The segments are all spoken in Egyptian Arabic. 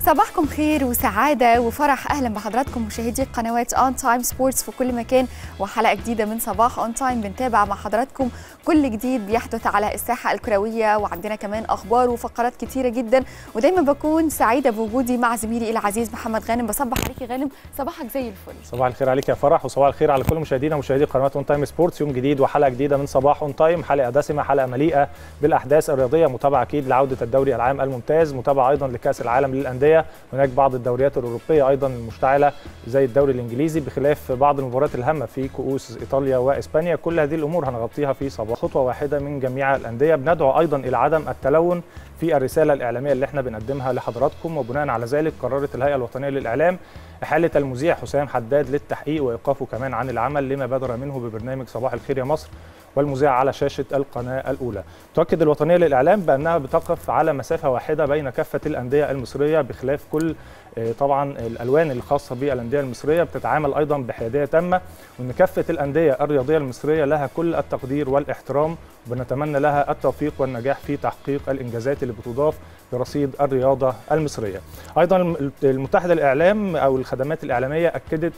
صباحكم خير وسعادة وفرح أهلا بحضراتكم مشاهدي قنوات أون تايم سبورتس في كل مكان وحلقة جديدة من صباح أون تايم بنتابع مع حضراتكم كل جديد بيحدث على الساحة الكروية وعندنا كمان أخبار وفقرات كتيرة جدا ودايما بكون سعيدة بوجودي مع زميلي العزيز محمد غانم بصبح عليك يا غانم صباحك زي الفل صباح الخير عليك يا فرح وصباح الخير على كل مشاهدينا ومشاهدي قناه اون تايم سبورتس يوم جديد وحلقه جديده من صباح اون تايم حلقه دسمه حلقه مليئه بالاحداث الرياضيه متابعه اكيد لعوده الدوري العام الممتاز متابعه ايضا لكاس العالم للانديه هناك بعض الدوريات الاوروبيه ايضا المشتعله زي الدوري الانجليزي بخلاف بعض المباريات الهامه في كؤوس ايطاليا واسبانيا كل هذه الامور هنغطيها في صباح خطوه واحده من جميع الانديه بندعو ايضا الى عدم التلون في الرساله الاعلاميه اللي احنا بنقدمها لحضراتكم وبناء على ذلك قررت الهيئه الوطنيه للاعلام احاله المذيع حسام حداد للتحقيق وايقافه كمان عن العمل لما بدر منه ببرنامج صباح الخير يا مصر والمذيع على شاشه القناه الاولى. تؤكد الوطنيه للاعلام بانها بتقف على مسافه واحده بين كافه الانديه المصريه بخلاف كل طبعا الالوان الخاصه بالانديه المصريه بتتعامل ايضا بحياديه تامه وان كافه الانديه الرياضيه المصريه لها كل التقدير والاحترام وبنتمنى لها التوفيق والنجاح في تحقيق الانجازات اللي بتضاف برصيد الرياضه المصريه. ايضا المتحده للاعلام او الخدمات الاعلاميه اكدت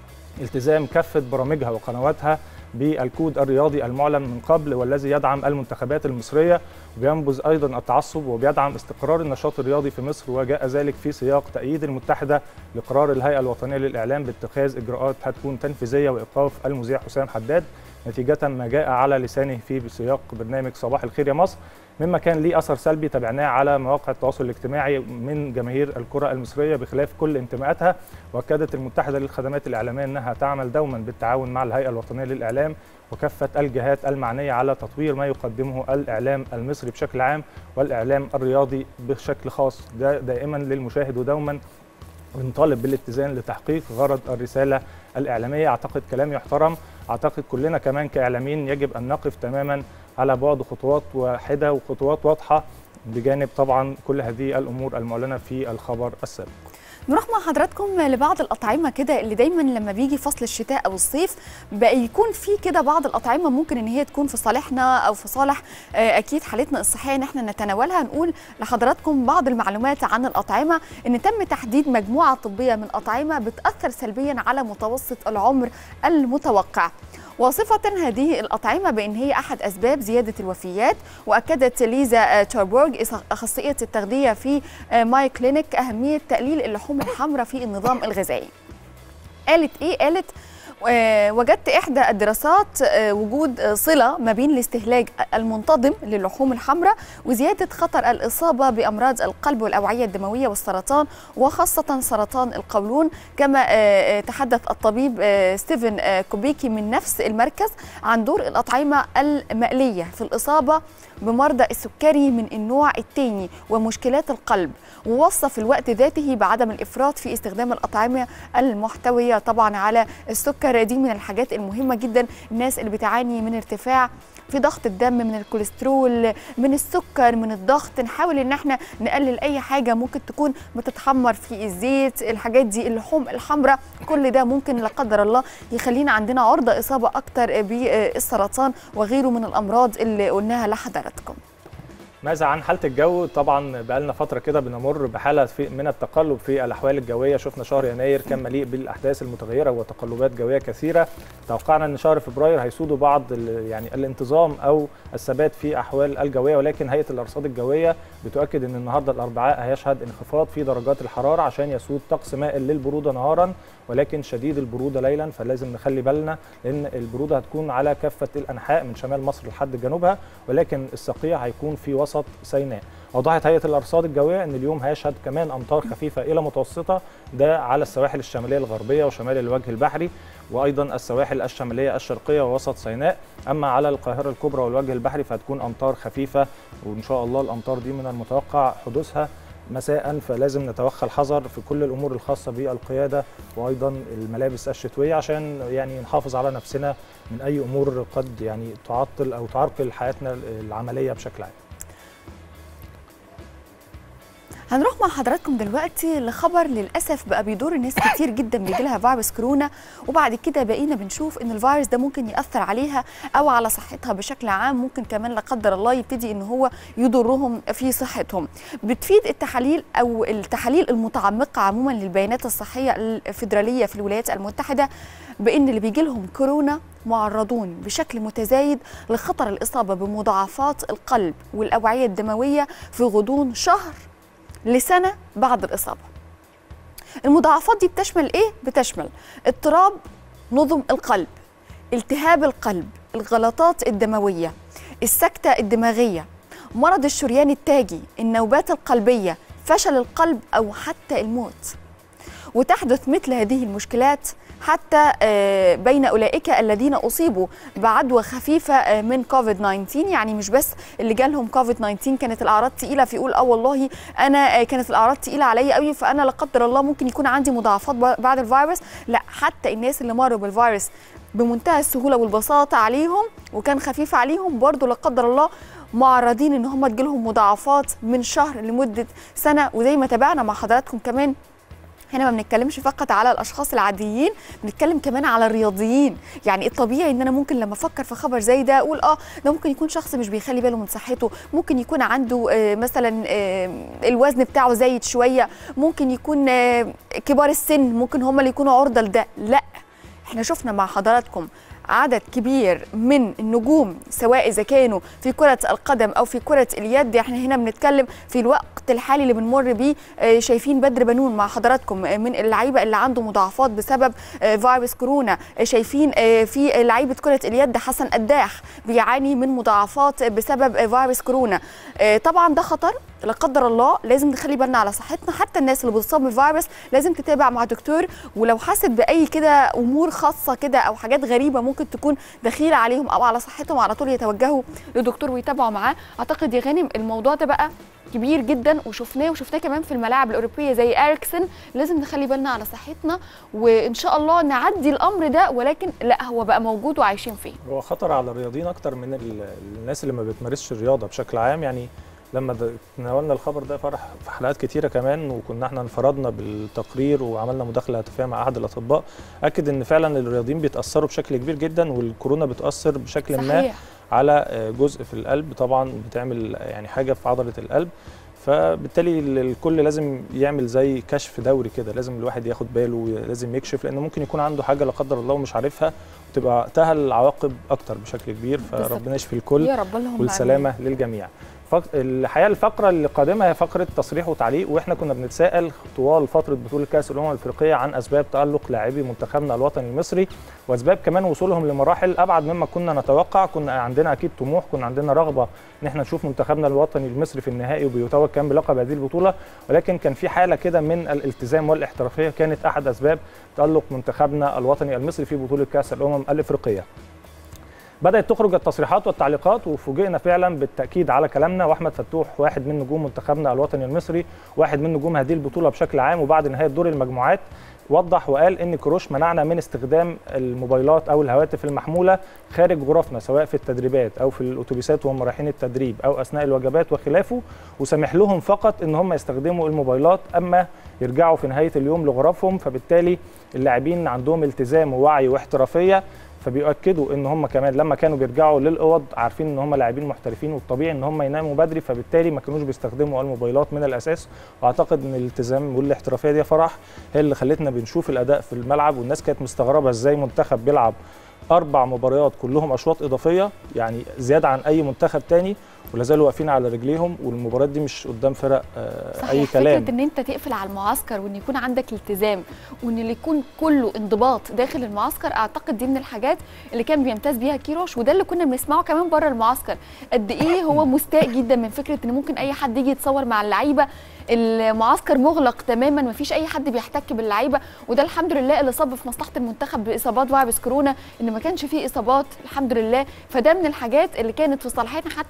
التزام كافه برامجها وقنواتها بالكود الرياضي المعلن من قبل والذي يدعم المنتخبات المصريه وبينبذ ايضا التعصب وبيدعم استقرار النشاط الرياضي في مصر وجاء ذلك في سياق تأييد المتحده لقرار الهيئه الوطنيه للاعلام باتخاذ اجراءات هتكون تنفيذيه وايقاف المذيع حسام حداد نتيجه ما جاء على لسانه في سياق برنامج صباح الخير يا مصر مما كان ليه اثر سلبي تابعناه على مواقع التواصل الاجتماعي من جماهير الكره المصريه بخلاف كل انتماءاتها واكدت المتحده للخدمات الاعلاميه انها تعمل دوما بالتعاون مع الهيئه الوطنيه للاعلام وكافه الجهات المعنيه على تطوير ما يقدمه الاعلام المصري بشكل عام والاعلام الرياضي بشكل خاص ده دائما للمشاهد ودوما بنطالب بالاتزان لتحقيق غرض الرساله الاعلاميه اعتقد كلام يحترم اعتقد كلنا كمان كاعلاميين يجب ان نقف تماما على بعد خطوات واحده وخطوات واضحه بجانب طبعا كل هذه الامور المعلنه في الخبر السابق. نروح مع حضراتكم لبعض الأطعمة كده اللي دايما لما بيجي فصل الشتاء أو الصيف بقى يكون في كده بعض الأطعمة ممكن إن هي تكون في صالحنا أو في صالح أكيد حالتنا الصحية إن احنا نتناولها نقول لحضراتكم بعض المعلومات عن الأطعمة إن تم تحديد مجموعة طبية من أطعمة بتأثر سلبيا على متوسط العمر المتوقع وصفة هذه الأطعمة بأن هي أحد أسباب زيادة الوفيات وأكدت ليزا تشاربورغ أخصائية التغذية في ماي كلينيك أهمية تقليل اللحوم الحمراء في النظام الغذائي قالت إيه؟ قالت وجدت إحدى الدراسات وجود صلة ما بين الاستهلاك المنتظم للحوم الحمراء وزيادة خطر الإصابة بأمراض القلب والأوعية الدموية والسرطان وخاصة سرطان القولون كما تحدث الطبيب ستيفن كوبيكي من نفس المركز عن دور الأطعمة المقلية في الإصابة بمرضى السكري من النوع الثاني ومشكلات القلب ووصف الوقت ذاته بعدم الإفراط في استخدام الأطعمة المحتوية طبعا على السكر دي من الحاجات المهمة جدا الناس اللي بتعاني من ارتفاع في ضغط الدم من الكوليسترول من السكر من الضغط نحاول ان احنا نقلل اي حاجه ممكن تكون بتتحمر في الزيت الحاجات دي اللحوم الحمراء كل ده ممكن لا قدر الله يخلينا عندنا عرضه اصابه اكتر بالسرطان وغيره من الامراض اللي قلناها لحضراتكم ماذا عن حاله الجو طبعا بقى لنا فتره كده بنمر بحاله في من التقلب في الاحوال الجويه شفنا شهر يناير كان مليء بالاحداث المتغيره وتقلبات جويه كثيره توقعنا ان شهر فبراير هيسود بعض يعني الانتظام او الثبات في احوال الجويه ولكن هيئه الارصاد الجويه بتؤكد ان النهارده الاربعاء هيشهد انخفاض في درجات الحراره عشان يسود طقس مائل للبروده نهارا ولكن شديد البروده ليلا فلازم نخلي بالنا لان البروده هتكون على كافه الانحاء من شمال مصر لحد جنوبها ولكن الصقيع هيكون في وسط سيناء اوضحت هيئه الارصاد الجويه ان اليوم هيشهد كمان امطار خفيفه الى متوسطه ده على السواحل الشماليه الغربيه وشمال الوجه البحري وايضا السواحل الشماليه الشرقيه ووسط سيناء اما على القاهره الكبرى والوجه البحري فهتكون امطار خفيفه وان شاء الله الامطار دي من المتوقع حدوثها مساء فلازم نتوخى الحذر في كل الامور الخاصه بالقياده وايضا الملابس الشتويه عشان يعني نحافظ على نفسنا من اي امور قد يعني تعطل او تعرقل حياتنا العمليه بشكل عام. هنروح مع حضراتكم دلوقتي لخبر للاسف بقى بيدور الناس كتير جدا بيجي لها فيروس كورونا وبعد كده بقينا بنشوف ان الفيروس ده ممكن ياثر عليها او على صحتها بشكل عام ممكن كمان لا قدر الله يبتدي ان هو يضرهم في صحتهم بتفيد التحاليل او التحاليل المتعمقه عموما للبيانات الصحيه الفيدراليه في الولايات المتحده بان اللي بيجي لهم كورونا معرضون بشكل متزايد لخطر الاصابه بمضاعفات القلب والاوعيه الدمويه في غضون شهر لسنه بعد الاصابه. المضاعفات دي بتشمل ايه؟ بتشمل اضطراب نظم القلب، التهاب القلب، الغلطات الدمويه، السكته الدماغيه، مرض الشريان التاجي، النوبات القلبيه، فشل القلب او حتى الموت. وتحدث مثل هذه المشكلات حتى بين اولئك الذين اصيبوا بعدوى خفيفه من كوفيد 19 يعني مش بس اللي جالهم كوفيد 19 كانت الاعراض تقيله فيقول اه والله انا كانت الاعراض تقيله عليا قوي فانا لا قدر الله ممكن يكون عندي مضاعفات بعد الفيروس لا حتى الناس اللي مروا بالفيروس بمنتهى السهوله والبساطه عليهم وكان خفيف عليهم برضه لا قدر الله معرضين ان هم تجيلهم مضاعفات من شهر لمده سنه وزي ما تابعنا مع حضراتكم كمان هنا ما بنتكلمش فقط على الاشخاص العاديين بنتكلم كمان على الرياضيين يعني الطبيعي ان انا ممكن لما افكر في خبر زي ده اقول اه ده ممكن يكون شخص مش بيخلي باله من صحته ممكن يكون عنده آه مثلا آه الوزن بتاعه زايد شويه ممكن يكون آه كبار السن ممكن هم اللي يكونوا عرضه لده لا احنا شفنا مع حضراتكم عدد كبير من النجوم سواء اذا كانوا في كره القدم او في كره اليد احنا هنا بنتكلم في الوقت الحالي اللي بنمر بيه شايفين بدر بنون مع حضراتكم من اللعيبه اللي عنده مضاعفات بسبب فيروس كورونا شايفين في لعيبه كره اليد حسن قداح بيعاني من مضاعفات بسبب فيروس كورونا طبعا ده خطر لا قدر الله لازم نخلي بالنا على صحتنا حتى الناس اللي بتصاب بالفيروس لازم تتابع مع دكتور ولو حست باي كده امور خاصه كده او حاجات غريبه ممكن تكون دخيله عليهم او على صحتهم على طول يتوجهوا لدكتور ويتابعوا معاه اعتقد يا غانم الموضوع ده بقى كبير جدا وشفناه وشفناه كمان في الملاعب الاوروبيه زي اريكسن لازم نخلي بالنا على صحتنا وان شاء الله نعدي الامر ده ولكن لا هو بقى موجود وعايشين فيه هو خطر على الرياضيين اكتر من الناس اللي ما بتمارسش الرياضه بشكل عام يعني لما تناولنا الخبر ده فرح في حلقات كتيره كمان وكنا احنا انفردنا بالتقرير وعملنا مداخله هاتفيه مع احد الاطباء اكد ان فعلا الرياضيين بيتاثروا بشكل كبير جدا والكورونا بتاثر بشكل صحيح. ما على جزء في القلب طبعا بتعمل يعني حاجه في عضله القلب فبالتالي الكل لازم يعمل زي كشف دوري كده لازم الواحد ياخد باله لازم يكشف لان ممكن يكون عنده حاجه لا قدر الله ومش عارفها وتبقى وقتها العواقب اكتر بشكل كبير فربنا يشفي الكل يا رب اللهم والسلامه للجميع الحقيقه الفقره اللي قادمه هي فقره تصريح وتعليق واحنا كنا بنتساءل طوال فتره بطوله كاس الامم الافريقيه عن اسباب تالق لاعبي منتخبنا الوطني المصري واسباب كمان وصولهم لمراحل ابعد مما كنا نتوقع كنا عندنا اكيد طموح كنا عندنا رغبه ان احنا نشوف منتخبنا الوطني المصري في النهائي وبيتوج كان بلقب هذه البطوله ولكن كان في حاله كده من الالتزام والاحترافيه كانت احد اسباب تالق منتخبنا الوطني المصري في بطوله كاس الامم الافريقيه بدات تخرج التصريحات والتعليقات وفوجئنا فعلا بالتاكيد على كلامنا واحمد فتوح واحد من نجوم منتخبنا الوطني المصري واحد من نجوم هذه البطوله بشكل عام وبعد نهايه دور المجموعات وضح وقال ان كروش منعنا من استخدام الموبايلات او الهواتف المحموله خارج غرفنا سواء في التدريبات او في الاتوبيسات وهم رايحين التدريب او اثناء الوجبات وخلافه وسمح لهم فقط ان هم يستخدموا الموبايلات اما يرجعوا في نهايه اليوم لغرفهم فبالتالي اللاعبين عندهم التزام ووعي واحترافيه فبيؤكدوا ان هم كمان لما كانوا بيرجعوا للاوض عارفين ان هم لاعبين محترفين والطبيعي ان هم يناموا بدري فبالتالي ما كانوش بيستخدموا الموبايلات من الاساس واعتقد ان الالتزام والاحترافيه دي فرح هي اللي خلتنا بنشوف الاداء في الملعب والناس كانت مستغربه ازاي منتخب بيلعب اربع مباريات كلهم اشواط اضافيه يعني زياده عن اي منتخب تاني ولا زالوا واقفين على رجليهم والمباريات دي مش قدام فرق صحيح اي كلام فكره ان انت تقفل على المعسكر وان يكون عندك التزام وان اللي يكون كله انضباط داخل المعسكر اعتقد دي من الحاجات اللي كان بيمتاز بيها كيروش وده اللي كنا بنسمعه كمان بره المعسكر قد ايه هو مستاء جدا من فكره ان ممكن اي حد يجي يتصور مع اللعيبه المعسكر مغلق تماما ما فيش اي حد بيحتك باللعيبه وده الحمد لله اللي صب في مصلحه المنتخب باصابات فيروس كورونا ان ما كانش فيه اصابات الحمد لله فده من الحاجات اللي كانت في صالحتنا حتى الاصابات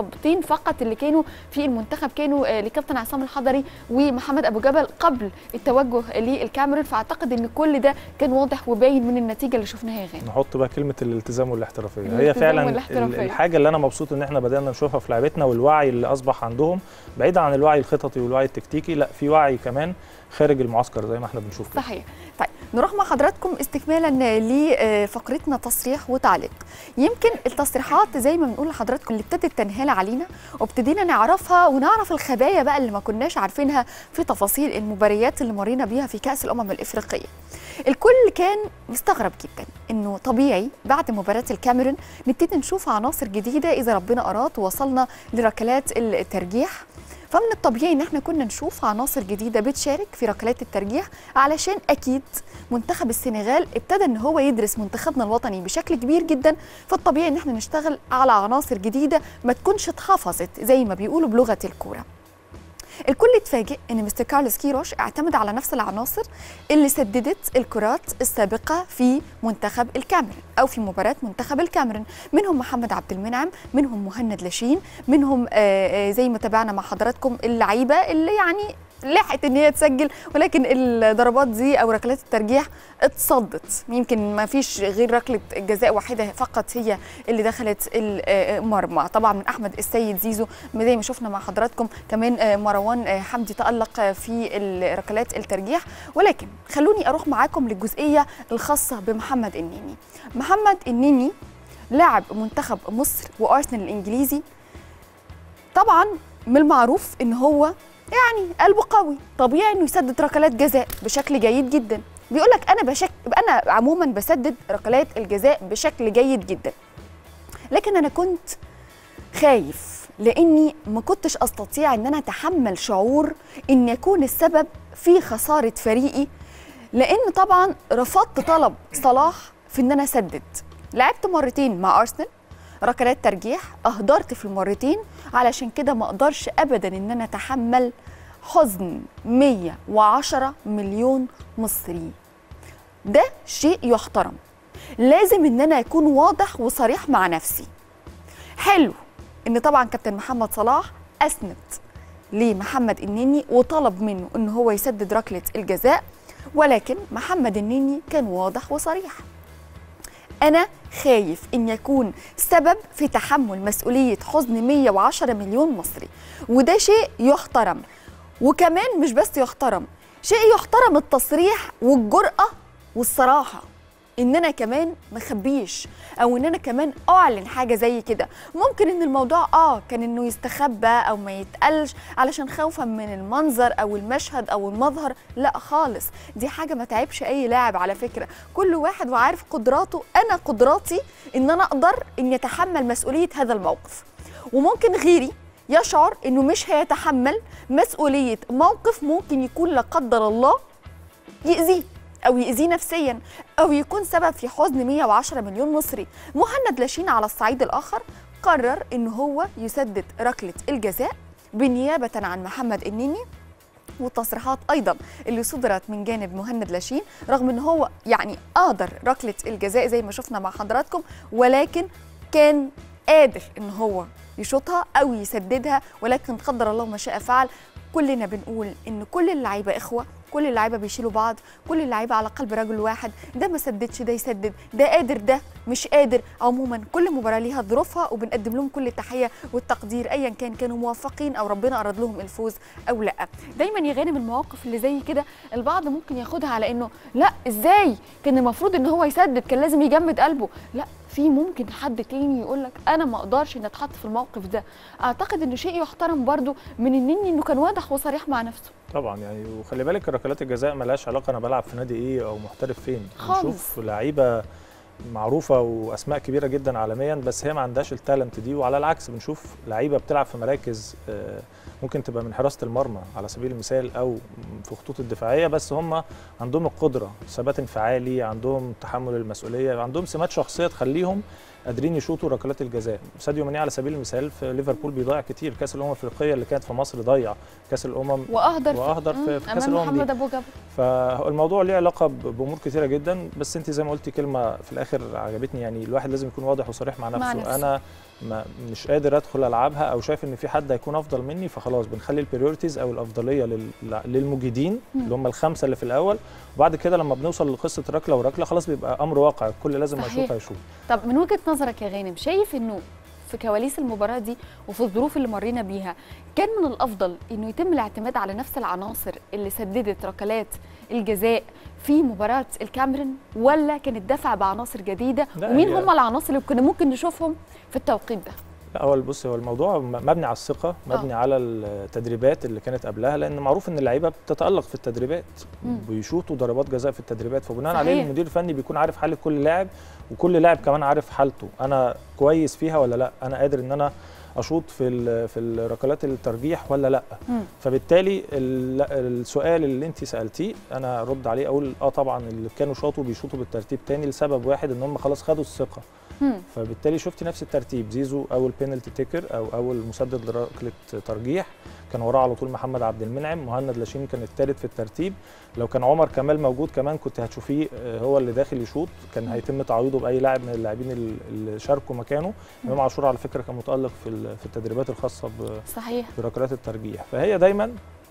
تصديتين فقط اللي كانوا في المنتخب كانوا آه، لكابتن عصام الحضري ومحمد ابو جبل قبل التوجه للكاميرون فاعتقد ان كل ده كان واضح وباين من النتيجه اللي شفناها يا غانم نحط بقى كلمه الالتزام والاحترافيه هي الالتزام فعلا والاحترافية. ال- الحاجه اللي انا مبسوط ان احنا بدانا نشوفها في لعبتنا والوعي اللي اصبح عندهم بعيدا عن الوعي الخططي والوعي التكتيكي لا في وعي كمان خارج المعسكر زي ما احنا بنشوف كده صحيح طيب نروح مع حضراتكم استكمالا لفقرتنا تصريح وتعليق يمكن التصريحات زي ما بنقول لحضراتكم اللي ابتدت تنهال علينا وابتدينا نعرفها ونعرف الخبايا بقى اللي ما كناش عارفينها في تفاصيل المباريات اللي مرينا بيها في كأس الأمم الإفريقية الكل كان مستغرب جدا انه طبيعي بعد مباراه الكاميرون نبتدي نشوف عناصر جديده اذا ربنا اراد ووصلنا لركلات الترجيح فمن الطبيعي ان احنا كنا نشوف عناصر جديده بتشارك في ركلات الترجيح علشان اكيد منتخب السنغال ابتدى ان هو يدرس منتخبنا الوطني بشكل كبير جدا فالطبيعي ان احنا نشتغل على عناصر جديده ما تكونش اتحفظت زي ما بيقولوا بلغه الكوره الكل اتفاجئ ان مستر كارلوس كيروش اعتمد على نفس العناصر اللي سددت الكرات السابقه في منتخب الكاميرون او في مباراه منتخب الكاميرون منهم محمد عبد المنعم منهم مهند لاشين منهم آه، آه، زي ما تابعنا مع حضراتكم اللعيبه اللي يعني لحقت ان هي تسجل ولكن الضربات دي او ركلات الترجيح اتصدت يمكن ما فيش غير ركله جزاء واحده فقط هي اللي دخلت المرمى طبعا من احمد السيد زيزو زي ما شفنا مع حضراتكم كمان آه، مروان آه، حمدي تالق آه، في ركلات الترجيح ولكن خلوني اروح معاكم للجزئيه الخاصه بمحمد النني محمد النني لاعب منتخب مصر وارسنال الانجليزي طبعا من المعروف ان هو يعني قلبه قوي طبيعي انه يسدد ركلات جزاء بشكل جيد جدا بيقول لك انا بشك انا عموما بسدد ركلات الجزاء بشكل جيد جدا لكن انا كنت خايف لاني ما كنتش استطيع ان انا اتحمل شعور ان يكون السبب في خساره فريقي لان طبعا رفضت طلب صلاح في ان انا اسدد لعبت مرتين مع ارسنال ركلات ترجيح اهدرت في المرتين علشان كده ما اقدرش ابدا ان انا اتحمل حزن 110 مليون مصري ده شيء يحترم لازم ان انا اكون واضح وصريح مع نفسي حلو ان طبعا كابتن محمد صلاح اسند لمحمد النني وطلب منه ان هو يسدد ركله الجزاء ولكن محمد النني كان واضح وصريح أنا خايف إن يكون سبب في تحمل مسؤولية حزن 110 مليون مصري وده شيء يحترم وكمان مش بس يحترم شيء يحترم التصريح والجرأة والصراحة ان انا كمان مخبيش او ان انا كمان اعلن حاجه زي كده ممكن ان الموضوع اه كان انه يستخبى او ما يتقالش علشان خوفا من المنظر او المشهد او المظهر لا خالص دي حاجه ما تعبش اي لاعب على فكره كل واحد وعارف قدراته انا قدراتي ان انا اقدر ان يتحمل مسؤوليه هذا الموقف وممكن غيري يشعر انه مش هيتحمل مسؤوليه موقف ممكن يكون لا قدر الله يأذيه أو يأذيه نفسيا أو يكون سبب في حزن 110 مليون مصري مهند لاشين على الصعيد الآخر قرر إن هو يسدد ركلة الجزاء بالنيابة عن محمد النني والتصريحات ايضا اللي صدرت من جانب مهند لاشين رغم ان هو يعني قادر ركله الجزاء زي ما شفنا مع حضراتكم ولكن كان قادر ان هو يشوطها او يسددها ولكن قدر الله ما شاء فعل كلنا بنقول ان كل اللعيبه اخوه كل اللعيبه بيشيلوا بعض كل اللعيبه على قلب رجل واحد ده ما سددش ده يسدد ده قادر ده مش قادر عموما كل مباراه ليها ظروفها وبنقدم لهم كل التحيه والتقدير ايا كان كانوا موفقين او ربنا اراد لهم الفوز او لا دايما يا غانم المواقف اللي زي كده البعض ممكن ياخدها على انه لا ازاي كان المفروض ان هو يسدد كان لازم يجمد قلبه لا في ممكن حد تاني يقول لك انا ما اقدرش ان اتحط في الموقف ده اعتقد انه شيء يحترم برضو من النني انه كان واضح وصريح مع نفسه طبعا يعني وخلي بالك ركلات الجزاء ملهاش علاقه انا بلعب في نادي ايه او محترف فين خالص. بنشوف لعيبه معروفه واسماء كبيره جدا عالميا بس هي ما عندهاش التالنت دي وعلى العكس بنشوف لعيبه بتلعب في مراكز آه، ممكن تبقى من حراسه المرمى على سبيل المثال او في خطوط الدفاعيه بس هم عندهم القدره ثبات انفعالي عندهم تحمل المسؤوليه عندهم سمات شخصيه تخليهم قادرين يشوطوا ركلات الجزاء ساديو ماني على سبيل المثال في ليفربول بيضيع كتير كاس الامم الافريقيه اللي كانت في مصر ضيع كاس الامم واهدر في- واهدر في, مم، في كاس امام الامم دي محمد ابو جبل فالموضوع ليه علاقه ب- بامور كتيره جدا بس انت زي ما قلتي كلمه في الاخر عجبتني يعني الواحد لازم يكون واضح وصريح مع نفسه, مع نفسه. انا ما مش قادر ادخل العبها او شايف ان في حد هيكون افضل مني فخلاص بنخلي البريورتيز او الافضليه لل- للمجيدين مم. اللي هم الخمسه اللي في الاول وبعد كده لما بنوصل لقصه ركله وركله خلاص بيبقى امر واقع الكل لازم صحيح. هيشوف هيشوف طب من وجهه نظرك يا غانم شايف انه في كواليس المباراه دي وفي الظروف اللي مرينا بيها كان من الافضل انه يتم الاعتماد على نفس العناصر اللي سددت ركلات الجزاء في مباراه الكاميرون ولا كان الدفع بعناصر جديده لا، ومين هي- هم العناصر اللي كنا ممكن نشوفهم في التوقيت ده لا هو بص هو الموضوع م- مبني على الثقه مبني على التدريبات اللي كانت قبلها لان معروف ان اللعيبه بتتالق في التدريبات مم. بيشوطوا ضربات جزاء في التدريبات فبناء صحيح. عليه المدير الفني بيكون عارف حاله كل لاعب وكل لاعب كمان عارف حالته انا كويس فيها ولا لا انا قادر ان انا اشوط في ال- في الركلات الترجيح ولا لا مم. فبالتالي ال- السؤال اللي انت سالتيه انا ارد عليه اقول اه طبعا اللي كانوا شاطوا بيشوطوا بالترتيب تاني لسبب واحد ان هم خلاص خدوا الثقه مم. فبالتالي شفتي نفس الترتيب زيزو اول بينالتي تيكر او اول مسدد لركله ترجيح كان وراه على طول محمد عبد المنعم مهند لاشين كان الثالث في الترتيب لو كان عمر كمال موجود كمان كنت هتشوفيه آه، هو اللي داخل يشوط كان هيتم تعويضه باي لاعب من اللاعبين ال- اللي شاركوا مكانه امام عاشور على فكره كان متالق في ال- في التدريبات الخاصه ب- صحيح بركلات الترجيح فهي دايما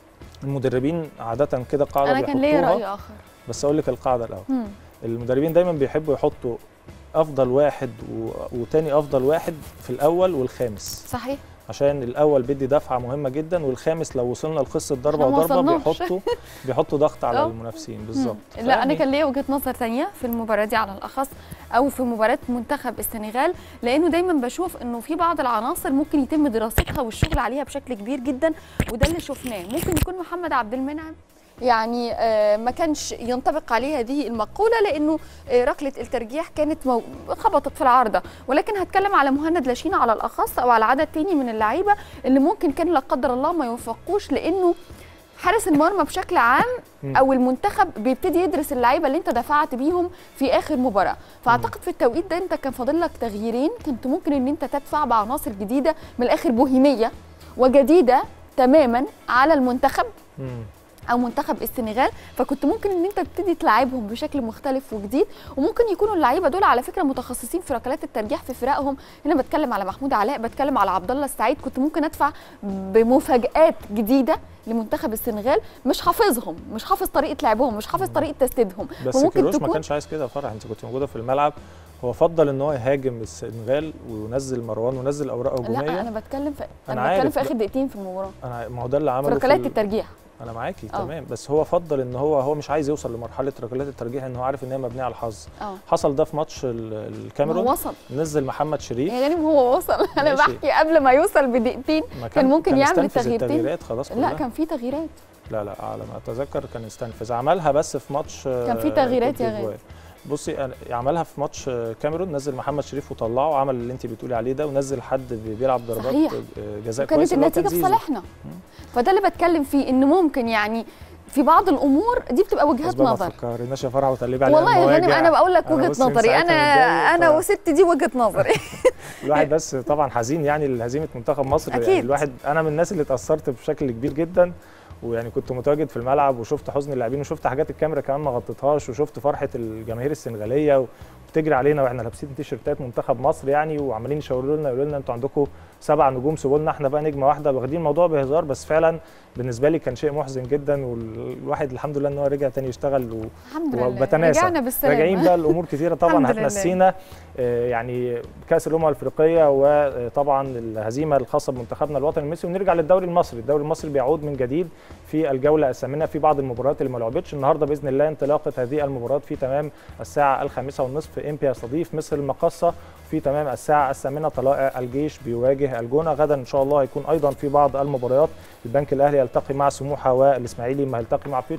المدربين عاده كده قاعده انا كان ليا بيحطوها. راي اخر بس اقول لك القاعده الاول مم. المدربين دايما بيحبوا يحطوا افضل واحد و... وتاني افضل واحد في الاول والخامس صحيح عشان الاول بيدي دفعه مهمه جدا والخامس لو وصلنا لقصه ضربه إحنا ما وضربه وصلناش. بيحطوا بيحطوا ضغط على أه. المنافسين بالظبط مم. لا انا فيعني كان ليا وجهه نظر تانية في المباراه دي على الاخص او في مباراه منتخب السنغال لانه دايما بشوف انه في بعض العناصر ممكن يتم دراستها والشغل عليها بشكل كبير جدا وده اللي شفناه ممكن يكون محمد عبد المنعم يعني آه، ما كانش ينطبق عليه هذه المقوله لانه آه، ركله الترجيح كانت مو... خبطت في العارضه ولكن هتكلم على مهند لاشين على الاخص او على عدد تاني من اللعيبه اللي ممكن كان لا قدر الله ما يوفقوش لانه حارس المرمى بشكل عام مم. او المنتخب بيبتدي يدرس اللعيبه اللي انت دفعت بيهم في اخر مباراه فاعتقد في التوقيت ده انت كان فاضل لك تغييرين كنت ممكن ان انت تدفع بعناصر جديده من الاخر بوهيميه وجديده تماما على المنتخب مم. او منتخب السنغال فكنت ممكن ان انت تبتدي تلعبهم بشكل مختلف وجديد وممكن يكونوا اللعيبه دول على فكره متخصصين في ركلات الترجيح في فرقهم هنا بتكلم على محمود علاء بتكلم على عبد الله السعيد كنت ممكن ادفع بمفاجات جديده لمنتخب السنغال مش حافظهم مش حافظ طريقه لعبهم مش حافظ طريقه تسديدهم بس وممكن كيروش ما تكون كانش عايز كده يا فرح انت كنت موجوده في الملعب هو فضل ان هو يهاجم السنغال وينزل مروان وينزل اوراق هجوميه لا انا بتكلم في أنا انا, بتكلم عارف، في اخر لا. دقيقتين في المباراه انا ما هو ده اللي في عمله في ركلات ال- الترجيح انا معاكي آه. تمام بس هو فضل ان هو هو مش عايز يوصل لمرحله ركلات الترجيح ان هو عارف ان هي مبنيه على الحظ اه حصل ده في ماتش ال- هو الكاميرون وصل نزل محمد شريف يا غريب هو وصل انا ماشي. بحكي قبل ما يوصل بدقيقتين ما كان ممكن يعمل استنفذ تغييرتين. التغييرات خلاص لا كلها. كان في تغييرات لا لا على ما اتذكر كان استنفذ عملها بس في ماتش كان في آه، تغييرات كوت يا ديفوار. غالي. بصي أنا- عملها في ماتش آه، كاميرون نزل محمد شريف وطلعه عمل اللي انت بتقولي عليه ده ونزل حد بي- بيلعب ضربات صحيح. آه، جزاء وكانت كويس اللي هو كان النتيجه في زيزو. صالحنا فده اللي بتكلم فيه ان ممكن يعني في بعض الامور دي بتبقى وجهات أسباب ما نظر تفكرناش يا فرح وتقلبي علينا والله يا غانم المواجع. انا بقول لك أنا وجهه بص من نظري ساعتها انا متضايق، انا ف- وست دي وجهه نظري الواحد بس طبعا حزين يعني لهزيمه منتخب مصر أكيد. يعني الواحد انا من الناس اللي اتاثرت بشكل كبير جدا ويعني كنت متواجد في الملعب وشفت حزن اللاعبين وشفت حاجات الكاميرا كمان ما غطتهاش وشفت فرحه الجماهير السنغاليه وبتجري علينا واحنا لابسين تيشيرتات منتخب مصر يعني وعمالين يشاوروا لنا يقولوا لنا انتوا عندكم سبع نجوم سيبوا لنا احنا بقى نجمه واحده واخدين الموضوع بهزار بس فعلا بالنسبه لي كان شيء محزن جدا والواحد الحمد لله ان هو رجع تاني يشتغل و... الحمد لله وبتناسى. رجعنا بالسلامه راجعين بقى الامور كتيره الحمد طبعا لله. هتنسينا آه، يعني كاس الامم الافريقيه وطبعا الهزيمه الخاصه بمنتخبنا الوطني المصري ونرجع للدوري المصري الدوري المصري بيعود من جديد في الجوله الثامنه في بعض المباريات اللي ما لعبتش النهارده باذن الله انطلاقه هذه المباريات في تمام الساعه الخامسة والنصف امبي يستضيف مصر المقصه في تمام الساعه الثامنه طلائع الجيش بيواجه الجونه غدا ان شاء الله هيكون ايضا في بعض المباريات البنك الاهلي يلتقي مع سموحه والاسماعيلي ما يلتقي مع فيوتشر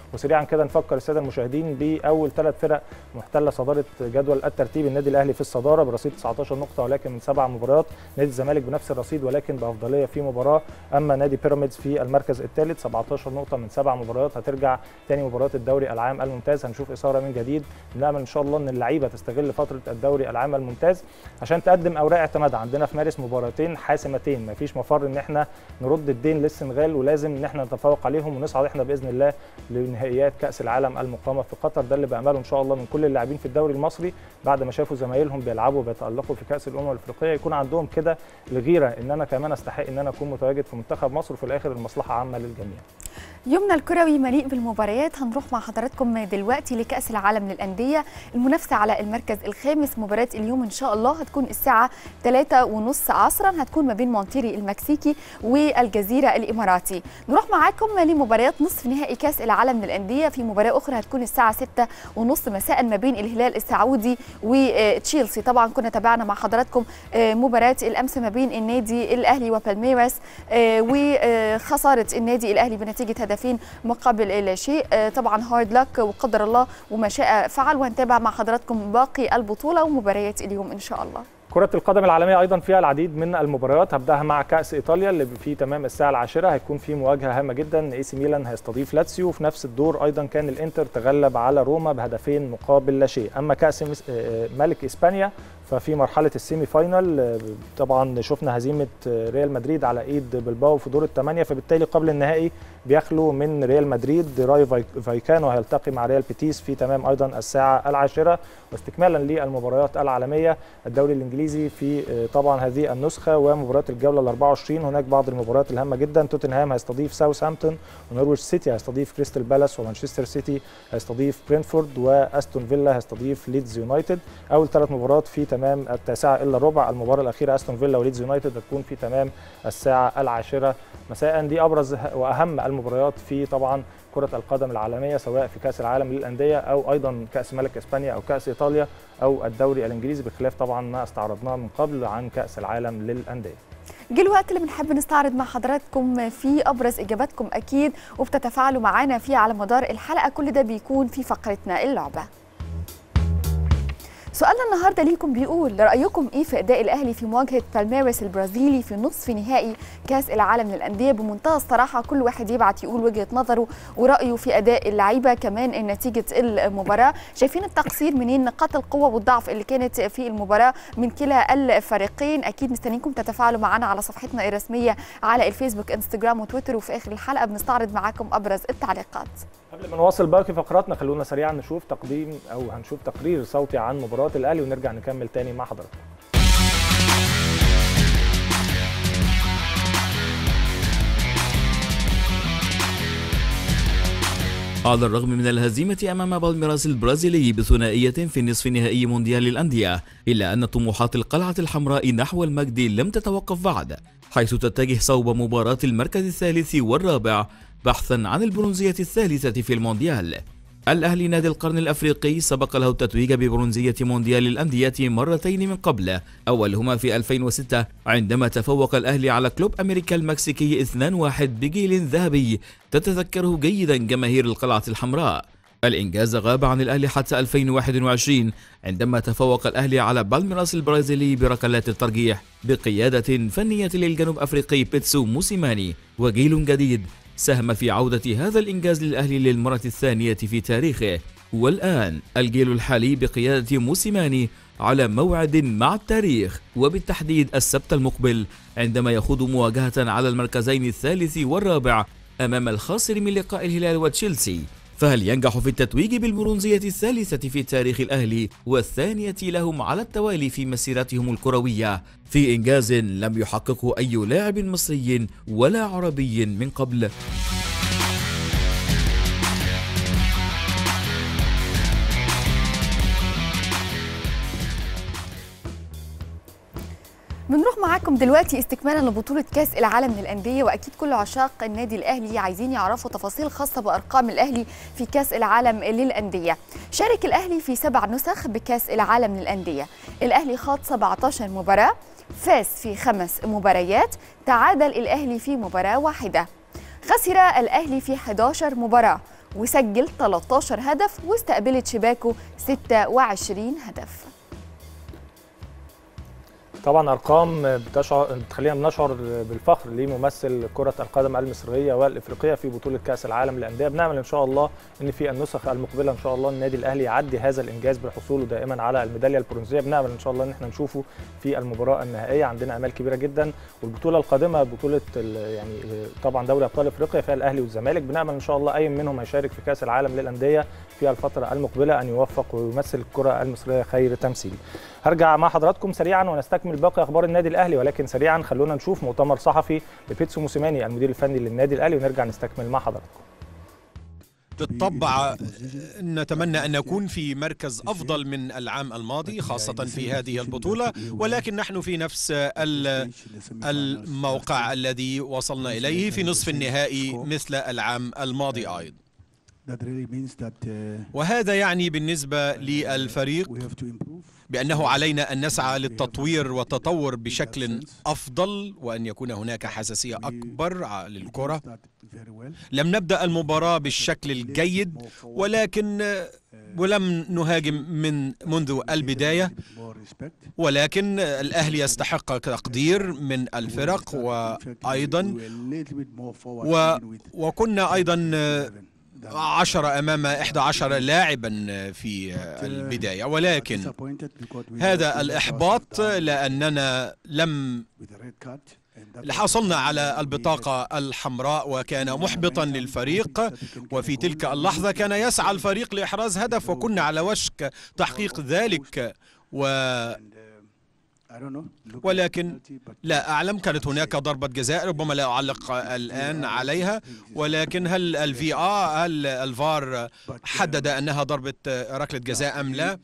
وسريعا كده نفكر الساده المشاهدين باول ثلاث فرق محتله صداره جدول الترتيب النادي الاهلي في الصداره برصيد 19 نقطه ولكن من سبع مباريات نادي الزمالك بنفس الرصيد ولكن بافضليه في مباراه اما نادي بيراميدز في المركز الثالث 17 نقطه من سبع مباريات هترجع ثاني مباراه الدوري العام الممتاز هنشوف اثاره من جديد بنامل ان شاء الله ان اللعيبه تستغل فتره الدوري العام الممتاز عشان تقدم اوراق اعتمادها عندنا في مارس مباراتين حاسمتين مفيش مفر ان احنا نرد الدين للسنغال ولازم ان احنا نتفوق عليهم ونصعد احنا باذن الله لنهائيات كاس العالم المقامه في قطر ده اللي بامله ان شاء الله من كل اللاعبين في الدوري المصري بعد ما شافوا زمايلهم بيلعبوا وبيتالقوا في كاس الامم الافريقيه يكون عندهم كده الغيره ان انا كمان استحق ان انا اكون متواجد في منتخب مصر وفي الاخر المصلحه عامه للجميع يومنا الكروي مليء بالمباريات هنروح مع حضراتكم دلوقتي لكأس العالم للأندية المنافسة على المركز الخامس مباراة اليوم إن شاء الله هتكون الساعة 3 ونص عصرا هتكون ما بين مونتيري المكسيكي والجزيرة الإماراتي نروح معاكم لمباريات نصف نهائي كأس العالم للأندية في مباراة أخرى هتكون الساعة 6 ونص مساء ما بين الهلال السعودي وتشيلسي طبعا كنا تابعنا مع حضراتكم مباراة الأمس ما بين النادي الأهلي وبالميراس وخسارة النادي الأهلي بنتيجة هدفين مقابل لا شيء طبعا هارد لك وقدر الله وما شاء فعل وهنتابع مع حضراتكم باقي البطوله ومباريات اليوم ان شاء الله كرة القدم العالمية أيضا فيها العديد من المباريات هبدأها مع كأس إيطاليا اللي في تمام الساعة العاشرة هيكون في مواجهة هامة جدا إي سي ميلان هيستضيف لاتسيو وفي نفس الدور أيضا كان الإنتر تغلب على روما بهدفين مقابل لا شيء أما كأس ملك إسبانيا ففي مرحله السيمي فاينل طبعا شفنا هزيمه ريال مدريد على ايد بلباو في دور الثمانيه فبالتالي قبل النهائي بيخلو من ريال مدريد راي فايكانو هيلتقي مع ريال بيتيس في تمام ايضا الساعه العاشره واستكمالا للمباريات العالميه الدوري الانجليزي في طبعا هذه النسخه ومباريات الجوله ال 24 هناك بعض المباريات الهامه جدا توتنهام هيستضيف ساوثهامبتون ونورويتش سيتي هيستضيف كريستال بالاس ومانشستر سيتي هيستضيف برينفورد واستون فيلا هيستضيف ليدز يونايتد اول ثلاث مباريات في تمام التاسعه الا ربع المباراه الاخيره استون فيلا وليدز يونايتد هتكون في تمام الساعه العاشره مساء دي ابرز واهم المباريات في طبعا كره القدم العالميه سواء في كاس العالم للانديه او ايضا كاس ملك اسبانيا او كاس ايطاليا او الدوري الانجليزي بخلاف طبعا ما استعرضناه من قبل عن كاس العالم للانديه جه الوقت اللي بنحب نستعرض مع حضراتكم في ابرز اجاباتكم اكيد وبتتفاعلوا معانا فيه على مدار الحلقه كل ده بيكون في فقرتنا اللعبه سؤالنا النهارده ليكم بيقول رايكم ايه في اداء الاهلي في مواجهه بالميراس البرازيلي في نصف نهائي كاس العالم للانديه بمنتهى الصراحه كل واحد يبعت يقول وجهه نظره ورايه في اداء اللعيبه كمان نتيجه المباراه شايفين التقصير منين نقاط القوه والضعف اللي كانت في المباراه من كلا الفريقين اكيد مستنيينكم تتفاعلوا معنا على صفحتنا الرسميه على الفيسبوك انستجرام وتويتر وفي اخر الحلقه بنستعرض معاكم ابرز التعليقات قبل ما نواصل باقي فقراتنا خلونا سريعا نشوف تقديم او هنشوف تقرير صوتي عن مباراه الاهلي ونرجع نكمل تاني مع حضراتكم على الرغم من الهزيمة أمام بالميراس البرازيلي بثنائية في نصف نهائي مونديال الأندية إلا أن طموحات القلعة الحمراء نحو المجد لم تتوقف بعد حيث تتجه صوب مباراة المركز الثالث والرابع بحثا عن البرونزية الثالثة في المونديال الأهلي نادي القرن الأفريقي سبق له التتويج ببرونزية مونديال الأندية مرتين من قبل أولهما في 2006 عندما تفوق الأهلي على كلوب أمريكا المكسيكي 2-1 بجيل ذهبي تتذكره جيدا جماهير القلعة الحمراء الإنجاز غاب عن الأهلي حتى 2021 عندما تفوق الأهلي على بالميراس البرازيلي بركلات الترجيح بقيادة فنية للجنوب أفريقي بيتسو موسيماني وجيل جديد ساهم في عودة هذا الإنجاز للأهلي للمرة الثانية في تاريخه والآن الجيل الحالي بقيادة موسيماني على موعد مع التاريخ وبالتحديد السبت المقبل عندما يخوض مواجهة على المركزين الثالث والرابع أمام الخاسر من لقاء الهلال وتشيلسي فهل ينجح في التتويج بالبرونزية الثالثة في تاريخ الأهلي والثانية لهم على التوالي في مسيرتهم الكروية في إنجاز لم يحققه أي لاعب مصري ولا عربي من قبل؟ بنروح معاكم دلوقتي استكمالا لبطولة كأس العالم للأندية وأكيد كل عشاق النادي الأهلي عايزين يعرفوا تفاصيل خاصة بأرقام الأهلي في كأس العالم للأندية شارك الأهلي في سبع نسخ بكأس العالم للأندية الأهلي خاض 17 مباراة فاز في خمس مباريات تعادل الأهلي في مباراة واحدة خسر الأهلي في 11 مباراة وسجل 13 هدف واستقبلت شباكه 26 هدف طبعا ارقام بتشعر بتخلينا بنشعر بالفخر لممثل كره القدم المصريه والافريقيه في بطوله كاس العالم للانديه بنامل ان شاء الله ان في النسخ المقبله ان شاء الله النادي الاهلي يعدي هذا الانجاز بحصوله دائما على الميداليه البرونزيه بنامل ان شاء الله ان احنا نشوفه في المباراه النهائيه عندنا امال كبيره جدا والبطوله القادمه بطوله يعني طبعا دوري ابطال افريقيا فيها الاهلي والزمالك بنامل ان شاء الله اي منهم هيشارك في كاس العالم للانديه في الفتره المقبله ان يوفق ويمثل الكره المصريه خير تمثيل هرجع مع حضراتكم سريعا ونستكمل باقي اخبار النادي الاهلي ولكن سريعا خلونا نشوف مؤتمر صحفي لبيتسو موسيماني المدير الفني للنادي الاهلي ونرجع نستكمل مع حضراتكم بالطبع نتمنى أن نكون في مركز أفضل من العام الماضي خاصة في هذه البطولة ولكن نحن في نفس الموقع الذي وصلنا إليه في نصف النهائي مثل العام الماضي أيضا وهذا يعني بالنسبة للفريق بأنه علينا أن نسعى للتطوير والتطور بشكل أفضل وأن يكون هناك حساسية أكبر للكرة لم نبدأ المباراة بالشكل الجيد ولكن ولم نهاجم من منذ البداية ولكن الأهلي يستحق تقدير من الفرق وأيضا و وكنا أيضا عشرة أمام إحدى عشر لاعبا في البداية ولكن هذا الإحباط لأننا لم حصلنا على البطاقة الحمراء وكان محبطا للفريق وفي تلك اللحظة كان يسعى الفريق لإحراز هدف وكنا على وشك تحقيق ذلك و ولكن لا أعلم كانت هناك ضربة جزاء ربما لا أعلق الآن عليها ولكن هل الفي آر هل الفار حدد أنها ضربة ركلة جزاء أم لا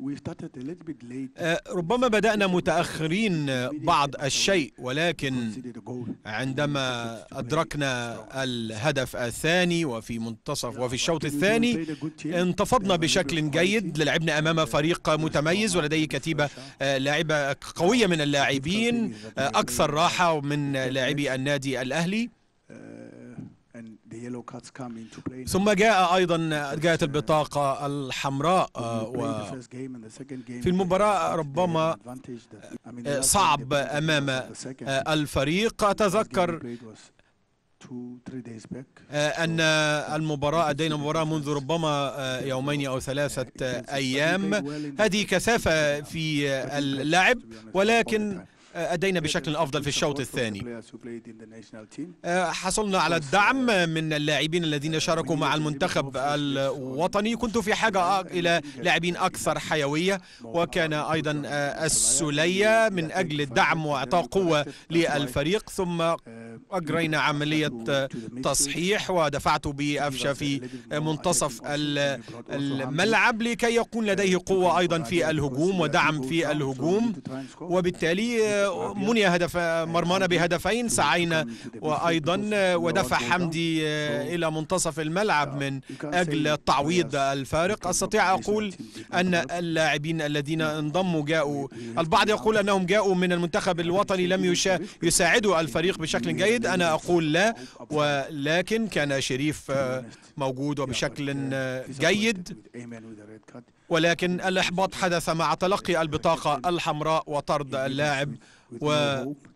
ربما بدأنا متأخرين بعض الشيء ولكن عندما أدركنا الهدف الثاني وفي منتصف وفي الشوط الثاني انتفضنا بشكل جيد لعبنا أمام فريق متميز ولديه كتيبة لاعبة قوية من اللاعبين أكثر راحة من لاعبي النادي الأهلي ثم جاء أيضا جاءت البطاقة الحمراء في المباراة ربما صعب أمام الفريق أتذكر أن المباراة أدينا مباراة منذ ربما يومين أو ثلاثة أيام هذه كثافة في اللعب ولكن أدينا بشكل أفضل في الشوط الثاني حصلنا على الدعم من اللاعبين الذين شاركوا مع المنتخب الوطني كنت في حاجة إلى لاعبين أكثر حيوية وكان أيضا السلية من أجل الدعم وإعطاء قوة للفريق ثم أجرينا عملية تصحيح ودفعت بأفشة في منتصف الملعب لكي يكون لديه قوة أيضا في الهجوم ودعم في الهجوم وبالتالي مني هدف مرمانا بهدفين سعينا وايضا ودفع حمدي الى منتصف الملعب من اجل تعويض الفارق استطيع اقول ان اللاعبين الذين انضموا جاءوا البعض يقول انهم جاءوا من المنتخب الوطني لم يساعدوا الفريق بشكل جيد انا اقول لا ولكن كان شريف موجود وبشكل جيد ولكن الإحباط حدث مع تلقي البطاقة الحمراء وطرد اللاعب و...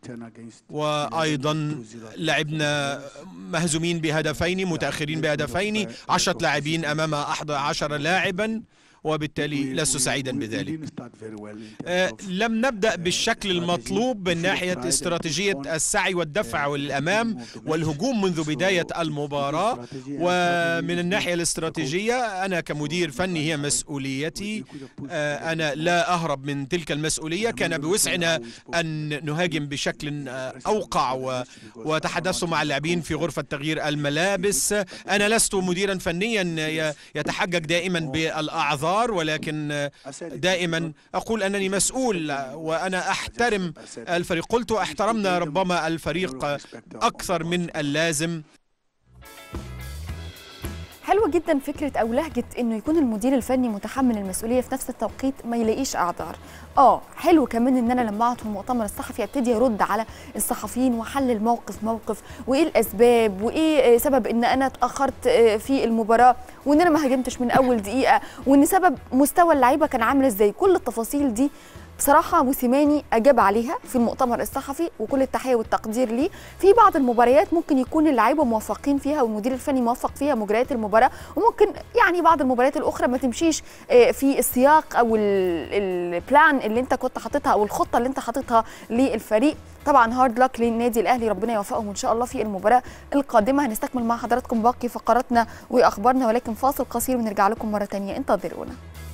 وأيضا لعبنا مهزومين بهدفين متأخرين بهدفين عشرة لاعبين أمام أحد عشر لاعبا وبالتالي لست سعيدا بذلك آه لم نبدأ بالشكل المطلوب من ناحية استراتيجية السعي والدفع والأمام والهجوم منذ بداية المباراة ومن الناحية الاستراتيجية أنا كمدير فني هي مسؤوليتي آه أنا لا أهرب من تلك المسؤولية كان بوسعنا أن نهاجم بشكل أوقع وتحدثت مع اللاعبين في غرفة تغيير الملابس أنا لست مديرا فنيا يتحجج دائما بالأعذار الأعذار ولكن دائما أقول أنني مسؤول وأنا أحترم الفريق قلت احترمنا ربما الفريق أكثر من اللازم حلوه جدا فكره او لهجه انه يكون المدير الفني متحمل المسؤوليه في نفس التوقيت ما يلاقيش اعذار اه حلو كمان ان انا لما اقعد في المؤتمر الصحفي ابتدي ارد على الصحفيين واحلل موقف موقف وايه الاسباب وايه آه، سبب ان انا اتاخرت آه، في المباراه وان انا ما هاجمتش من اول دقيقه وان سبب مستوى اللعيبه كان عامل ازاي كل التفاصيل دي بصراحة موسيماني أجاب عليها في المؤتمر الصحفي وكل التحية والتقدير ليه في بعض المباريات ممكن يكون اللعيبة موفقين فيها والمدير الفني موفق فيها مجريات المباراة وممكن يعني بعض المباريات الأخرى ما تمشيش آه، في السياق أو ال- البلان اللي أنت كنت حاططها أو الخطة اللي أنت حاططها للفريق طبعا هارد لك للنادي الاهلي ربنا يوفقهم ان شاء الله في المباراه القادمه هنستكمل مع حضراتكم باقي فقراتنا واخبارنا ولكن فاصل قصير ونرجع لكم مره تانية انتظرونا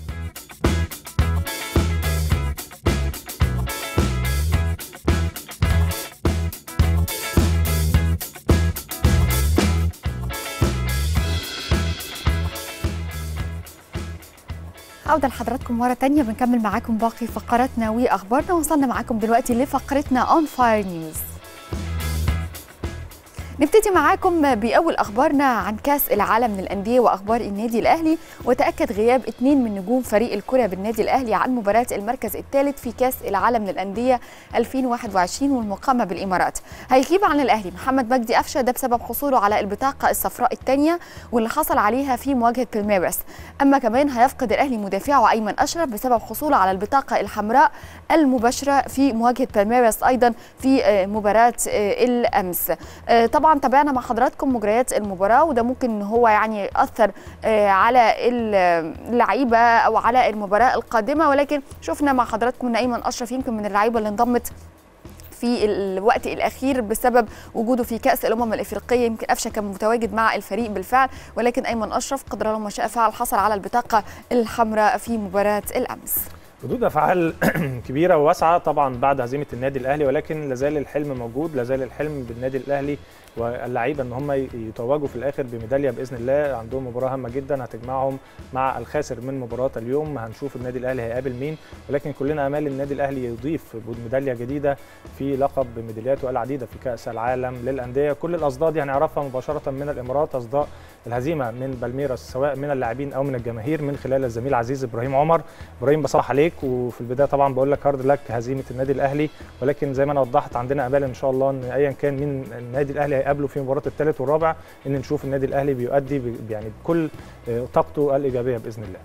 عودة لحضراتكم مرة تانية بنكمل معاكم باقي فقراتنا وأخبارنا وصلنا معاكم دلوقتي لفقرتنا اون فاير نيوز نبتدي معاكم بأول أخبارنا عن كأس العالم للأندية وأخبار النادي الأهلي وتأكد غياب اثنين من نجوم فريق الكرة بالنادي الأهلي عن مباراة المركز الثالث في كأس العالم للأندية 2021 والمقامة بالإمارات هيغيب عن الأهلي محمد مجدي أفشة ده بسبب حصوله على البطاقة الصفراء الثانية واللي حصل عليها في مواجهة بالميرس أما كمان هيفقد الأهلي مدافعه أيمن أشرف بسبب حصوله على البطاقة الحمراء المباشرة في مواجهة بالميرس أيضا في آه، مباراة آه، الأمس آه، طبعا تابعنا مع حضراتكم مجريات المباراة وده ممكن ان هو يعني يأثر آه، على اللعيبة أو على المباراة القادمة ولكن شفنا مع حضراتكم ان أيمن أشرف يمكن من اللعيبة اللي انضمت في الوقت الاخير بسبب وجوده في كاس الامم الافريقيه يمكن قفشه كان متواجد مع الفريق بالفعل ولكن ايمن اشرف قدر الله ما شاء فعل حصل على البطاقه الحمراء في مباراه الامس ردود افعال كبيره وواسعه طبعا بعد هزيمه النادي الاهلي ولكن لازال الحلم موجود لازال الحلم بالنادي الاهلي واللعيبه ان هم يتوجوا في الاخر بميداليه باذن الله عندهم مباراه هامه جدا هتجمعهم مع الخاسر من مباراه اليوم هنشوف النادي الاهلي هيقابل مين ولكن كلنا امال النادي الاهلي يضيف ميداليه جديده في لقب ميدالياته العديده في كاس العالم للانديه كل الاصداء دي هنعرفها مباشره من الامارات اصداء الهزيمه من بالميراس سواء من اللاعبين او من الجماهير من خلال الزميل عزيز ابراهيم عمر ابراهيم بصبح عليك وفي البدايه طبعا بقول لك هارد لك هزيمه النادي الاهلي ولكن زي ما انا وضحت عندنا امال ان شاء الله ان ايا كان مين النادي الاهلي هيقابله في مباراه الثالث والرابع ان نشوف النادي الاهلي بيؤدي ب- يعني بكل آه، طاقته الايجابيه باذن الله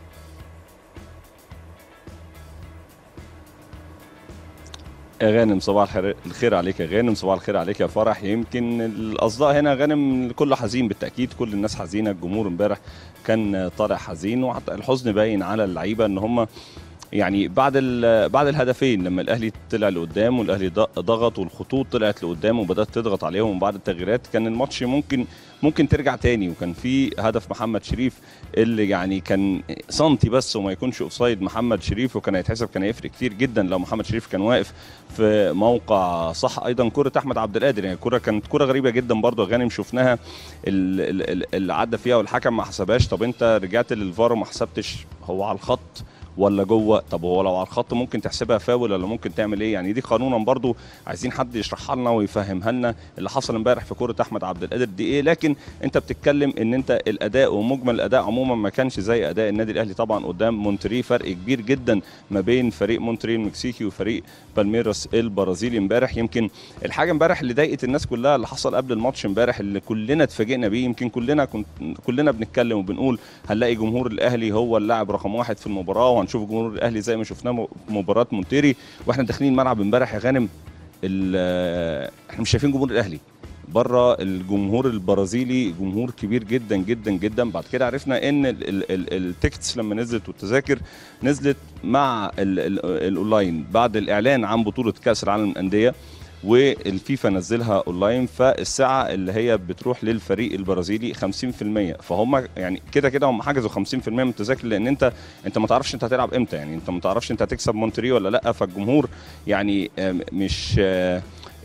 يا غانم صباح الخير الخير عليك يا غانم صباح الخير عليك يا فرح يمكن الاصداء هنا غانم كله حزين بالتاكيد كل الناس حزينه الجمهور امبارح كان طالع حزين وحتى الحزن باين على اللعيبه ان هم يعني بعد ال- بعد الهدفين لما الاهلي طلع لقدام والاهلي ض- ضغط والخطوط طلعت لقدام وبدات تضغط عليهم وبعد التغييرات كان الماتش ممكن ممكن ترجع تاني وكان في هدف محمد شريف اللي يعني كان سنتي بس وما يكونش اوفسايد محمد شريف وكان هيتحسب كان هيفرق كتير جدا لو محمد شريف كان واقف في موقع صح ايضا كره احمد عبد القادر يعني كره كانت كره غريبه جدا برضه يا غانم شفناها ال- ال- ال- اللي عدى فيها والحكم ما حسبهاش طب انت رجعت للفار وما حسبتش هو على الخط ولا جوه طب هو لو على الخط ممكن تحسبها فاول ولا ممكن تعمل ايه يعني دي قانونا برضو عايزين حد يشرحها لنا ويفهمها لنا اللي حصل امبارح في كره احمد عبد القادر دي ايه لكن انت بتتكلم ان انت الاداء ومجمل الاداء عموما ما كانش زي اداء النادي الاهلي طبعا قدام مونتري فرق كبير جدا ما بين فريق مونتري المكسيكي وفريق بالميراس البرازيلي امبارح يمكن الحاجه امبارح اللي ضايقت الناس كلها اللي حصل قبل الماتش امبارح اللي كلنا اتفاجئنا بيه يمكن كلنا كنت كلنا بنتكلم وبنقول هنلاقي جمهور الاهلي هو اللاعب رقم واحد في المباراه وهنشوف جمهور الاهلي زي ما شفناه م- في مباراه مونتيري واحنا داخلين الملعب امبارح يا غانم ال- احنا مش شايفين جمهور الاهلي بره الجمهور البرازيلي جمهور كبير جدا جدا جدا بعد كده عرفنا ان ال- ال- ال- التيكتس لما نزلت والتذاكر نزلت مع ال- ال- الاونلاين بعد الاعلان عن بطوله كاس العالم للانديه والفيفا نزلها اونلاين فالساعه اللي هي بتروح للفريق البرازيلي 50% فهم يعني كده كده هم حجزوا 50% من التذاكر لان انت انت ما تعرفش انت هتلعب امتى يعني انت ما تعرفش انت هتكسب مونتري ولا لا فالجمهور يعني آم، مش آه،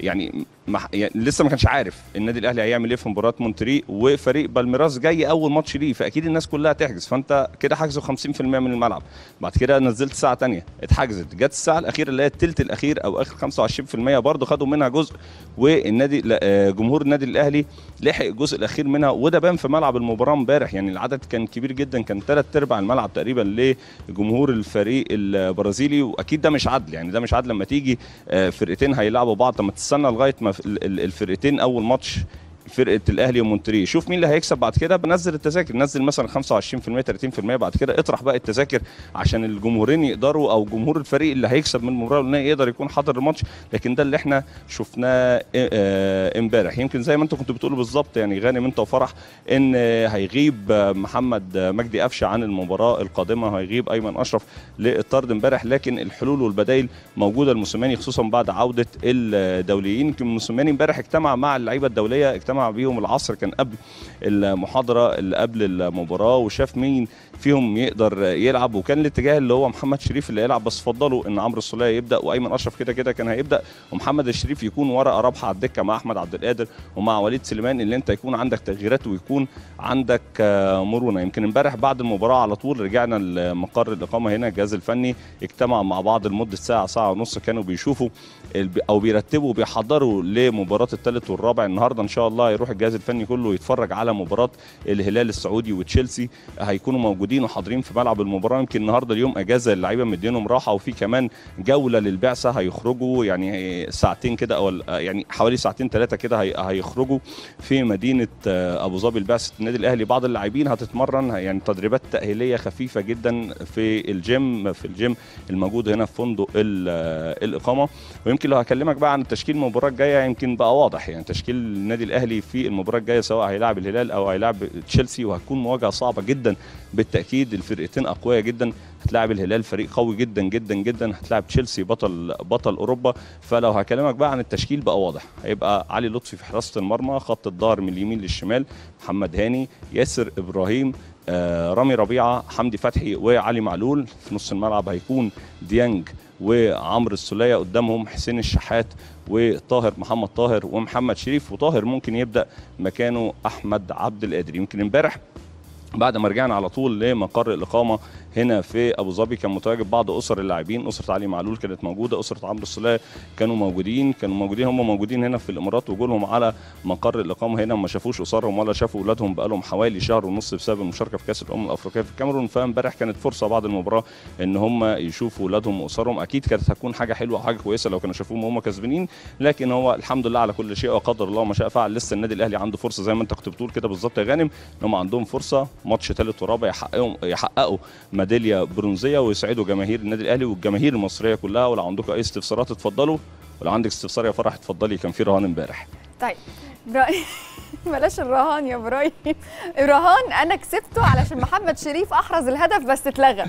يعني, مح يعني لسه ما كانش عارف النادي الاهلي هيعمل ايه في مباراه مونتري وفريق بالميراس جاي اول ماتش ليه فاكيد الناس كلها تحجز فانت كده حجزه 50% من الملعب بعد كده نزلت ساعه تانية اتحجزت جت الساعه الاخيره اللي هي الثلث الاخير او اخر 25% برضه خدوا منها جزء والنادي لا، آه، جمهور النادي الاهلي لحق الجزء الاخير منها وده بان في ملعب المباراه امبارح يعني العدد كان كبير جدا كان ثلاث ارباع الملعب تقريبا لجمهور الفريق البرازيلي واكيد ده مش عدل يعني ده مش عدل لما تيجي آه، فرقتين هيلعبوا بعض طب ما تستنى لغايه ما ال- ال- الفرقتين اول ماتش فرقه الاهلي ومونتري شوف مين اللي هيكسب بعد كده بنزل التذاكر نزل مثلا 25% 30% بعد كده اطرح بقى التذاكر عشان الجمهورين يقدروا او جمهور الفريق اللي هيكسب من المباراه النهائيه يقدر يكون حاضر الماتش لكن ده اللي احنا شفناه آه، امبارح يمكن زي ما انتم كنتوا بتقولوا بالظبط يعني غانم انت وفرح ان آه، هيغيب آه، محمد آه، مجدي قفشه عن المباراه القادمه هيغيب ايمن اشرف للطرد امبارح لكن الحلول والبدائل موجوده الموسيماني خصوصا بعد عوده الدوليين يمكن الموسيماني امبارح اجتمع مع اللعيبه الدوليه اجتمع بيهم العصر كان قبل المحاضره اللي قبل المباراه وشاف مين فيهم يقدر يلعب وكان الاتجاه اللي هو محمد شريف اللي يلعب بس فضلوا ان عمرو السوليه يبدا وايمن اشرف كده كده كان هيبدا ومحمد الشريف يكون ورقه رابحه على الدكه مع احمد عبد القادر ومع وليد سليمان اللي انت يكون عندك تغييرات ويكون عندك آه، مرونه يمكن امبارح بعد المباراه على طول رجعنا لمقر الاقامه هنا الجهاز الفني اجتمع مع بعض لمده ساعه ساعه ونص كانوا بيشوفوا الب- او بيرتبوا وبيحضروا لمباراه الثالث والرابع النهارده ان شاء الله هيروح الجهاز الفني كله يتفرج على مباراه الهلال السعودي وتشيلسي هيكونوا موجودين وحاضرين في ملعب المباراه يمكن النهارده اليوم اجازه اللعيبه مدينهم راحه وفي كمان جوله للبعثه هيخرجوا يعني ساعتين كده او يعني حوالي ساعتين ثلاثه كده هي- هيخرجوا في مدينه آه، ابو ظبي لبعثه النادي الاهلي بعض اللاعبين هتتمرن يعني تدريبات تاهيليه خفيفه جدا في الجيم في الجيم الموجود هنا في فندق ال- آه، الاقامه ويمكن لو هكلمك بقى عن التشكيل المباراه الجايه يمكن بقى واضح يعني تشكيل النادي الاهلي في المباراه الجايه سواء هيلاعب الهلال او هيلاعب تشيلسي وهتكون مواجهه صعبه جدا بالتاكيد الفرقتين اقوياء جدا هتلاعب الهلال فريق قوي جدا جدا جدا هتلاعب تشيلسي بطل بطل اوروبا فلو هكلمك بقى عن التشكيل بقى واضح هيبقى علي لطفي في حراسه المرمى خط الظهر من اليمين للشمال محمد هاني ياسر ابراهيم آه رامي ربيعه حمدي فتحي وعلي معلول في نص الملعب هيكون ديانج وعمرو السوليه قدامهم حسين الشحات وطاهر محمد طاهر ومحمد شريف وطاهر ممكن يبدا مكانه احمد عبد القادر يمكن امبارح بعد ما رجعنا على طول لمقر الاقامه هنا في ابو ظبي كان متواجد بعض اسر اللاعبين اسره علي معلول كانت موجوده اسره عمرو السوليه كانوا موجودين كانوا موجودين هم موجودين هنا في الامارات وجولهم على مقر الاقامه هنا ما شافوش اسرهم ولا شافوا اولادهم بقالهم حوالي شهر ونص بسبب المشاركه في كاس الامم الافريقيه في الكاميرون فامبارح كانت فرصه بعد المباراه ان هم يشوفوا اولادهم واسرهم اكيد كانت هتكون حاجه حلوه وحاجه كويسه لو كانوا شافوهم وهم كسبانين لكن هو الحمد لله على كل شيء وقدر الله ما شاء فعل لسه النادي الاهلي عنده فرصه زي ما انت كنت بتقول كده بالظبط يا غانم ان هم عندهم فرصه ماتش ثالث ورابع يحققوا يحققوا ميداليه برونزيه ويسعدوا جماهير النادي الاهلي والجماهير المصريه كلها ولو عندكم اي استفسارات اتفضلوا ولو عندك استفسار يا فرح اتفضلي كان في رهان امبارح طيب براي بلاش الرهان يا ابراهيم الرهان انا كسبته علشان محمد شريف احرز الهدف بس اتلغى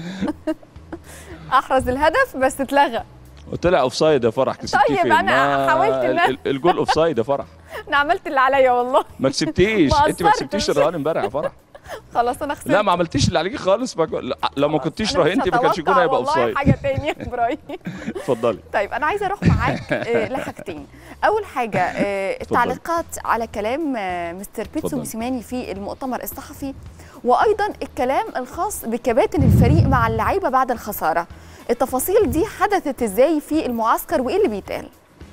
احرز الهدف بس اتلغى طلع اوف سايد يا فرح كسبتيه طيب، فين؟ أنا ما حاولت إن أنا- ال- ال- الجول اوف سايد يا فرح انا عملت اللي عليا والله ما كسبتيش ما انت ما قصرتش. كسبتيش الرهان امبارح يا فرح خلاص انا خسرت لا ما عملتيش اللي عليكي خالص ما... لا، لو ما كنتيش أنا مش راهنتي ما كانش هتوقع الجول هيبقى اوف والله سايد حاجه تانية يا ابراهيم اتفضلي طيب انا عايزه اروح معاك آه، لحاجتين اول حاجه آه، التعليقات على كلام آه، مستر بيتسو اتفضل. موسيماني في المؤتمر الصحفي وايضا الكلام الخاص بكباتن الفريق مع اللعيبه بعد الخساره التفاصيل دي حدثت ازاي في المعسكر وايه اللي بيتقال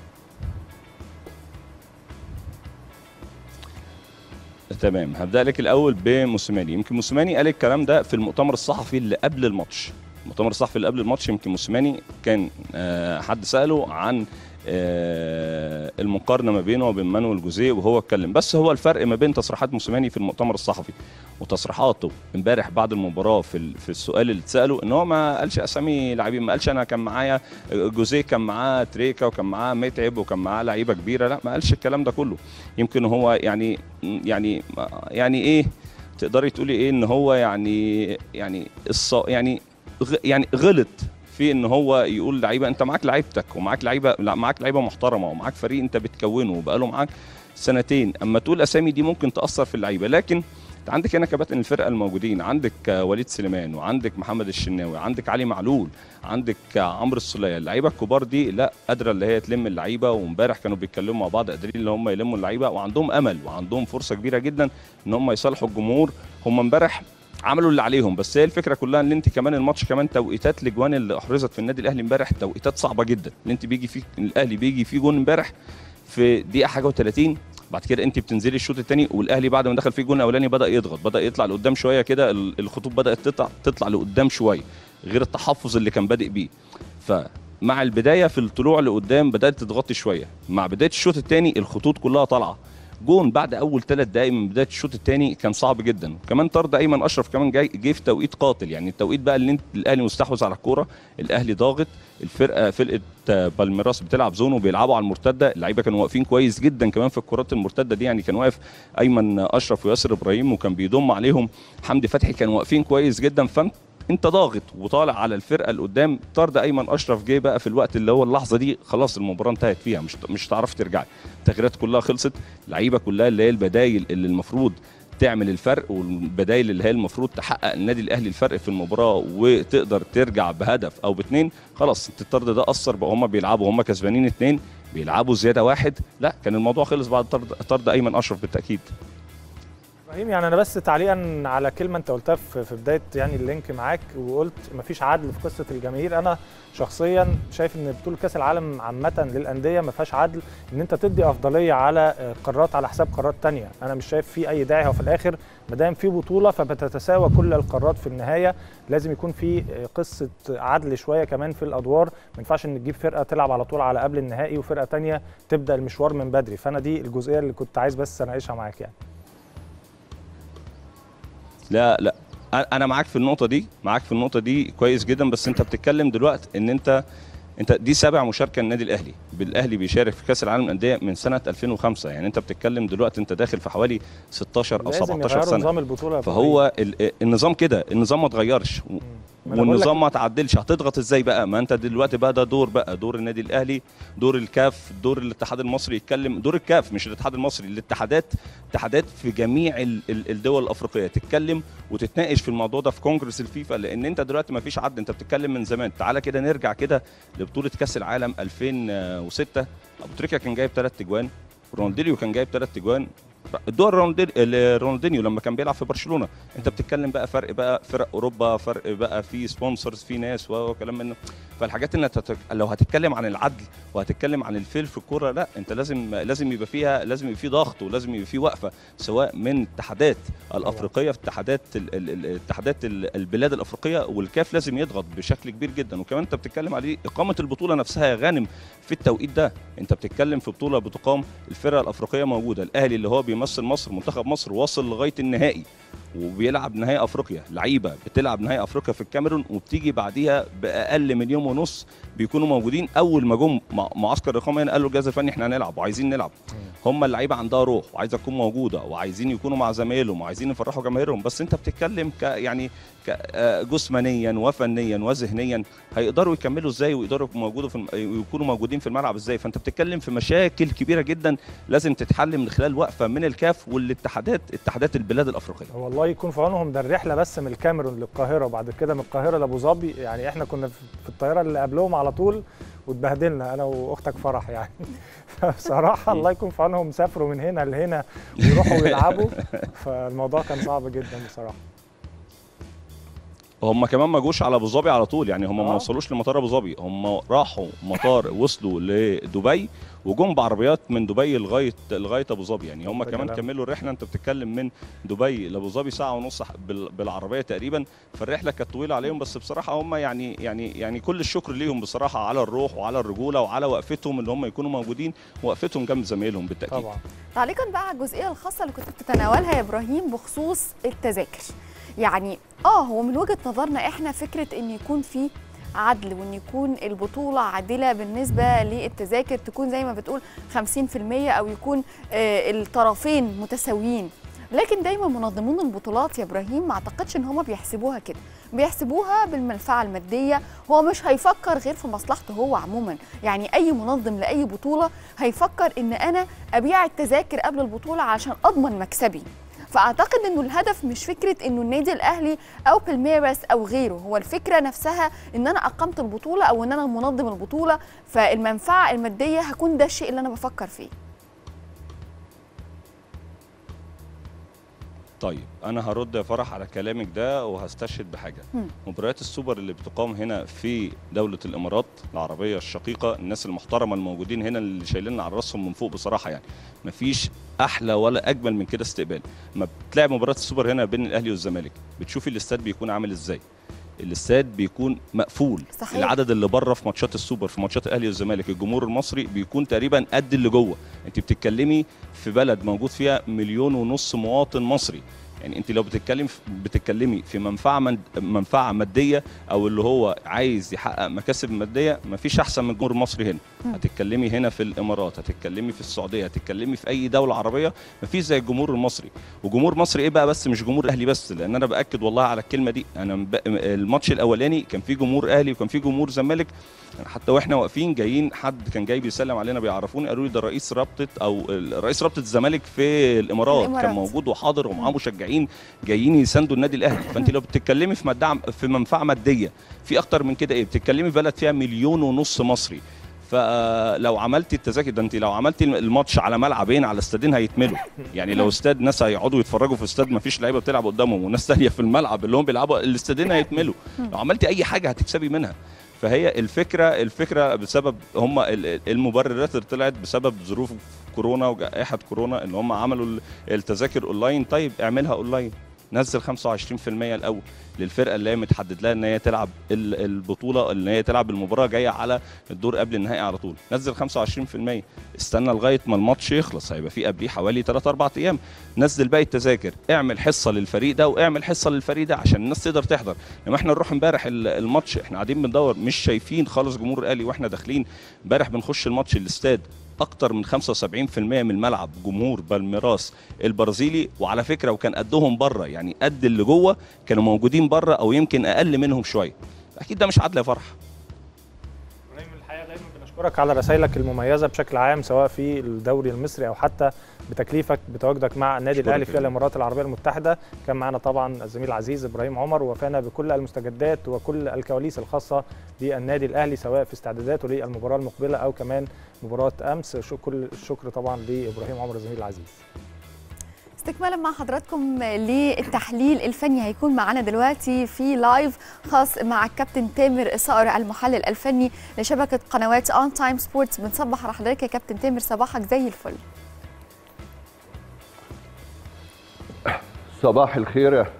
تمام هبدا لك الاول بموسيماني يمكن موسيماني قال الكلام ده في المؤتمر الصحفي اللي قبل الماتش المؤتمر الصحفي اللي قبل الماتش يمكن موسيماني كان آه، حد ساله عن آه، المقارنه ما بينه وبين مانويل جوزيه وهو اتكلم بس هو الفرق ما بين تصريحات موسيماني في المؤتمر الصحفي وتصريحاته امبارح بعد المباراه في ال- في السؤال اللي اتساله ان هو ما قالش اسامي لاعبين ما قالش انا كان معايا جوزيه كان معاه تريكا وكان معاه متعب وكان معاه لعيبه كبيره لا ما قالش الكلام ده كله يمكن هو يعني يعني يعني ايه تقدري تقولي ايه ان هو يعني يعني الص يعني غ يعني غلط في ان هو يقول لعيبه انت معاك لعيبتك ومعاك لعيبه لا معاك لعيبه محترمه ومعاك فريق انت بتكونه وبقاله معاك سنتين اما تقول اسامي دي ممكن تاثر في اللعيبه لكن عندك هنا كباتن الفرقه الموجودين عندك آه، وليد سليمان وعندك محمد الشناوي عندك علي معلول عندك آه، عمرو السوليه اللعيبه الكبار دي لا قادره اللي هي تلم اللعيبه وامبارح كانوا بيتكلموا مع بعض قادرين اللي هم يلموا اللعيبه وعندهم امل وعندهم فرصه كبيره جدا ان هم يصالحوا الجمهور هم امبارح عملوا اللي عليهم بس هي الفكره كلها ان انت كمان الماتش كمان توقيتات الاجوان اللي احرزت في النادي الاهلي امبارح توقيتات صعبه جدا ان انت بيجي فيك الاهلي بيجي فيه جون امبارح في دقيقه حاجه و30 بعد كده انت بتنزلي الشوط الثاني والاهلي بعد ما دخل فيه الجون الاولاني بدا يضغط بدا يطلع لقدام شويه كده ال- الخطوط بدات تطلع تطلع لقدام شويه غير التحفظ اللي كان بادئ بيه فمع البدايه في الطلوع لقدام بدات تضغطي شويه مع بدايه الشوط الثاني الخطوط كلها طالعه جون بعد اول ثلاث دقائق من بدايه الشوط الثاني كان صعب جدا كمان طرد ايمن اشرف كمان جاي جه في توقيت قاتل يعني التوقيت بقى اللي انت الاهلي مستحوذ على الكوره الاهلي ضاغط الفرقه فرقه آه، بالميراس بتلعب زون وبيلعبوا على المرتده اللعيبه كانوا واقفين كويس جدا كمان في الكرات المرتده دي يعني كان واقف ايمن اشرف وياسر ابراهيم وكان بيضم عليهم حمدي فتحي كانوا واقفين كويس جدا فانت انت ضاغط وطالع على الفرقه اللي قدام طرد ايمن اشرف جه بقى في الوقت اللي هو اللحظه دي خلاص المباراه انتهت فيها مش مش هتعرفي ترجعي التغييرات كلها خلصت اللعيبه كلها اللي هي البدايل اللي المفروض تعمل الفرق والبدايل اللي هي المفروض تحقق النادي الاهلي الفرق في المباراه وتقدر ترجع بهدف او باتنين خلاص انت الطرد ده اثر بقى هم بيلعبوا هم كسبانين اتنين بيلعبوا زياده واحد لا كان الموضوع خلص بعد طرد طرد ايمن اشرف بالتاكيد ابراهيم يعني انا بس تعليقا على كلمه انت قلتها في في بدايه يعني اللينك معاك وقلت مفيش عدل في قصه الجماهير انا شخصيا شايف ان بطوله كاس العالم عامه للانديه ما فيهاش عدل ان انت تدي افضليه على آه، قارات على حساب قارات تانية انا مش شايف في اي داعي هو في الاخر ما دام في بطوله فبتتساوى كل القارات في النهايه لازم يكون في آه، قصه عدل شويه كمان في الادوار ما ينفعش ان تجيب فرقه تلعب على طول على قبل النهائي وفرقه تانية تبدا المشوار من بدري فانا دي الجزئيه اللي كنت عايز بس اناقشها معاك يعني لا لا انا معاك في النقطه دي معاك في النقطه دي كويس جدا بس انت بتتكلم دلوقتي ان انت انت دي سابع مشاركه النادي الاهلي بالاهلي بيشارك في كاس العالم للانديه من سنه 2005 يعني انت بتتكلم دلوقتي انت داخل في حوالي 16 او لازم 17 يغيروا سنه نظام البطوله يا فهو ال- النظام كده النظام ما اتغيرش ما أنا بقول والنظام لك- ما تعدلش هتضغط ازاي بقى ما انت دلوقتي بقى ده دور بقى دور النادي الاهلي دور الكاف دور الاتحاد المصري يتكلم دور الكاف مش الاتحاد المصري الاتحادات اتحادات في جميع ال- ال- الدول الافريقيه تتكلم وتتناقش في الموضوع ده في كونجرس الفيفا لان انت دلوقتي ما فيش عد انت بتتكلم من زمان تعالى كده نرجع كده لبطوله كاس العالم 2006 ابو تريكه كان جايب ثلاث اجوان رونالدينيو كان جايب ثلاث اجوان الدور رونالدينيو رونالدينيو لما كان بيلعب في برشلونه انت بتتكلم بقى فرق بقى فرق اوروبا فرق بقى في سبونسرز في ناس وكلام منه فالحاجات اللي هتت... لو هتتكلم عن العدل وهتتكلم عن الفيل في الكوره لا انت لازم لازم يبقى فيها لازم يبقى في ضغط ولازم يبقى في وقفه سواء من الاتحادات الافريقيه في اتحادات ال- ال- ال- اتحادات ال- البلاد الافريقيه والكاف لازم يضغط بشكل كبير جدا وكمان انت بتتكلم عليه اقامه البطوله نفسها يا غانم في التوقيت ده انت بتتكلم في بطوله بتقام الفرقه الافريقيه موجوده الاهلي اللي هو بيمثل مصر منتخب مصر واصل لغايه النهائي وبيلعب نهائي افريقيا لعيبه بتلعب نهائي افريقيا في الكاميرون وبتيجي بعديها باقل من يوم ونص بيكونوا موجودين اول ما جم مع- معسكر الاقامه هنا قالوا الجهاز الفني احنا هنلعب وعايزين نلعب هم اللعيبه عندها روح وعايزه تكون موجوده وعايزين يكونوا مع زمايلهم وعايزين يفرحوا جماهيرهم بس انت بتتكلم ك يعني ك آه، جسمانيا وفنيا وذهنيا هيقدروا يكملوا ازاي ويقدروا يكونوا موجودوا في الم- يكونوا موجودين في الملعب ازاي فانت بتتكلم في مشاكل كبيره جدا لازم تتحل من خلال وقفه من الكاف والاتحادات اتحادات البلاد الافريقيه والله يكون في عونهم ده الرحله بس من الكاميرون للقاهره وبعد كده من القاهره لابو ظبي يعني احنا كنا في في الطياره اللي قبلهم على طول واتبهدلنا انا واختك فرح يعني بصراحه الله يكون في عونهم سافروا من هنا لهنا ويروحوا ويلعبوا فالموضوع كان صعب جدا بصراحه هم كمان ما جوش على ابو ظبي على طول يعني هم ما آه. وصلوش لمطار ابو ظبي هم راحوا مطار وصلوا لدبي وجم بعربيات من دبي لغايه لغايه ابو ظبي يعني هم ده كمان كلام. كملوا الرحله انت بتتكلم من دبي لابو ظبي ساعه ونص بال- بالعربيه تقريبا فالرحله كانت طويله عليهم بس بصراحه هم يعني يعني يعني كل الشكر ليهم بصراحه على الروح وعلى الرجوله وعلى وقفتهم اللي هم يكونوا موجودين وقفتهم جنب زمايلهم بالتاكيد طبعا تعليقا بقى على الجزئيه الخاصه اللي كنت بتتناولها يا ابراهيم بخصوص التذاكر يعني اه هو من وجهه نظرنا احنا فكره ان يكون في عدل وان يكون البطوله عادله بالنسبه للتذاكر تكون زي ما بتقول 50% او يكون آه الطرفين متساويين لكن دايما منظمون البطولات يا ابراهيم ما اعتقدش ان هم بيحسبوها كده بيحسبوها بالمنفعه الماديه هو مش هيفكر غير في مصلحته هو عموما يعني اي منظم لاي بطوله هيفكر ان انا ابيع التذاكر قبل البطوله علشان اضمن مكسبي فاعتقد انه الهدف مش فكره انه النادي الاهلي او بالميراس او غيره هو الفكره نفسها ان انا اقمت البطوله او ان انا منظم البطوله فالمنفعه الماديه هكون ده الشيء اللي انا بفكر فيه طيب انا هرد يا فرح على كلامك ده وهستشهد بحاجه مم. مباريات السوبر اللي بتقام هنا في دوله الامارات العربيه الشقيقه الناس المحترمه الموجودين هنا اللي شايلين على راسهم من فوق بصراحه يعني مفيش احلى ولا اجمل من كده استقبال ما بتلعب مباراه السوبر هنا بين الاهلي والزمالك بتشوفي الاستاد بيكون عامل ازاي الاستاد بيكون مقفول صحيح. العدد اللي بره في ماتشات السوبر في ماتشات الاهلي والزمالك الجمهور المصري بيكون تقريبا قد اللي جوه انت بتتكلمي في بلد موجود فيها مليون ونص مواطن مصري يعني انت لو بتتكلم بتتكلمي في منفعه مد... منفعه ماديه او اللي هو عايز يحقق مكاسب ماديه مفيش احسن من الجمهور المصري هنا هتتكلمي هنا في الامارات هتتكلمي في السعوديه هتتكلمي في اي دوله عربيه مفيش زي الجمهور المصري وجمهور مصري ايه بقى بس مش جمهور اهلي بس لان انا باكد والله على الكلمه دي انا مب... الماتش الاولاني كان فيه جمهور اهلي وكان فيه جمهور زمالك حتى واحنا واقفين جايين حد كان جاي بيسلم علينا بيعرفوني قالوا لي ده رئيس رابطه او رئيس رابطه الزمالك في الامارات, الإمارات. كان موجود وحاضر ومعاه مشجعين جايين يساندوا النادي الاهلي فانت لو بتتكلمي في مدعم في منفعه ماديه في اكتر من كده ايه بتتكلمي في بلد فيها مليون ونص مصري فلو عملتي التذاكر ده انت لو عملتي الماتش على ملعبين على استادين هيتملوا يعني لو استاد ناس هيقعدوا يتفرجوا في استاد ما فيش لعيبه بتلعب قدامهم وناس ثانيه في الملعب اللي هم بيلعبوا الاستادين هيتملوا لو عملتي اي حاجه هتكسبي منها فهي الفكره الفكره بسبب هم المبررات اللي طلعت بسبب ظروف كورونا وجائحه كورونا ان هم عملوا التذاكر اونلاين طيب اعملها اونلاين نزل 25% الاول للفرقه اللي هي متحدد لها ان هي تلعب البطوله ان هي تلعب المباراه جايه على الدور قبل النهائي على طول نزل 25% استنى لغايه ما الماتش يخلص هيبقى في قبليه حوالي 3 4 ايام نزل باقي التذاكر اعمل حصه للفريق ده واعمل حصه للفريق ده عشان الناس تقدر تحضر لما احنا نروح امبارح الماتش احنا قاعدين بندور مش شايفين خالص جمهور الاهلي واحنا داخلين امبارح بنخش الماتش الاستاد اكتر من 75% من الملعب جمهور بالميراس البرازيلي وعلى فكره وكان قدهم بره يعني قد اللي جوه كانوا موجودين بره او يمكن اقل منهم شويه اكيد ده مش عدل يا فرح ابراهيم الحقيقه دايما بنشكرك على رسائلك المميزه بشكل عام سواء في الدوري المصري او حتى بتكليفك بتواجدك مع النادي الاهلي في الامارات العربيه المتحده كان معنا طبعا الزميل العزيز ابراهيم عمر ووفانا بكل المستجدات وكل الكواليس الخاصه بالنادي الاهلي سواء في استعداداته للمباراه المقبله او كمان مباراه امس كل الشكر طبعا لابراهيم عمر الزميل العزيز استكمالا مع حضراتكم للتحليل الفني هيكون معانا دلوقتي في لايف خاص مع الكابتن تامر صقر المحلل الفني لشبكه قنوات اون تايم سبورتس بنصبح على حضرتك يا كابتن تامر صباحك زي الفل صباح الخير يا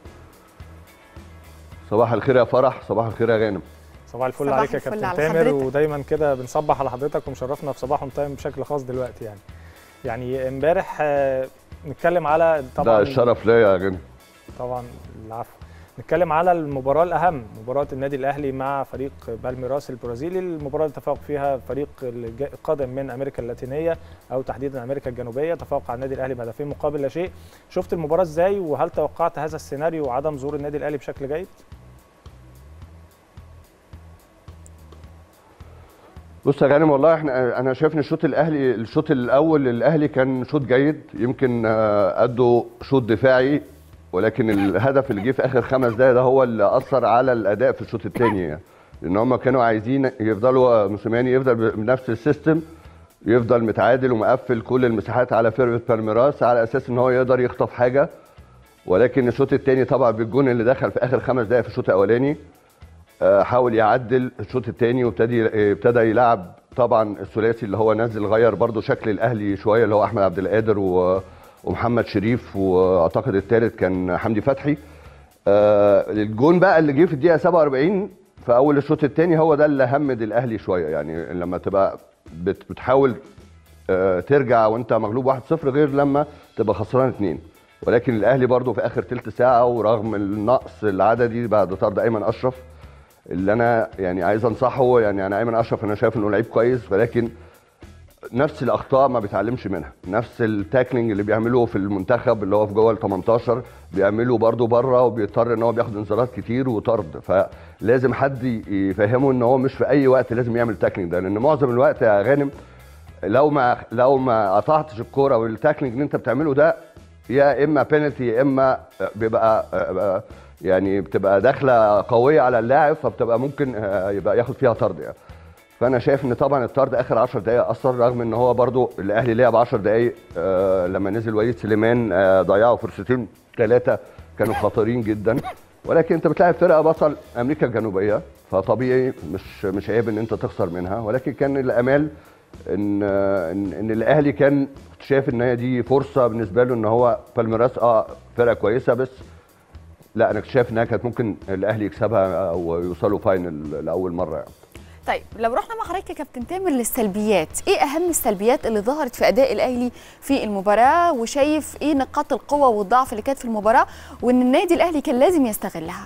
صباح الخير يا فرح صباح الخير يا غانم صباح الفل صباح عليك يا الفل كابتن على تامر حضرتك. ودايما كده بنصبح على حضرتك ومشرفنا في صباح اون تايم بشكل خاص دلوقتي يعني يعني امبارح آه، نتكلم على طبعا ده الشرف ليا يا غانم طبعا العفو نتكلم على المباراة الأهم مباراة النادي الأهلي مع فريق بالميراس البرازيلي المباراة اللي تفوق فيها فريق الج- القادم من أمريكا اللاتينية أو تحديدا أمريكا الجنوبية تفوق على النادي الأهلي بهدفين مقابل لا شيء شفت المباراة إزاي وهل توقعت هذا السيناريو وعدم ظهور النادي الأهلي بشكل جيد؟ بص يا غانم والله احنا انا شايف ان الشوط الاهلي الشوط الاول الاهلي كان شوط جيد يمكن آه، ادوا شوط دفاعي ولكن الهدف اللي جه في اخر خمس دقايق ده هو اللي اثر على الاداء في الشوط الثاني يعني لان هم كانوا عايزين يفضلوا موسيماني يفضل بنفس السيستم يفضل متعادل ومقفل كل المساحات على فرقه بالميراس على اساس ان هو يقدر يخطف حاجه ولكن الشوط الثاني طبعا بالجون اللي دخل في اخر خمس دقائق في الشوط الاولاني آه، حاول يعدل الشوط الثاني وابتدي ابتدى يلعب طبعا الثلاثي اللي هو نزل غير برضو شكل الاهلي شويه اللي هو احمد عبد القادر و- ومحمد شريف واعتقد الثالث كان حمدي فتحي آه، الجون بقى اللي جه في الدقيقه 47 في اول الشوط الثاني هو ده اللي همد الاهلي شويه يعني لما تبقى بت- بتحاول آه، ترجع وانت مغلوب 1-0 غير لما تبقى خسران 2 ولكن الاهلي برضو في اخر ثلث ساعه ورغم النقص العددي بعد طرد ايمن اشرف اللي انا يعني عايز انصحه يعني انا ايمن اشرف انا شايف انه لعيب كويس ولكن نفس الاخطاء ما بيتعلمش منها نفس التاكلينج اللي بيعمله في المنتخب اللي هو في جوه ال 18 بيعمله برده بره وبيضطر ان هو بياخد انذارات كتير وطرد فلازم حد يفهمه ان هو مش في اي وقت لازم يعمل التاكلينج ده لان معظم الوقت يا غانم لو ما لو ما قطعتش الكوره والتاكلينج اللي انت بتعمله ده يا اما بينالتي يا اما بيبقى آه، يعني بتبقى داخله قويه على اللاعب فبتبقى ممكن آه، يبقى ياخد فيها طرد يعني فانا شايف ان طبعا الطرد اخر 10 دقائق اثر رغم ان هو برضو الاهلي لعب 10 دقائق آه لما نزل وليد سليمان آه ضيعوا فرصتين ثلاثه كانوا خطيرين جدا ولكن انت بتلاعب فرقه بطل امريكا الجنوبيه فطبيعي مش مش عيب ان انت تخسر منها ولكن كان الامال ان ان, إن الاهلي كان كنت شايف ان هي دي فرصه بالنسبه له ان هو بالميراس اه فرقه كويسه بس لا انا كنت شايف انها كانت ممكن الاهلي يكسبها او يوصلوا فاينل لاول مره يعني طيب لو رحنا مع حضرتك يا كابتن تامر للسلبيات ايه اهم السلبيات اللي ظهرت في اداء الاهلي في المباراه وشايف ايه نقاط القوه والضعف اللي كانت في المباراه وان النادي الاهلي كان لازم يستغلها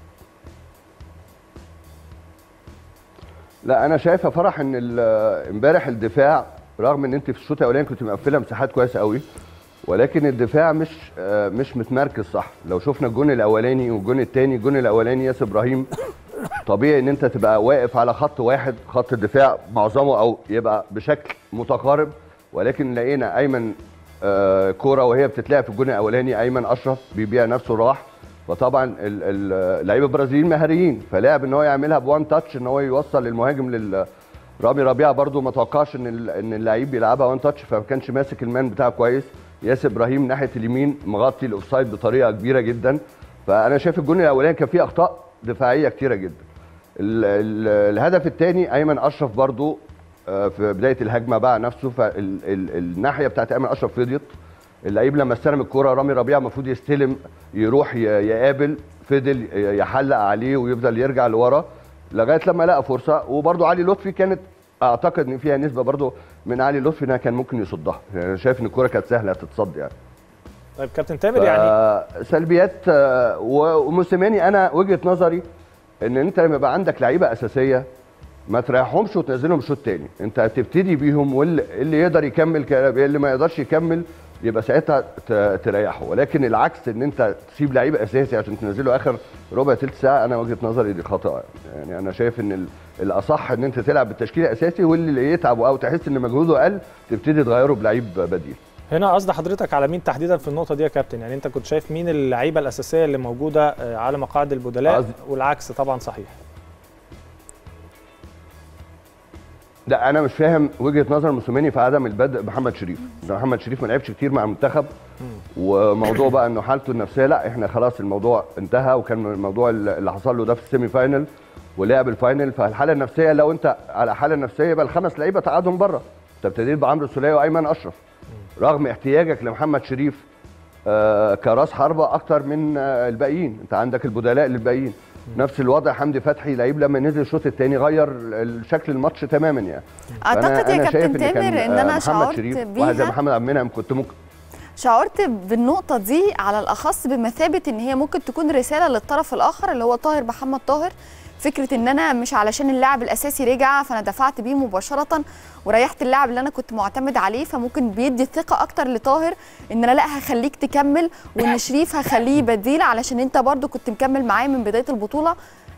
لا انا شايف يا فرح ان ال- امبارح الدفاع رغم ان انت في الشوط الاولاني كنت مقفله مساحات كويسه قوي ولكن الدفاع مش آه، مش متمركز صح لو شفنا الجون الاولاني والجون الثاني الجون الاولاني ياسر ابراهيم طبيعي ان انت تبقى واقف على خط واحد خط الدفاع معظمه او يبقى بشكل متقارب ولكن لقينا ايمن آه، كوره وهي بتتلعب في الجون الاولاني ايمن اشرف بيبيع نفسه راح فطبعا ال- ال- اللعيبه البرازيليين مهاريين فلعب ان هو يعملها بوان تاتش ان هو يوصل المهاجم لل رامي ربيعه برضو ما توقعش ان ال- ان اللعيب بيلعبها وان تاتش فما كانش ماسك المان بتاعه كويس ياسر ابراهيم ناحيه اليمين مغطي الاوفسايد بطريقه كبيره جدا فانا شايف الجون الاولاني كان فيه اخطاء دفاعيه كتيره جدا ال ال الهدف الثاني ايمن اشرف برضو آه، في بدايه الهجمه باع نفسه فالناحيه بتاعت ايمن اشرف فضيت اللعيب لما استلم الكرة رامي ربيعه المفروض يستلم يروح ي- يقابل فضل ي- يحلق عليه ويفضل يرجع لورا لغايه لما لقى فرصه وبرده علي لطفي كانت اعتقد ان فيها نسبه برده من علي لطفي انها كان ممكن يصدها يعني أنا شايف ان الكرة كانت سهله تتصد يعني طيب كابتن تامر يعني يعني سلبيات آه، و- وموسيماني انا وجهه نظري ان انت لما يبقى عندك لعيبه اساسيه ما تريحهمش وتنزلهم شوط تاني انت هتبتدي بيهم واللي اللي يقدر يكمل كلام اللي ما يقدرش يكمل يبقى ساعتها ت- تريحه ولكن العكس ان انت تسيب لعيب اساسي عشان تنزله اخر ربع تلت ساعه انا وجهه نظري دي خطا يعني انا شايف ان ال- الاصح ان انت تلعب بالتشكيل الاساسي واللي يتعب او تحس ان مجهوده قل تبتدي تغيره بلعيب بديل هنا قصد حضرتك على مين تحديدا في النقطه دي يا كابتن يعني انت كنت شايف مين اللعيبه الاساسيه اللي موجوده آه، على مقاعد البدلاء قصدي- والعكس طبعا صحيح لا انا مش فاهم وجهه نظر موسيماني في عدم البدء محمد شريف ده محمد شريف ما لعبش كتير مع المنتخب وموضوع بقى انه حالته النفسيه لا احنا خلاص الموضوع انتهى وكان الموضوع اللي حصل له ده في السيمي فاينل ولعب الفاينل فالحاله النفسيه لو انت على حاله نفسيه يبقى الخمس لعيبه تقعدهم بره انت ابتديت بعمرو السوليه وايمن اشرف رغم احتياجك لمحمد شريف آه، كراس حربه اكتر من آه، الباقيين انت عندك البدلاء للباقيين نفس الوضع حمدي فتحي لعيب لما نزل الشوط الثاني غير ال- شكل الماتش تماما يعني اعتقد فأنا- يا أنا كابتن شايف تامر كان، ان آه، انا محمد شعرت شريف واحد زي بيها محمد عبد المنعم كنت ممكن شعرت بالنقطة دي على الأخص بمثابة إن هي ممكن تكون رسالة للطرف الآخر اللي هو طاهر محمد طاهر فكرة إن أنا مش علشان اللاعب الأساسي رجع فأنا دفعت بيه مباشرة وريحت اللاعب اللي أنا كنت معتمد عليه فممكن بيدي ثقة أكتر لطاهر إن أنا لا هخليك تكمل وإن شريف هخليه بديل علشان أنت برضو كنت مكمل معايا من بداية البطولة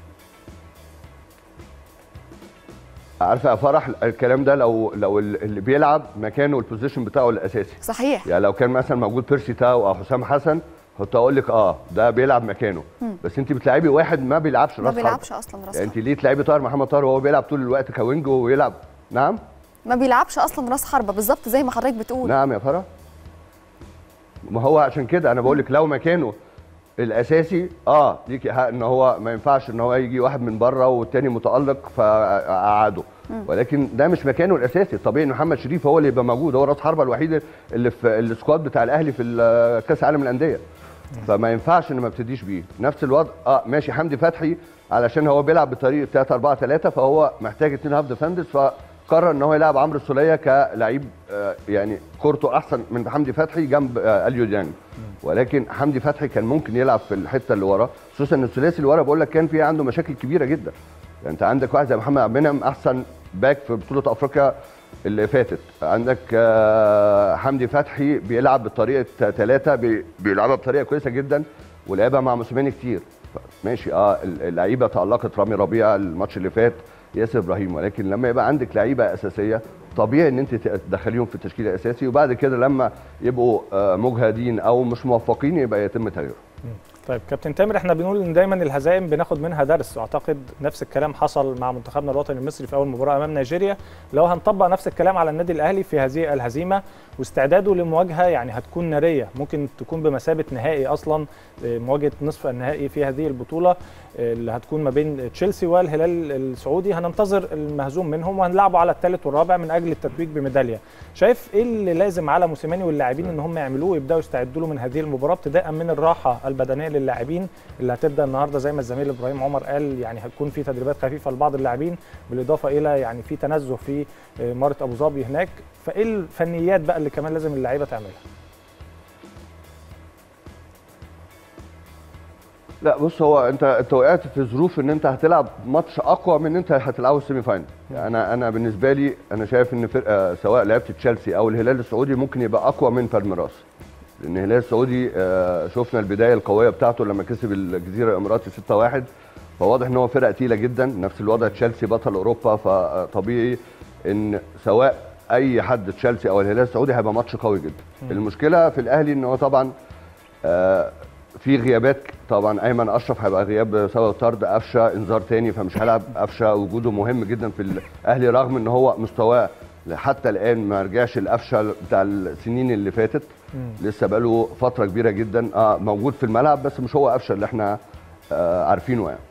عارفه يا فرح الكلام ده لو لو اللي بيلعب مكانه البوزيشن بتاعه الاساسي صحيح يعني لو كان مثلا موجود بيرسي تاو او حسام حسن كنت اقول لك اه ده بيلعب مكانه بس انت بتلعبي واحد ما بيلعبش ما راس حربة. بيلعبش أصلا راس يعني انت حربة ليه تلعبي طاهر محمد طاهر وهو بيلعب طول الوقت كوينج ويلعب نعم ما بيلعبش أصلا راس حربة بالظبط زي ما حضرتك بتقول نعم يا فرح ما هو عشان كده انا بقول لك لو مكانه الاساسي اه ليكي حق ان هو ما ينفعش ان هو يجي واحد من بره والتاني متالق فقعده ولكن ده مش مكانه الاساسي طبيعي ان محمد شريف هو اللي يبقى موجود هو راس حربه الوحيد اللي في السكواد بتاع الاهلي في ال- كاس العالم للانديه فما ينفعش ان ما ابتديش بيه نفس الوضع اه ماشي حمدي فتحي علشان هو بيلعب بطريقه 3 4 3 فهو محتاج اثنين هاف ديفندرز فقرر ان هو يلعب عمرو السوليه كلعيب آه يعني كورته احسن من حمدي فتحي جنب آه اليو ديانج ولكن حمدي فتحي كان ممكن يلعب في الحته اللي ورا خصوصا ان الثلاثي اللي ورا بقول لك كان في عنده مشاكل كبيره جدا يعني انت عندك واحد زي محمد عبد المنعم احسن باك في بطوله افريقيا اللي فاتت عندك آه، حمدي فتحي بيلعب بطريقه ثلاثه بيلعبها بطريقه كويسه جدا ولعبها مع موسيماني كتير ف- ماشي اه اللعيبه تالقت رامي ربيعه الماتش اللي فات ياسر ابراهيم ولكن لما يبقى عندك لعيبه اساسيه طبيعي ان انت تدخليهم في التشكيل الاساسي وبعد كده لما يبقوا آه، مجهدين او مش موفقين يبقى يتم تغييرهم طيب كابتن تامر احنا بنقول ان دايما الهزائم بناخد منها درس واعتقد نفس الكلام حصل مع منتخبنا الوطني المصري في اول مباراه امام نيجيريا لو هنطبق نفس الكلام على النادي الاهلي في هذه الهزيمه واستعداده لمواجهه يعني هتكون ناريه ممكن تكون بمثابه نهائي اصلا اه، مواجهه نصف النهائي في هذه البطوله اه، اللي هتكون ما بين تشيلسي والهلال السعودي هننتظر المهزوم منهم وهنلعبوا على الثالث والرابع من اجل التتويج بميداليه شايف ايه اللي لازم على موسيماني واللاعبين ان هم يعملوه ويبداوا يستعدوا له من هذه المباراه ابتداء من الراحه البدنيه للاعبين اللي هتبدا النهارده زي ما الزميل ابراهيم عمر قال يعني هتكون في تدريبات خفيفه لبعض اللاعبين بالاضافه الى يعني في تنزه في اه، ماره ابو ظبي هناك فايه الفنيات بقى اللي كمان لازم اللعيبه تعملها لا بص هو انت انت وقعت في ظروف ان انت هتلعب ماتش اقوى من ان انت هتلعبه السيمي فاينل انا انا بالنسبه لي انا شايف ان فرقه سواء لعبت تشيلسي او الهلال السعودي ممكن يبقى اقوى من بالميراس لان الهلال السعودي آه، شفنا البدايه القويه بتاعته لما كسب الجزيره الاماراتي 6-1 فواضح ان هو فرقه تقيله جدا نفس الوضع تشيلسي بطل اوروبا فطبيعي ان سواء اي حد تشيلسي او الهلال السعودي هيبقى ماتش قوي جدا المشكله في الاهلي ان هو طبعا آه، في غيابات طبعا ايمن اشرف هيبقى غياب بسبب طرد قفشه انذار تاني فمش هيلعب قفشه وجوده مهم جدا في الاهلي رغم ان هو مستواه حتى الان ما رجعش القفشه بتاع السنين اللي فاتت لسه بقاله فتره كبيره جدا اه موجود في الملعب بس مش هو قفشه اللي احنا آه عارفينه يعني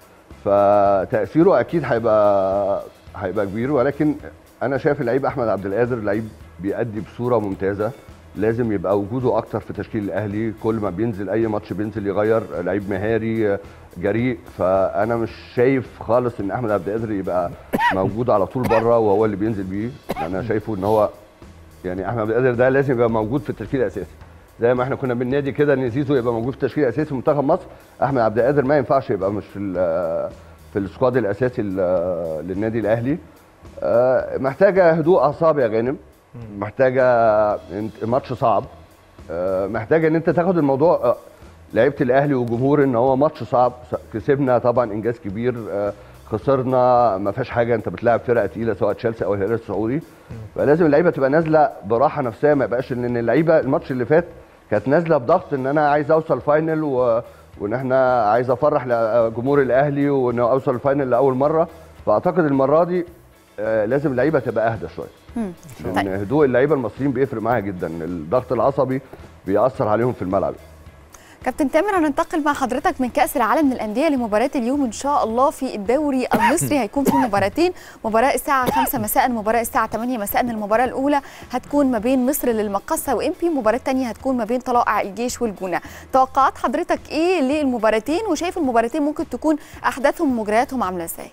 فتاثيره اكيد هيبقى هيبقى كبير ولكن انا شايف اللعيب احمد عبد القادر لعيب بيأدي بصوره ممتازه لازم يبقى وجوده اكتر في تشكيل الاهلي كل ما بينزل اي ماتش بينزل يغير لعيب مهاري جريء فانا مش شايف خالص ان احمد عبد القادر يبقى موجود على طول بره وهو اللي بينزل بيه انا شايفه ان هو يعني احمد عبد القادر ده لازم يبقى موجود في التشكيل الاساسي زي ما احنا كنا بننادي كده ان زيزو يبقى موجود في التشكيل الاساسي في منتخب مصر احمد عبد القادر ما ينفعش يبقى مش في ال- في السكواد الاساسي ل- للنادي الاهلي آه، محتاجه هدوء اعصاب يا غانم محتاجه انت- ماتش صعب آه، محتاجه ان انت تاخد الموضوع آه، لعيبه الاهلي وجمهور ان هو ماتش صعب س- كسبنا طبعا انجاز كبير آه، خسرنا ما فيهاش حاجه انت بتلاعب فرقه تقيله سواء تشيلسي او الهلال السعودي فلازم اللعيبه تبقى نازله براحه نفسيه ما يبقاش ان اللعيبه الماتش اللي فات كانت نازله بضغط ان انا عايز اوصل فاينل و... وان احنا عايز افرح جمهور الاهلي وان اوصل الفاينل لاول مره فاعتقد المره دي آه، لازم اللعيبه تبقى اهدى شويه مم. لان هدوء اللعيبه المصريين بيفرق معاها جدا الضغط العصبي بيأثر عليهم في الملعب كابتن تامر هننتقل مع حضرتك من كأس العالم للأندية لمباراة اليوم إن شاء الله في الدوري المصري هيكون في مباراتين مباراة الساعة 5 مساء مباراة الساعة 8 مساء المباراة الأولى هتكون ما بين مصر للمقصة وإمبي المباراة الثانية هتكون ما بين طلائع الجيش والجونة توقعات حضرتك إيه للمباراتين وشايف المباراتين ممكن تكون أحداثهم ومجرياتهم عاملة إزاي؟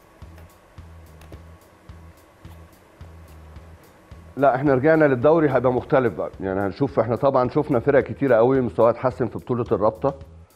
لا احنا رجعنا للدوري هيبقى مختلف بقى يعني هنشوف احنا طبعا شفنا فرق كتيره قوي مستواها اتحسن في بطوله الرابطه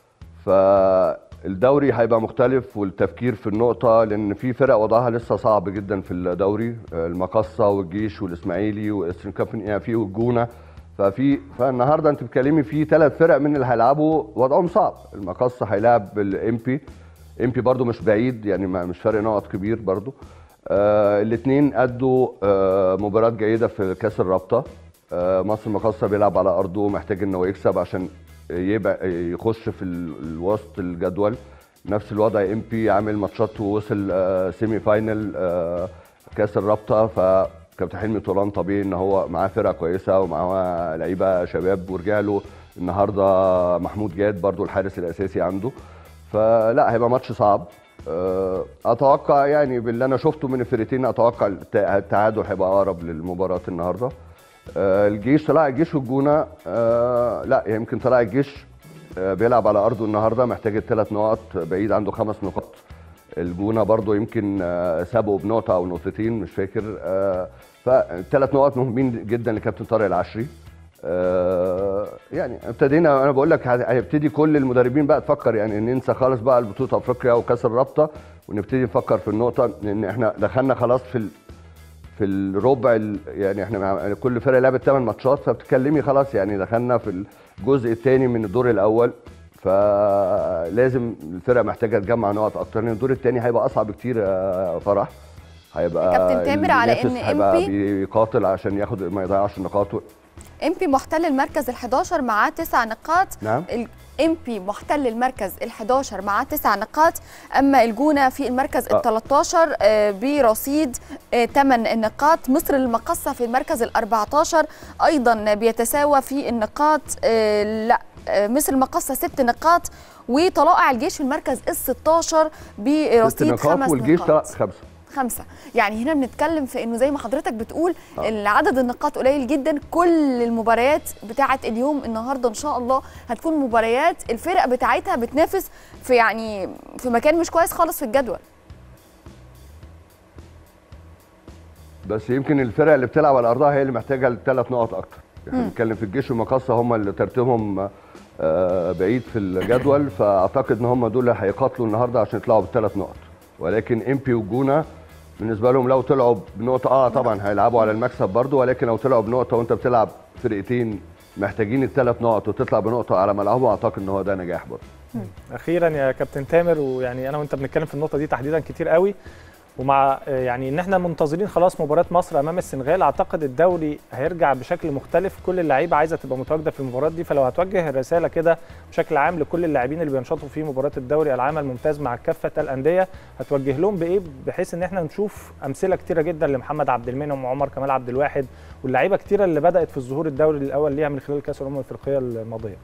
فالدوري هيبقى مختلف والتفكير في النقطه لان في فرق وضعها لسه صعب جدا في الدوري المقصه والجيش والاسماعيلي واسترن كابني يعني في والجونه ففي فالنهارده انت بتكلمي في ثلاث فرق من اللي هيلعبوا وضعهم صعب المقصه هيلاعب الامبي امبي برضو مش بعيد يعني ما- مش فرق نقط كبير برضو آه الاثنين ادوا آه مباراه جيده في كاس الرابطه آه مصر المقاصه بيلعب على ارضه محتاج انه يكسب عشان يبقى يخش في ال- الوسط الجدول نفس الوضع ام بي عامل ماتشات ووصل آه سيمي فاينل آه كاس الرابطه فكابتن حلمي طولان طبيعي ان هو معاه فرقه كويسه ومعاه لعيبه شباب ورجع له النهارده محمود جاد برضو الحارس الاساسي عنده فلا هيبقى ماتش صعب آه، اتوقع يعني باللي انا شفته من الفرقتين اتوقع الت- التعادل هيبقى اقرب للمباراه النهارده آه، الجيش طلع الجيش والجونه آه، لا يمكن طلع الجيش آه، بيلعب على ارضه النهارده محتاج الثلاث نقط بعيد عنده خمس نقاط الجونه برضو يمكن آه، سابقه بنقطه او نقطتين مش فاكر آه، فالثلاث نقط مهمين جدا لكابتن طارق العشري آه، يعني ابتدينا انا بقول لك هت- هيبتدي كل المدربين بقى تفكر يعني ننسى خالص بقى البطوله افريقيا وكاس الرابطه ونبتدي نفكر في النقطه لان احنا دخلنا خلاص في ال... في الربع ال... يعني احنا مع... كل فرقه لعبت 8 ماتشات فبتتكلمي خلاص يعني دخلنا في الجزء الثاني من الدور الاول فلازم الفرقه محتاجه تجمع نقط اكتر لان الدور الثاني هيبقى اصعب كتير يا فرح هيبقى كابتن تامر على المنافس إن هيبقى MP بيقاتل عشان ياخد ما يضيعش النقاط امبي محتل المركز ال11 معاه تسع نقاط نعم امبي محتل المركز ال11 معاه تسع نقاط اما الجونه في المركز آه. ال13 برصيد 8 نقاط مصر المقصه في المركز ال14 ايضا بيتساوى في النقاط آه، لا آه، مصر المقصه ست نقاط وطلائع الجيش في المركز ال16 ست برصيد نقاط خمس والجيش نقاط طلع خمسه خمسة يعني هنا بنتكلم في انه زي ما حضرتك بتقول آه. عدد النقاط قليل جدا كل المباريات بتاعه اليوم النهارده ان شاء الله هتكون مباريات الفرق بتاعتها بتنافس في يعني في مكان مش كويس خالص في الجدول بس يمكن الفرق اللي بتلعب على ارضها هي اللي محتاجه الثلاث نقط اكتر احنا مم. بنتكلم في الجيش والمقصه هم اللي ترتيبهم آه، بعيد في الجدول فاعتقد ان هم دول اللي هيقاتلوا النهارده عشان يطلعوا بالثلاث نقط ولكن امبي والجونه بالنسبه لهم لو طلعوا بنقطه اه طبعا هيلعبوا على المكسب برضو ولكن لو طلعوا بنقطه وانت بتلعب فرقتين محتاجين الثلاث نقط وتطلع بنقطه على ملعبهم اعتقد ان هو ده نجاح برضه اخيرا يا كابتن تامر ويعني انا وانت بنتكلم في النقطه دي تحديدا كتير قوي ومع آه، يعني ان احنا منتظرين خلاص مباراه مصر امام السنغال اعتقد الدوري هيرجع بشكل مختلف كل اللعيبه عايزه تبقى متواجده في المباراه دي فلو هتوجه رساله كده بشكل عام لكل اللاعبين اللي بينشطوا في مباراه الدوري العام الممتاز مع كافه الانديه هتوجه لهم بايه بحيث ان احنا نشوف امثله كتيره جدا لمحمد عبد المنعم وعمر كمال عبد الواحد واللعيبه كتيره اللي بدات في الظهور الدوري الاول ليها من خلال كاس الامم الافريقيه الماضيه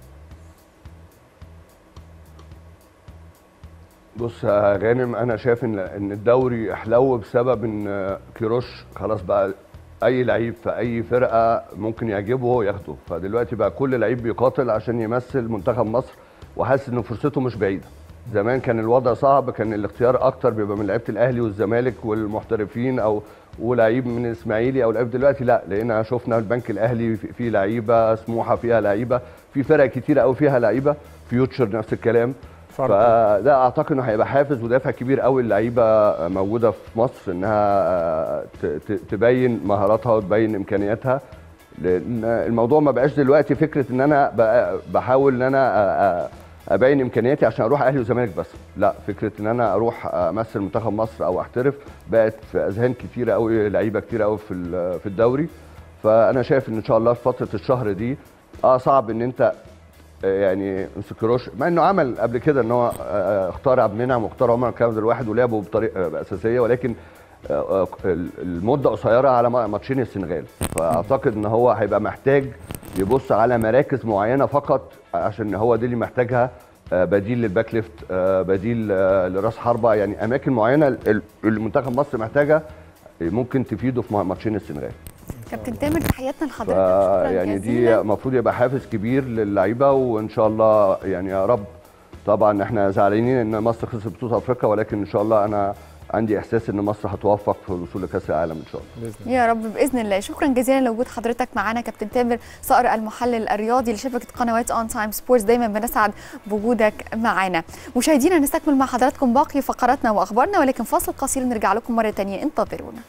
بص يا غانم انا شايف ان ان الدوري احلو بسبب ان كيروش خلاص بقى اي لعيب في اي فرقه ممكن يعجبه ياخده فدلوقتي بقى كل لعيب بيقاتل عشان يمثل منتخب مصر وحاسس ان فرصته مش بعيده زمان كان الوضع صعب كان الاختيار اكتر بيبقى من لعيبه الاهلي والزمالك والمحترفين او ولعيب من الاسماعيلي او لعيب دلوقتي لا لقينا شفنا البنك الاهلي في- فيه لعيبه سموحه فيها لعيبه في فرق كتيره قوي فيها لعيبه فيوتشر نفس الكلام فرق. فده اعتقد انه هيبقى حافز ودافع كبير قوي اللعيبه موجوده في مصر انها ت- ت- تبين مهاراتها وتبين امكانياتها لان الموضوع ما بقاش دلوقتي فكره ان انا بقى- بحاول ان انا أ- أ- ابين امكانياتي عشان اروح اهلي وزمالك بس لا فكره ان انا اروح امثل منتخب مصر او احترف بقت في اذهان كتيره قوي لعيبه كتيره قوي في ال- في الدوري فانا شايف ان ان شاء الله في فتره الشهر دي اه صعب ان انت يعني مسكروش مع انه عمل قبل كده ان هو آه، اختار عبد المنعم واختار عمر كامل الواحد ولعبوا بطريقه باساسيه ولكن آه، آه، المده قصيره على ما- ماتشين السنغال فاعتقد ان هو هيبقى محتاج يبص على مراكز معينه فقط عشان هو دي اللي محتاجها آه، بديل للباك ليفت آه، بديل آه، لراس حربه يعني اماكن معينه ال- المنتخب مصر محتاجه ممكن تفيده في ماتشين السنغال كابتن تامر تحياتنا لحضرتك ف- شكرا يعني دي جزيلا المفروض يبقى حافز كبير للعيبه وان شاء الله يعني يا رب طبعا احنا زعلانين ان مصر خسرت بطوله افريقيا ولكن ان شاء الله انا عندي احساس ان مصر هتوفق في الوصول لكاس العالم ان شاء الله باذن الله يا رب باذن الله شكرا جزيلا لوجود حضرتك معانا كابتن تامر صقر المحلل الرياضي لشبكه قنوات اون تايم سبورتس دايما بنسعد بوجودك معانا مشاهدينا نستكمل مع حضراتكم باقي فقراتنا واخبارنا ولكن فاصل قصير نرجع لكم مره تانية انتظرونا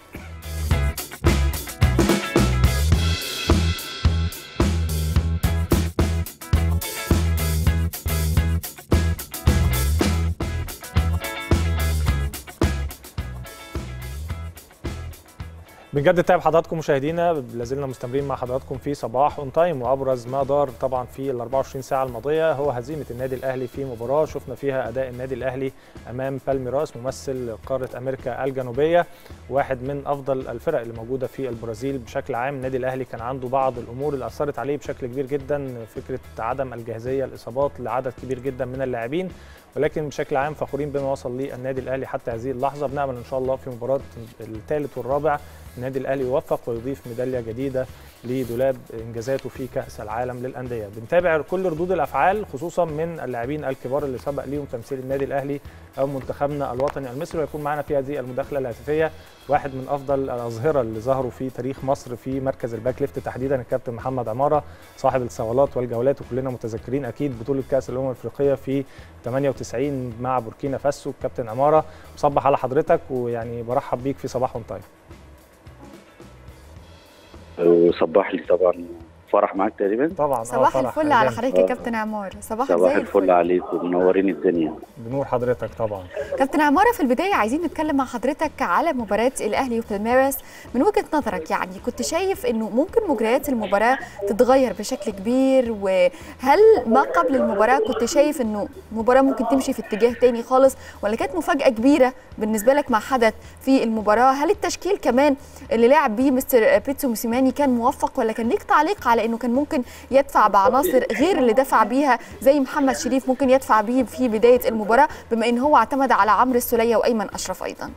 بنجدد تعب حضراتكم مشاهدينا لازلنا مستمرين مع حضراتكم في صباح اون تايم وابرز ما دار طبعا في ال 24 ساعه الماضيه هو هزيمه النادي الاهلي في مباراه شفنا فيها اداء النادي الاهلي امام بالميراس ممثل قاره امريكا الجنوبيه واحد من افضل الفرق اللي موجوده في البرازيل بشكل عام النادي الاهلي كان عنده بعض الامور اللي اثرت عليه بشكل كبير جدا فكره عدم الجاهزيه الاصابات لعدد كبير جدا من اللاعبين ولكن بشكل عام فخورين بما وصل ليه النادي الاهلي حتى هذه اللحظه بنامل ان شاء الله في مباراه الثالث والرابع النادي الاهلي يوفق ويضيف ميداليه جديده لدولاب انجازاته في كاس العالم للانديه بنتابع كل ردود الافعال خصوصا من اللاعبين الكبار اللي سبق ليهم تمثيل النادي الاهلي او منتخبنا الوطني المصري ويكون معنا في هذه المداخله الهاتفيه واحد من افضل الاظهره اللي ظهروا في تاريخ مصر في مركز الباك ليفت تحديدا الكابتن محمد عماره صاحب الصولات والجولات وكلنا متذكرين اكيد بطوله كاس الامم الافريقيه في 98 مع بوركينا فاسو كابتن عماره مصبح على حضرتك ويعني برحب بيك في صباح اون تايم وصباح لي طبعا فرح معاك تقريبا طبعا آه، صباح فرح الفل على أهلاً. حضرتك يا آه. كابتن عمار صباح صباح زي الفل عليكم منورين الدنيا بنور حضرتك طبعا كابتن عمارة في البداية عايزين نتكلم مع حضرتك على مباراة الأهلي وبالميراس من وجهة نظرك يعني كنت شايف إنه ممكن مجريات المباراة تتغير بشكل كبير وهل ما قبل المباراة كنت شايف إنه المباراة ممكن تمشي في اتجاه تاني خالص ولا كانت مفاجأة كبيرة بالنسبة لك ما حدث في المباراة هل التشكيل كمان اللي لعب بيه مستر بيتسو موسيماني كان موفق ولا كان ليك تعليق على إنه كان ممكن يدفع بعناصر غير اللي دفع بيها زي محمد شريف ممكن يدفع بيه في بداية المباراة بما إن هو اعتمد على عمرو السولية وأيمن أشرف أيضا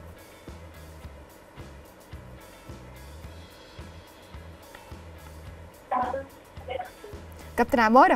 كابتن عمارة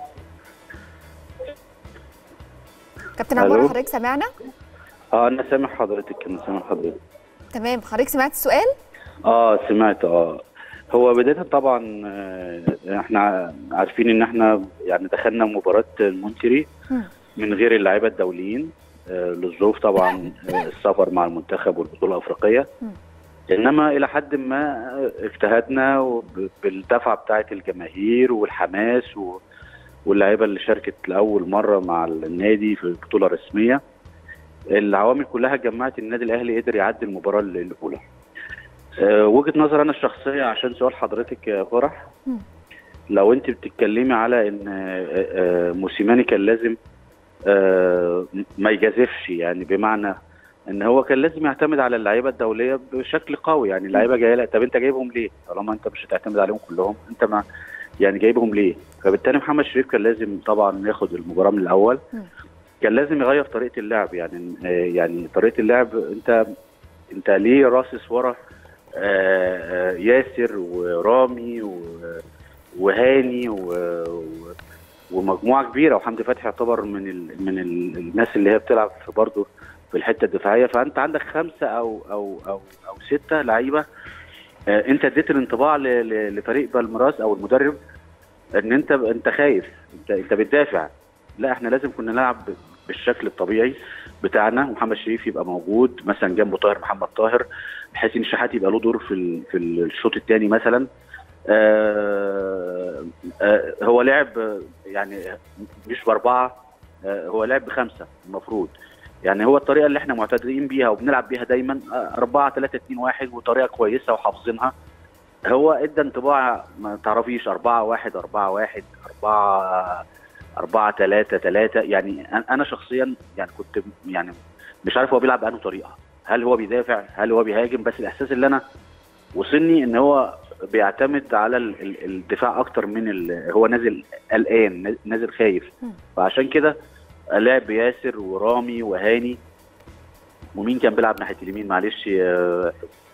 كابتن ألو. عمارة حضرتك سمعنا؟ اه انا سامع حضرتك انا سامع حضرتك تمام حضرتك سمعت السؤال؟ اه سمعت اه هو بداية طبعا آه، احنا عارفين ان احنا يعني دخلنا مباراة المونتري مم. من غير اللعيبة الدوليين آه، للظروف طبعا آه، السفر مع المنتخب والبطولة الأفريقية مم. انما الى حد ما آه، اجتهدنا وب- بالدفعة بتاعة الجماهير والحماس و- واللعيبة اللي شاركت لأول مرة مع النادي في البطولة الرسمية العوامل كلها جمعت النادي الأهلي قدر يعدي المباراة الأولى آه، وجهه نظر انا الشخصيه عشان سؤال حضرتك يا فرح مم. لو انت بتتكلمي على ان آه، آه، موسيماني كان لازم آه، ما يجازفش يعني بمعنى ان هو كان لازم يعتمد على اللعيبه الدوليه بشكل قوي يعني اللعيبه جايه لك طب انت جايبهم ليه؟ طالما انت مش هتعتمد عليهم كلهم انت ما يعني جايبهم ليه؟ فبالتالي محمد شريف كان لازم طبعا ياخد المباراه من الاول مم. كان لازم يغير طريقه اللعب يعني آه، يعني طريقه اللعب انت انت ليه راصص ورا آه، آه، ياسر ورامي و- وهاني و- و- ومجموعه كبيره وحمدي فتحي يعتبر من ال من ال الناس اللي هي بتلعب في برضه في الحته الدفاعيه فانت عندك خمسه او او او او سته لعيبه آه، انت اديت الانطباع ل- ل- لفريق بالمراس او المدرب ان انت انت خايف انت انت بتدافع لا احنا لازم كنا نلعب بالشكل الطبيعي بتاعنا ومحمد شريف يبقى موجود مثلا جنبه طاهر محمد طاهر بحيث ان شحات يبقى له دور في ال- في الشوط الثاني مثلا آه آه هو لعب آه، يعني مش باربعه آه هو لعب بخمسه المفروض يعني هو الطريقه اللي احنا معتادين بيها وبنلعب بيها دايما 4 3 2 1 وطريقه كويسه وحافظينها هو ادى انطباع ما تعرفيش 4 1 4 1 4 4 3 3 يعني أنا- انا شخصيا يعني كنت يعني مش عارف هو بيلعب بأنه طريقه هل هو بيدافع هل هو بيهاجم بس الاحساس اللي انا وصلني ان هو بيعتمد على ال- ال- الدفاع اكتر من ال- هو نازل قلقان نازل خايف مم. فعشان كده لعب ياسر ورامي وهاني ومين كان بيلعب ناحيه اليمين معلش آه،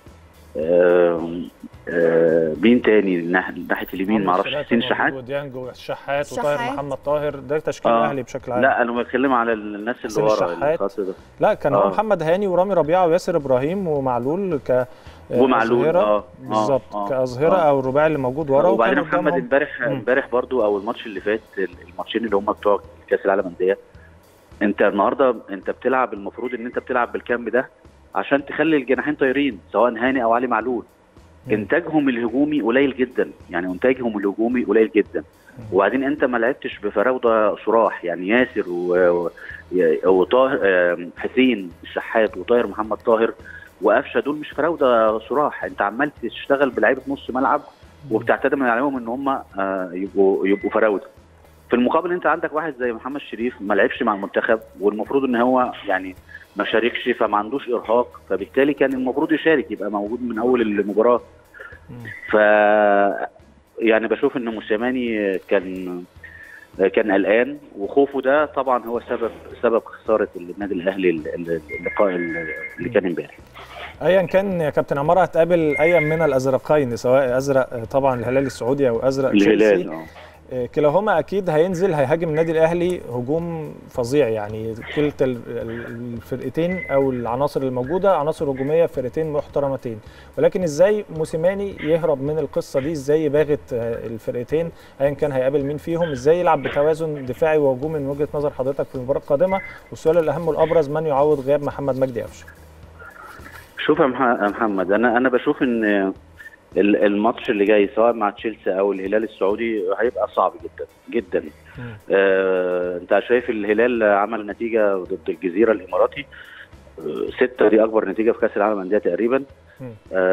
آه، آه، مين تاني ناح- ناحيه اليمين عمرو معرفش السولية حسين موجود شحات وديانج وشحات وطاهر شحات. محمد طاهر ده تشكيل آه. الاهلي بشكل عام لا انا بتكلم على الناس اللي حسين ورا الشحات. الخط ده لا كان هو آه. محمد هاني ورامي ربيعه وياسر ابراهيم ومعلول ك ومعلول، أظهرة. آه، آه، بالظبط آه، كاظهره آه. او الرباعي اللي موجود ورا وبعدين وكان محمد قدامهم- امبارح مم. امبارح برضو او الماتش اللي فات الماتشين اللي هم بتوع كاس العالم انديه انت النهارده انت بتلعب المفروض ان انت بتلعب بالكامب ده عشان تخلي الجناحين طايرين سواء هاني او علي معلول مم. انتاجهم الهجومي قليل جدا يعني انتاجهم الهجومي قليل جدا وبعدين انت ما لعبتش بفراوده صراح يعني ياسر و- و- وطاهر آم، حسين الشحات وطاهر محمد طاهر وقفشه دول مش فراوده صراح انت عمال تشتغل بلعيبه نص ملعب وبتعتمد عليهم ان هم آه، يبقوا يبقوا فراوده في المقابل انت عندك واحد زي محمد شريف ما لعبش مع المنتخب والمفروض ان هو يعني ما شاركش فما عندوش ارهاق فبالتالي كان المفروض يشارك يبقى موجود من اول المباراه ف يعني بشوف ان موسيماني كان كان قلقان وخوفه ده طبعا هو سبب سبب خساره النادي الاهلي اللقاء اللي كان امبارح ايا كان يا كابتن عماره هتقابل اي من الازرقين سواء ازرق طبعا الهلال السعودي او ازرق الهلال تشيلسي اه آه، كلاهما اكيد هينزل هيهاجم النادي الاهلي هجوم فظيع يعني كلتا ال- ال- الفرقتين او العناصر الموجوده عناصر هجوميه فرقتين محترمتين ولكن ازاي موسيماني يهرب من القصه دي ازاي يباغت آه، الفرقتين ايا كان هيقابل مين فيهم ازاي يلعب بتوازن دفاعي وهجومي من وجهه نظر حضرتك في المباراه القادمه والسؤال الاهم والابرز من يعوض غياب محمد مجدي قفشه شوف يا مح- يا محمد انا انا بشوف ان ال- الماتش اللي جاي سواء مع تشيلسي او الهلال السعودي هيبقى صعب جدا جدا آه انت شايف الهلال عمل نتيجه ضد الجزيره الاماراتي آه ستة دي اكبر نتيجه في كاس العالم للانديه تقريبا مم.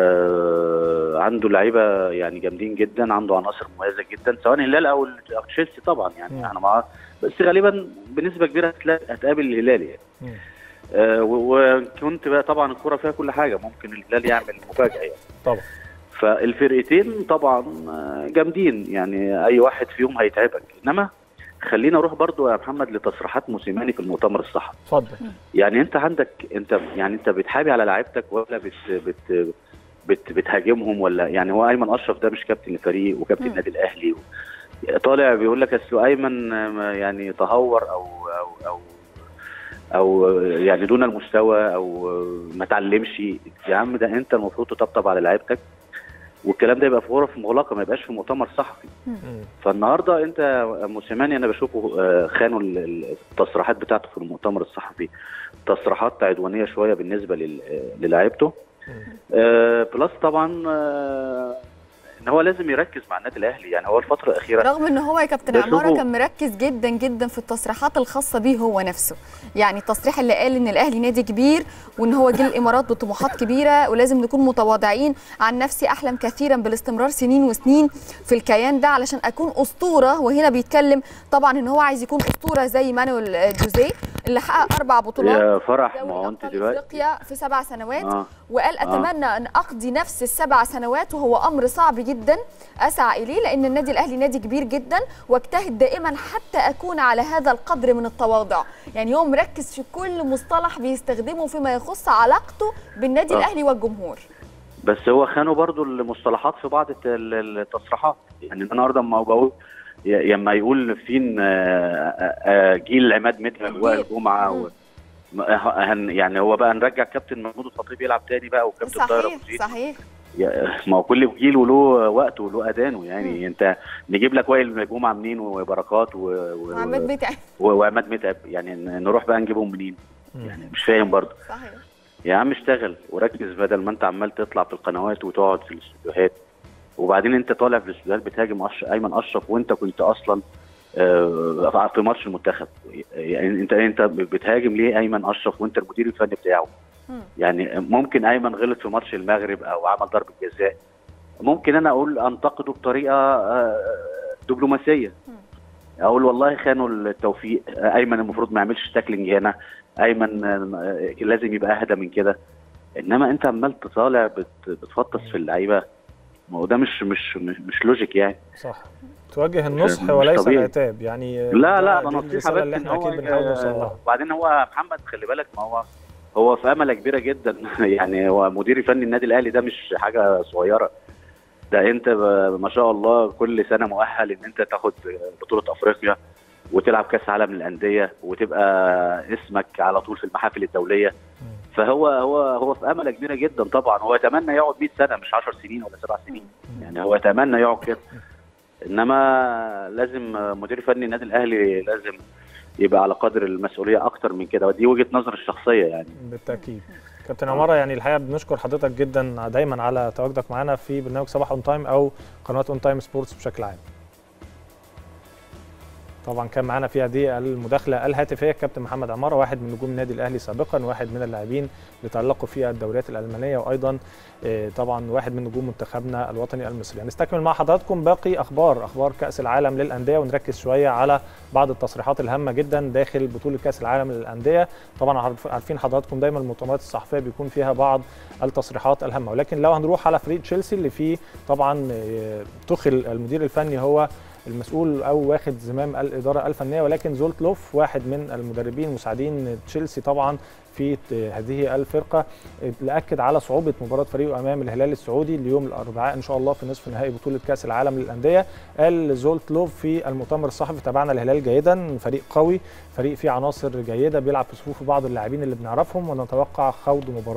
آه عنده لعيبه يعني جامدين جدا عنده عناصر مميزه جدا سواء الهلال او ال- أو تشيلسي طبعا مم. يعني انا مع بس غالبا بنسبه كبيره هتلاقي- هتقابل الهلال يعني مم. آه و- وكنت بقى طبعا الكره فيها كل حاجه ممكن الهلال يعمل مفاجاه يعني طبعا فالفرقتين طبعا آه، جامدين يعني اي واحد فيهم هيتعبك انما خلينا اروح برضو يا محمد لتصريحات موسيماني في المؤتمر الصحفي اتفضل يعني انت عندك انت يعني انت بتحابي على لعيبتك ولا بت بت بت بتهاجمهم ولا يعني هو ايمن اشرف ده مش كابتن الفريق وكابتن مم. النادي الاهلي و... طالع بيقول لك اصل ايمن آه، يعني تهور او او او او يعني دون المستوى او ما تعلمش يا عم ده انت المفروض تطبطب على لعيبتك والكلام ده يبقى في غرف مغلقه ما يبقاش في مؤتمر صحفي مم. فالنهارده انت موسيماني انا بشوفه آه، خانوا ال- ال- التصريحات بتاعته في المؤتمر الصحفي تصريحات عدوانيه شويه بالنسبه لل- آه، للاعيبته آه، بلس طبعا آه، ان هو لازم يركز مع النادي الاهلي يعني هو الفتره الاخيره رغم ان هو يا كابتن بشوفه- عماره كان مركز جدا جدا في التصريحات الخاصه بيه هو نفسه يعني التصريح اللي قال ان الاهلي نادي كبير وان هو جه الامارات بطموحات كبيره ولازم نكون متواضعين عن نفسي احلم كثيرا بالاستمرار سنين وسنين في الكيان ده علشان اكون اسطوره وهنا بيتكلم طبعا ان هو عايز يكون اسطوره زي مانويل جوزيه اللي حقق اربع بطولات يا فرح دوري ما هو انت أبطال دلوقتي افريقيا في سبع سنوات اه وقال اتمنى ان اقضي نفس السبع سنوات وهو امر صعب جدا اسعى اليه لان النادي الاهلي نادي كبير جدا واجتهد دائما حتى اكون على هذا القدر من التواضع يعني هو مركز في كل مصطلح بيستخدمه فيما يخص علاقته بالنادي آه. الاهلي والجمهور بس هو خانوا برضو المصطلحات في بعض الت- ال- التصريحات يعني النهارده لما بقول ي- لما يقول فين آه، آه، آه، جيل عماد متعب الجيل. وائل جمعه و... ما- هن يعني هو بقى نرجع كابتن محمود الخطيب يلعب تاني بقى وكابتن طاهر صحيح ابو زيد صحيح يا- ما هو كل جيل وله وقته وله اذانه يعني انت نجيب لك وائل جمعه منين وبركات و... و... وعماد متعب و... وعماد متعب يعني ن- نروح بقى نجيبهم منين مم. يعني مش فاهم برضه صحيح يا عم اشتغل وركز بدل ما انت عمال تطلع في القنوات وتقعد في الاستوديوهات وبعدين انت طالع في الاستوديوهات بتهاجم أش... ايمن اشرف وانت كنت اصلا آه، في ماتش المنتخب يعني انت انت بتهاجم ليه ايمن اشرف وانت المدير الفني بتاعه مم. يعني ممكن ايمن غلط في ماتش المغرب او عمل ضربه جزاء ممكن انا اقول انتقده بطريقه آه، دبلوماسيه اقول والله خانوا التوفيق آه، ايمن المفروض ما يعملش تاكلينج هنا ايمن آه، لازم يبقى اهدى من كده انما انت عمال تطالع بت- بتفطس في اللعيبه ما هو ده مش مش مش, مش لوجيك يعني صح توجه النصح مش وليس طبيعي. العتاب يعني لا لا ده- ده دي نصيحه الرسالة بس اللي ان احنا هو اكيد بنحاول نوصل لها وبعدين هو محمد خلي بالك ما هو هو في امله كبيره جدا يعني هو مدير فني النادي الاهلي ده مش حاجه صغيره ده انت ب- ما شاء الله كل سنه مؤهل ان انت تاخد بطوله افريقيا وتلعب كاس عالم للانديه وتبقى اسمك على طول في المحافل الدوليه فهو هو هو في امله كبيره جدا طبعا هو يتمنى يقعد 100 سنه مش 10 سنين ولا 7 سنين يعني هو يتمنى يقعد كده انما لازم مدير فني النادي الاهلي لازم يبقى على قدر المسؤوليه اكتر من كده ودي وجهه نظر الشخصيه يعني بالتاكيد كابتن عماره يعني الحقيقه بنشكر حضرتك جدا دايما على تواجدك معنا في برنامج صباح اون تايم او قناه اون تايم سبورتس بشكل عام طبعا كان معانا في هذه المداخله الهاتفيه كابتن محمد عماره واحد من نجوم النادي الاهلي سابقا واحد من اللاعبين اللي تالقوا في الدوريات الالمانيه وايضا آه، طبعا واحد من نجوم منتخبنا الوطني المصري هنستكمل مع حضراتكم باقي اخبار اخبار كاس العالم للانديه ونركز شويه على بعض التصريحات الهامه جدا داخل بطوله كاس العالم للانديه طبعا عارف- عارفين حضراتكم دايما المؤتمرات الصحفيه بيكون فيها بعض التصريحات الهامه ولكن لو هنروح على فريق تشيلسي اللي فيه طبعا آه، تخل المدير الفني هو المسؤول او واخد زمام الاداره الفنيه ولكن زولت لوف واحد من المدربين مساعدين تشيلسي طبعا في هذه الفرقه اللي اكد على صعوبه مباراه فريقه امام الهلال السعودي اليوم الاربعاء ان شاء الله في نصف نهائي بطوله كاس العالم للانديه قال زولت لوف في المؤتمر الصحفي تابعنا الهلال جيدا فريق قوي فريق فيه عناصر جيده بيلعب في صفوف بعض اللاعبين اللي بنعرفهم ونتوقع خوض مباراه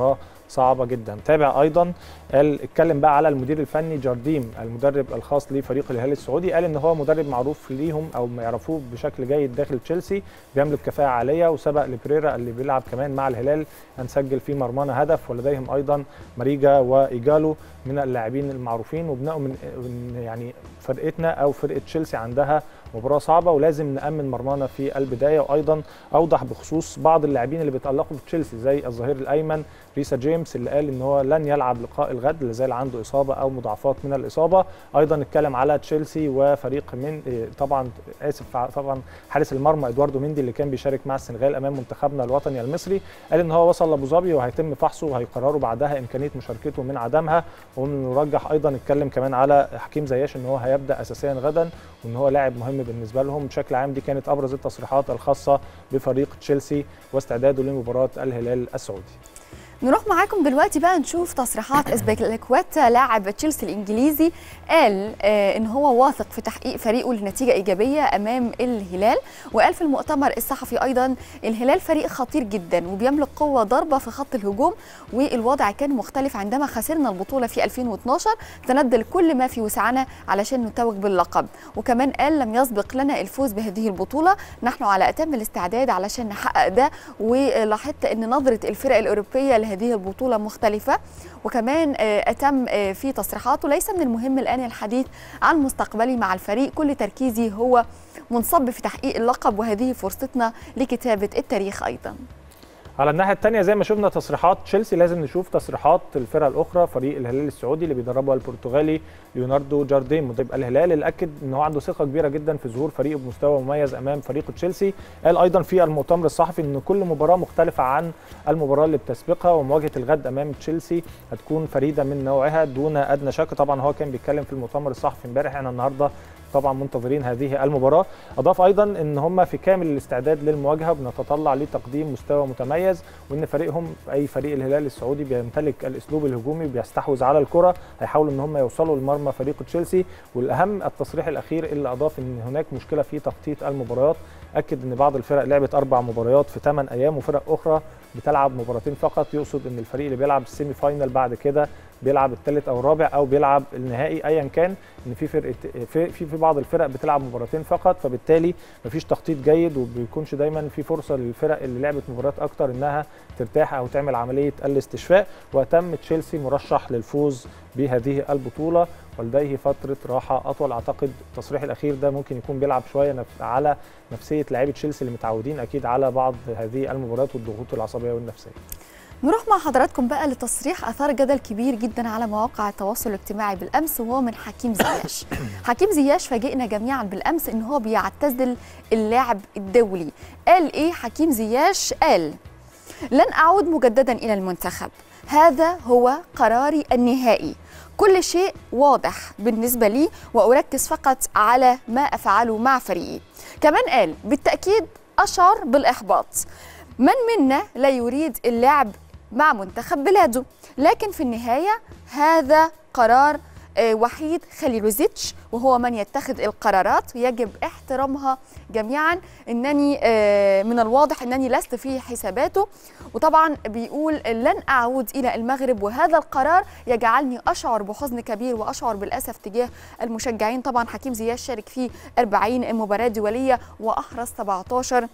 صعبه جدا تابع ايضا قال اتكلم بقى على المدير الفني جارديم المدرب الخاص لفريق الهلال السعودي قال ان هو مدرب معروف ليهم او ما يعرفوه بشكل جيد داخل تشيلسي بيملك كفاءه عاليه وسبق لبريرا اللي بيلعب كمان مع الهلال ان سجل في مرمانا هدف ولديهم ايضا ماريجا وايجالو من اللاعبين المعروفين وبناء من من يعني فرقتنا او فرقه تشيلسي عندها مباراه صعبه ولازم نامن مرمانا في البدايه وايضا اوضح بخصوص بعض اللاعبين اللي بيتالقوا في تشيلسي زي الظهير الايمن ريسا جيمس اللي قال ان هو لن يلعب لقاء الغد لازال عنده اصابه او مضاعفات من الاصابه ايضا اتكلم على تشيلسي وفريق من طبعا اسف طبعا حارس المرمى ادواردو ميندي اللي كان بيشارك مع السنغال امام منتخبنا الوطني المصري قال ان هو وصل لابو ظبي وهيتم فحصه وهيقرروا بعدها امكانيه مشاركته من عدمها ومن المرجح ايضا اتكلم كمان على حكيم زياش ان هو هيبدا اساسيا غدا وان هو لاعب مهم بالنسبه لهم بشكل عام دي كانت ابرز التصريحات الخاصه بفريق تشيلسي واستعداده لمباراه الهلال السعودي نروح معاكم دلوقتي بقى نشوف تصريحات اسبيكليكواتا لاعب تشيلسي الانجليزي قال آه ان هو واثق في تحقيق فريقه لنتيجه ايجابيه امام الهلال وقال في المؤتمر الصحفي ايضا الهلال فريق خطير جدا وبيملك قوه ضربه في خط الهجوم والوضع كان مختلف عندما خسرنا البطوله في 2012 سندل كل ما في وسعنا علشان نتوج باللقب وكمان قال لم يسبق لنا الفوز بهذه البطوله نحن على اتم الاستعداد علشان نحقق ده ولاحظت ان نظره الفرق الاوروبيه لهذه البطولة مختلفة وكمان أتم في تصريحاته ليس من المهم الآن الحديث عن مستقبلي مع الفريق كل تركيزي هو منصب في تحقيق اللقب وهذه فرصتنا لكتابة التاريخ أيضا على الناحيه الثانيه زي ما شفنا تصريحات تشيلسي لازم نشوف تصريحات الفرقه الاخرى فريق الهلال السعودي اللي بيدربه البرتغالي ليوناردو جاردين مدرب الهلال اللي اكد ان هو عنده ثقه كبيره جدا في ظهور فريقه بمستوى مميز امام فريق تشيلسي قال ايضا في المؤتمر الصحفي ان كل مباراه مختلفه عن المباراه اللي بتسبقها ومواجهه الغد امام تشيلسي هتكون فريده من نوعها دون ادنى شك طبعا هو كان بيتكلم في المؤتمر الصحفي امبارح احنا النهارده طبعا منتظرين هذه المباراه اضاف ايضا ان هم في كامل الاستعداد للمواجهه بنتطلع لتقديم مستوى متميز وان فريقهم اي فريق الهلال السعودي بيمتلك الاسلوب الهجومي بيستحوذ على الكره هيحاولوا ان هم يوصلوا لمرمى فريق تشيلسي والاهم التصريح الاخير اللي اضاف ان هناك مشكله في تخطيط المباريات اكد ان بعض الفرق لعبت اربع مباريات في 8 ايام وفرق اخرى بتلعب مباراتين فقط يقصد ان الفريق اللي بيلعب السيمي فاينل بعد كده بيلعب الثالث او الرابع او بيلعب النهائي ايا كان ان في فرقه في في, في بعض الفرق بتلعب مباراتين فقط فبالتالي مفيش تخطيط جيد وبيكونش دايما في فرصه للفرق اللي لعبت مباريات اكتر انها ترتاح او تعمل عمليه الاستشفاء وتم تشيلسي مرشح للفوز بهذه البطوله ولديه فتره راحه اطول اعتقد التصريح الاخير ده ممكن يكون بيلعب شويه نف... على نفسيه لاعيبه تشيلسي اللي متعودين اكيد على بعض هذه المباريات والضغوط العصبيه والنفسيه نروح مع حضراتكم بقى لتصريح اثار جدل كبير جدا على مواقع التواصل الاجتماعي بالامس وهو من حكيم زياش حكيم زياش فاجئنا جميعا بالامس ان هو بيعتزل اللاعب الدولي قال ايه حكيم زياش قال لن اعود مجددا الى المنتخب هذا هو قراري النهائي كل شيء واضح بالنسبة لي وأركز فقط على ما أفعله مع فريقي كمان قال بالتأكيد أشعر بالإحباط من منا لا يريد اللعب مع منتخب بلاده لكن في النهاية هذا قرار وحيد خليلوزيتش وهو من يتخذ القرارات يجب احترامها جميعا انني من الواضح انني لست في حساباته وطبعا بيقول لن اعود الى المغرب وهذا القرار يجعلني اشعر بحزن كبير واشعر بالاسف تجاه المشجعين طبعا حكيم زياش شارك في 40 مباراه دوليه واحرز 17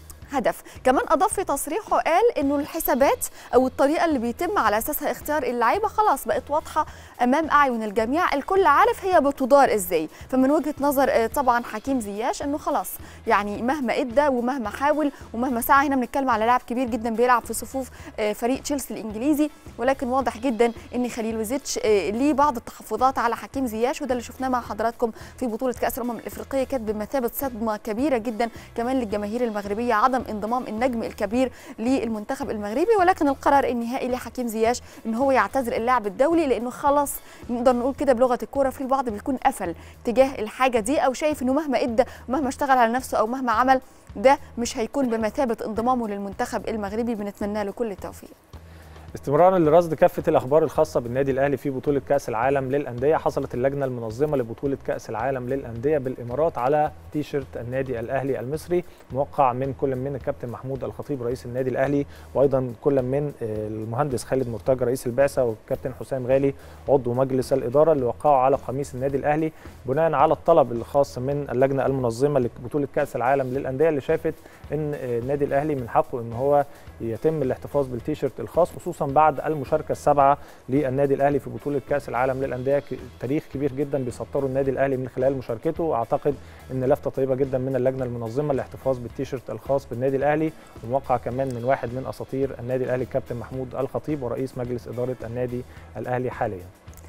هدف كمان اضاف في تصريحه قال انه الحسابات او الطريقه اللي بيتم على اساسها اختيار اللعيبه خلاص بقت واضحه امام اعين الجميع الكل عارف هي بتدار ازاي فمن وجهه نظر طبعا حكيم زياش انه خلاص يعني مهما ادى ومهما حاول ومهما سعى هنا بنتكلم على لاعب كبير جدا بيلعب في صفوف فريق تشيلسي الانجليزي ولكن واضح جدا ان خليلوزيتش ليه بعض التحفظات على حكيم زياش وده اللي شفناه مع حضراتكم في بطوله كاس الامم الافريقيه كانت بمثابه صدمه كبيره جدا كمان للجماهير المغربيه عدم انضمام النجم الكبير للمنتخب المغربي ولكن القرار النهائي لحكيم زياش ان هو يعتزل اللاعب الدولي لانه خلاص نقدر نقول كده بلغه الكوره في البعض بيكون قفل تجاه الحاجه دي او شايف انه مهما ادى ومهما اشتغل على نفسه او مهما عمل ده مش هيكون بمثابه انضمامه للمنتخب المغربي بنتمنى له كل التوفيق استمرارا لرصد كافه الاخبار الخاصه بالنادي الاهلي في بطوله كاس العالم للانديه حصلت اللجنه المنظمه لبطوله كاس العالم للانديه بالامارات على تيشرت النادي الاهلي المصري موقع من كل من الكابتن محمود الخطيب رئيس النادي الاهلي وايضا كل من المهندس خالد مرتجى رئيس البعثه والكابتن حسام غالي عضو مجلس الاداره اللي وقعوا على قميص النادي الاهلي بناء على الطلب الخاص من اللجنه المنظمه لبطوله كاس العالم للانديه اللي شافت ان النادي الاهلي من حقه ان هو يتم الاحتفاظ بالتيشيرت الخاص خصوصا بعد المشاركه السابعه للنادي الاهلي في بطوله كاس العالم للانديه تاريخ كبير جدا بيسطره النادي الاهلي من خلال مشاركته اعتقد ان لفته طيبه جدا من اللجنه المنظمه للاحتفاظ بالتيشيرت الخاص بالنادي الاهلي وموقع كمان من واحد من اساطير النادي الاهلي الكابتن محمود الخطيب ورئيس مجلس اداره النادي الاهلي حاليا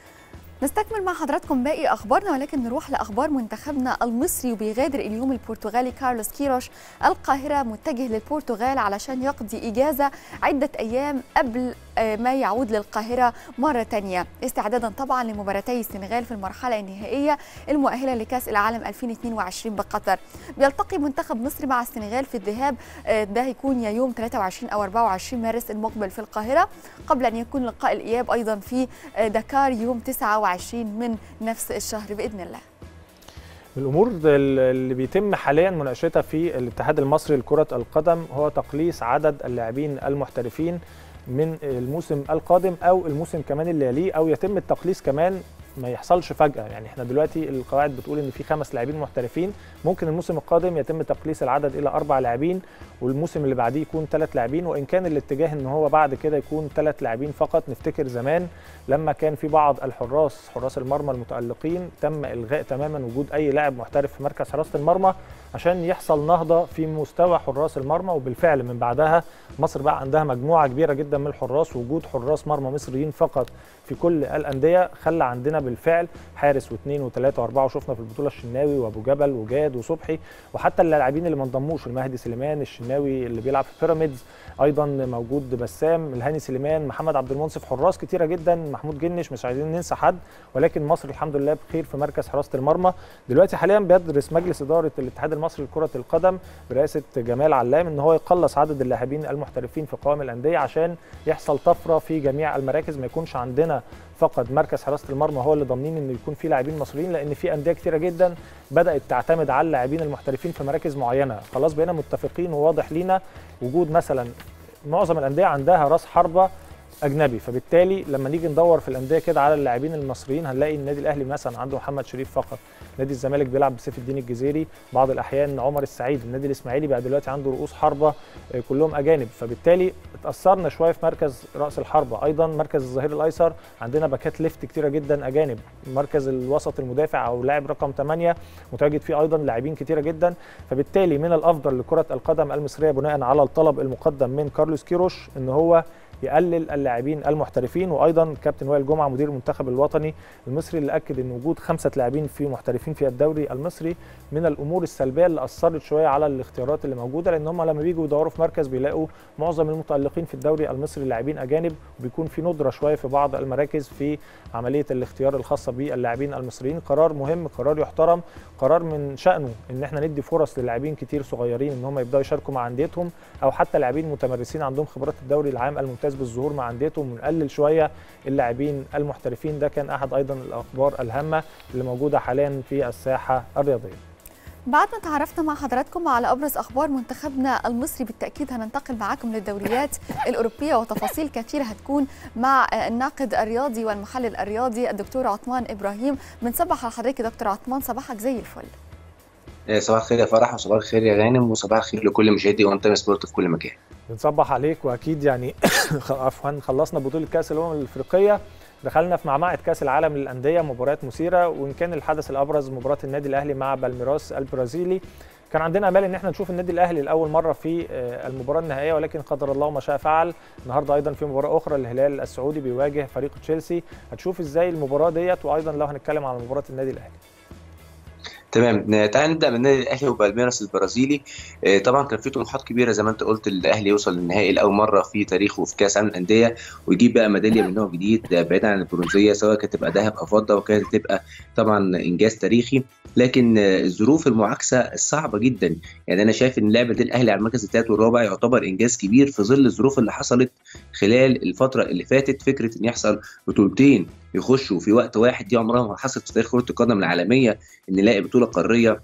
نستكمل مع حضراتكم باقي اخبارنا ولكن نروح لاخبار منتخبنا المصري وبيغادر اليوم البرتغالي كارلوس كيروش القاهره متجه للبرتغال علشان يقضي اجازه عده ايام قبل ما يعود للقاهره مره ثانيه استعدادا طبعا لمباراتي السنغال في المرحله النهائيه المؤهله لكاس العالم 2022 بقطر بيلتقي منتخب مصر مع السنغال في الذهاب ده هيكون يا يوم 23 او 24 مارس المقبل في القاهره قبل ان يكون لقاء الاياب ايضا في دكار يوم 29 من نفس الشهر باذن الله الامور اللي بيتم حاليا مناقشتها في الاتحاد المصري لكره القدم هو تقليص عدد اللاعبين المحترفين من الموسم القادم او الموسم كمان اللي يليه او يتم التقليص كمان ما يحصلش فجاه يعني احنا دلوقتي القواعد بتقول ان في خمس لاعبين محترفين ممكن الموسم القادم يتم تقليص العدد الى اربع لاعبين والموسم اللي بعديه يكون ثلاث لاعبين وان كان الاتجاه ان هو بعد كده يكون ثلاث لاعبين فقط نفتكر زمان لما كان في بعض الحراس حراس المرمى المتالقين تم الغاء تماما وجود اي لاعب محترف في مركز حراسه المرمى عشان يحصل نهضه في مستوى حراس المرمى وبالفعل من بعدها مصر بقى عندها مجموعه كبيره جدا من الحراس وجود حراس مرمى مصريين فقط في كل الانديه خلى عندنا بالفعل حارس واثنين وثلاثه واربعه وشفنا في البطوله الشناوي وابو جبل وجاد وصبحي وحتى اللاعبين اللي ما انضموش المهدي سليمان الشناوي اللي بيلعب في بيراميدز ايضا موجود بسام الهاني سليمان محمد عبد المنصف حراس كتيره جدا محمود جنش مش عايزين ننسى حد ولكن مصر الحمد لله بخير في مركز حراسه المرمى دلوقتي حاليا بيدرس مجلس اداره الاتحاد المصري لكره القدم برئاسه جمال علام ان هو يقلص عدد اللاعبين المحترفين في قوائم الانديه عشان يحصل طفره في جميع المراكز ما يكونش عندنا فقط مركز حراسه المرمى هو اللي ضامنين انه يكون فيه لاعبين مصريين لان في انديه كتيره جدا بدات تعتمد على اللاعبين المحترفين في مراكز معينه خلاص بقينا متفقين وواضح لينا وجود مثلا معظم الانديه عندها راس حربه اجنبي فبالتالي لما نيجي ندور في الانديه كده على اللاعبين المصريين هنلاقي النادي الاهلي مثلا عنده محمد شريف فقط نادي الزمالك بيلعب بسيف الدين الجزيري بعض الاحيان عمر السعيد النادي الاسماعيلي بقى دلوقتي عنده رؤوس حربه كلهم اجانب فبالتالي اتاثرنا شويه في مركز راس الحربه ايضا مركز الظهير الايسر عندنا باكات ليفت كتيره جدا اجانب مركز الوسط المدافع او لاعب رقم 8 متواجد فيه ايضا لاعبين كتيره جدا فبالتالي من الافضل لكره القدم المصريه بناء على الطلب المقدم من كارلوس كيروش ان هو يقلل اللاعبين المحترفين وايضا كابتن وائل جمعه مدير المنتخب الوطني المصري اللي اكد ان وجود خمسه لاعبين في محترفين في الدوري المصري من الامور السلبيه اللي اثرت شويه على الاختيارات اللي موجوده لان هم لما بيجوا يدوروا في مركز بيلاقوا معظم المتالقين في الدوري المصري لاعبين اجانب وبيكون في ندره شويه في بعض المراكز في عمليه الاختيار الخاصه باللاعبين المصريين قرار مهم قرار يحترم قرار من شانه ان احنا ندي فرص للاعبين كتير صغيرين ان هم يبداوا يشاركوا مع انديتهم او حتى لاعبين متمرسين عندهم خبرات الدوري العام الممتاز بالظهور مع انديتهم ونقلل شويه اللاعبين المحترفين ده كان احد ايضا الاخبار الهامه اللي موجوده حاليا في الساحه الرياضيه بعد ما تعرفنا مع حضراتكم على ابرز اخبار منتخبنا المصري بالتاكيد هننتقل معاكم للدوريات الاوروبيه وتفاصيل كثيره هتكون مع الناقد الرياضي والمحلل الرياضي الدكتور عثمان ابراهيم بنصبح على حضرتك يا دكتور عثمان صباحك زي الفل صباح الخير يا فرح وصباح الخير يا غانم وصباح الخير لكل مشاهدي وان تايم سبورت في كل مكان بنصبح عليك واكيد يعني عفوا خلصنا بطوله كاس الامم الافريقيه دخلنا في معمعة كأس العالم للأندية مباريات مثيرة وإن كان الحدث الأبرز مباراة النادي الأهلي مع بالميراس البرازيلي كان عندنا امال ان احنا نشوف النادي الاهلي لاول مره في المباراه النهائيه ولكن قدر الله ما شاء فعل النهارده ايضا في مباراه اخرى الهلال السعودي بيواجه فريق تشيلسي هتشوف ازاي المباراه ديت وايضا لو هنتكلم على مباراه النادي الاهلي تمام تعال نبدا من النادي الاهلي وبالميراس البرازيلي طبعا كان في طموحات كبيره زي ما انت قلت الاهلي يوصل للنهائي لاول مره في تاريخه في كاس العالم للانديه ويجيب بقى ميداليه من نوع جديد بعيدا عن البرونزيه سواء كانت تبقى ذهب او فضه وكانت تبقى طبعا انجاز تاريخي لكن الظروف المعاكسه الصعبه جدا يعني انا شايف ان لعبه الاهلي على المركز الثالث والرابع يعتبر انجاز كبير في ظل الظروف اللي حصلت خلال الفتره اللي فاتت فكره ان يحصل بطولتين يخشوا في وقت واحد دي عمرها ما حصلت في تاريخ كره القدم العالميه ان نلاقي بطوله قاريه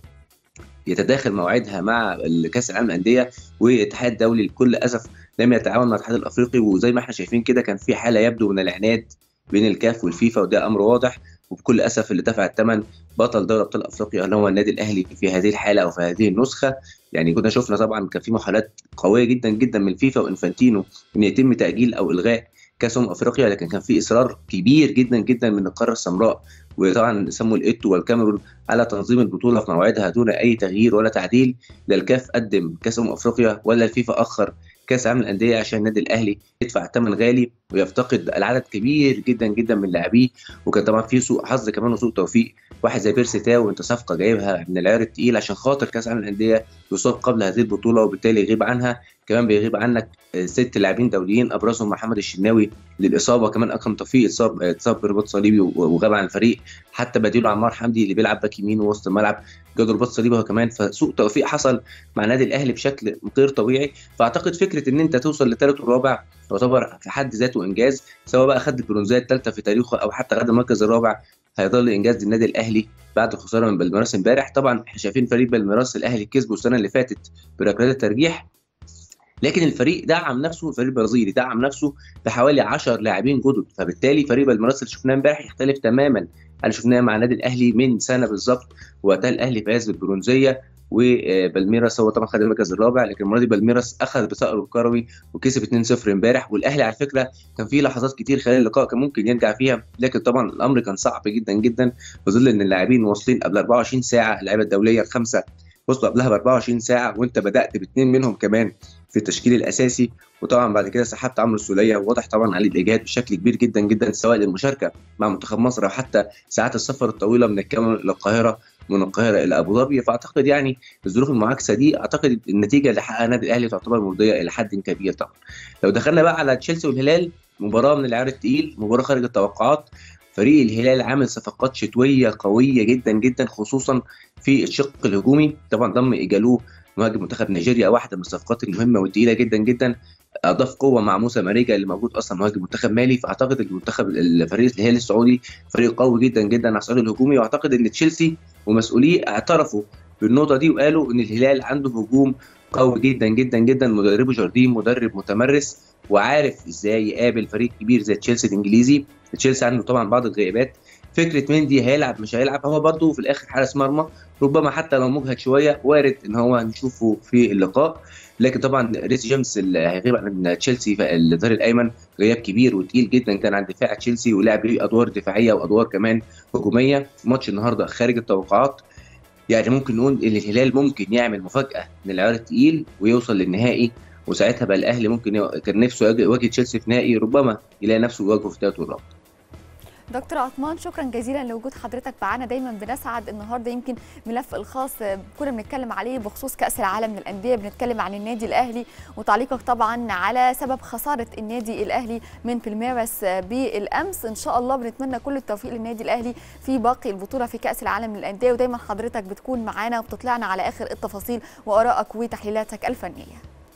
يتداخل موعدها مع كاس العالم للانديه والاتحاد الدولي لكل اسف لم يتعاون مع الاتحاد الافريقي وزي ما احنا شايفين كده كان في حاله يبدو من العناد بين الكاف والفيفا وده امر واضح وبكل اسف اللي دفع الثمن بطل دوري ابطال افريقيا اللي هو النادي الاهلي في هذه الحاله او في هذه النسخه يعني كنا شفنا طبعا كان في محاولات قويه جدا جدا من الفيفا وانفانتينو ان يتم تاجيل او الغاء كاس امم افريقيا لكن كان في اصرار كبير جدا جدا من القاره السمراء وطبعا سموا الايتو والكاميرون على تنظيم البطوله في موعدها دون اي تغيير ولا تعديل لا الكاف قدم كاس امم افريقيا ولا الفيفا اخر كاس عالم الانديه عشان النادي الاهلي يدفع ثمن غالي ويفتقد العدد كبير جدا جدا من لاعبيه وكان طبعا في سوء حظ كمان وسوء توفيق واحد زي بيرسي تاو انت صفقه جايبها من العيار التقيل عشان خاطر كاس عالم الانديه يصاب قبل هذه البطوله وبالتالي يغيب عنها كمان بيغيب عنك ست لاعبين دوليين ابرزهم محمد الشناوي للاصابه كمان اكرم توفيق اتصاب اتصاب برباط صليبي وغاب عن الفريق حتى بديله عمار حمدي اللي بيلعب باك يمين وسط الملعب جاله رباط صليبي هو كمان فسوء توفيق حصل مع النادي الاهلي بشكل غير طبيعي فاعتقد فكره ان انت توصل لثالث ورابع يعتبر في حد ذاته انجاز سواء بقى خد البرونزيه الثالثه في تاريخه او حتى خد المركز الرابع هيظل انجاز للنادي الاهلي بعد الخساره من بالميراس امبارح طبعا احنا شايفين فريق بالميراس الاهلي كسبه السنه اللي فاتت بركلات الترجيح لكن الفريق دعم نفسه الفريق البرازيلي دعم نفسه بحوالي 10 لاعبين جدد فبالتالي فريق بالميراس اللي شفناه امبارح يختلف تماما اللي شفناه مع النادي الاهلي من سنه بالظبط وقتها الاهلي فاز بالبرونزيه وبالميراس هو طبعا خد المركز الرابع لكن المره دي بالميراس اخذ بثأره الكروي وكسب 2-0 امبارح والاهلي على فكره كان في لحظات كتير خلال اللقاء كان ممكن يرجع فيها لكن طبعا الامر كان صعب جدا جدا في ظل ان اللاعبين واصلين قبل 24 ساعه اللعيبه الدوليه الخمسه وصلوا قبلها ب 24 ساعه وانت بدات باثنين منهم كمان في التشكيل الاساسي وطبعا بعد كده سحبت عمرو السوليه وواضح طبعا عليه الاجهاد بشكل كبير جدا جدا سواء للمشاركه مع منتخب مصر او حتى ساعات السفر الطويله من الكاميرون الى القاهره من القاهره الى ابو ظبي فاعتقد يعني الظروف المعاكسه دي اعتقد النتيجه اللي حققها النادي الاهلي تعتبر مرضيه الى حد كبير طبعا. لو دخلنا بقى على تشيلسي والهلال مباراه من العيار الثقيل مباراه خارج التوقعات فريق الهلال عامل صفقات شتويه قويه جدا جدا خصوصا في الشق الهجومي طبعا ضم ايجالو مهاجم منتخب نيجيريا واحده من الصفقات المهمه والثقيله جدا جدا اضاف قوه مع موسى ماريجا اللي موجود اصلا مهاجم منتخب مالي فاعتقد المنتخب الفريق الهلال السعودي فريق قوي جدا جدا على الصعيد الهجومي واعتقد ان تشيلسي ومسؤوليه اعترفوا بالنقطه دي وقالوا ان الهلال عنده هجوم قوي جدا جدا جدا مدربه جاردين مدرب متمرس وعارف ازاي يقابل فريق كبير زي تشيلسي الانجليزي تشيلسي عنده طبعا بعض الغيابات فكره مندي هيلعب مش هيلعب هو برده في الاخر حارس مرمى ربما حتى لو مجهد شويه وارد ان هو نشوفه في اللقاء لكن طبعا ريس جيمس اللي هيغيب عن تشيلسي في الظهير الايمن غياب كبير وتقيل جدا كان عن دفاع تشيلسي ولعب ليه ادوار دفاعيه وادوار كمان هجوميه ماتش النهارده خارج التوقعات يعني ممكن نقول ان الهلال ممكن يعمل مفاجاه من العيار الثقيل ويوصل للنهائي وساعتها بقى الاهلي ممكن كان نفسه يواجه تشيلسي في نهائي ربما يلاقي نفسه يواجهه في الثالث والرابع دكتور عثمان شكرا جزيلا لوجود حضرتك معانا دايما بنسعد النهارده يمكن ملف الخاص كنا بنتكلم عليه بخصوص كاس العالم للانديه بنتكلم عن النادي الاهلي وتعليقك طبعا على سبب خساره النادي الاهلي من بالميراس بالامس ان شاء الله بنتمنى كل التوفيق للنادي الاهلي في باقي البطوله في كاس العالم للانديه ودايما حضرتك بتكون معانا وبتطلعنا على اخر التفاصيل وارائك وتحليلاتك الفنيه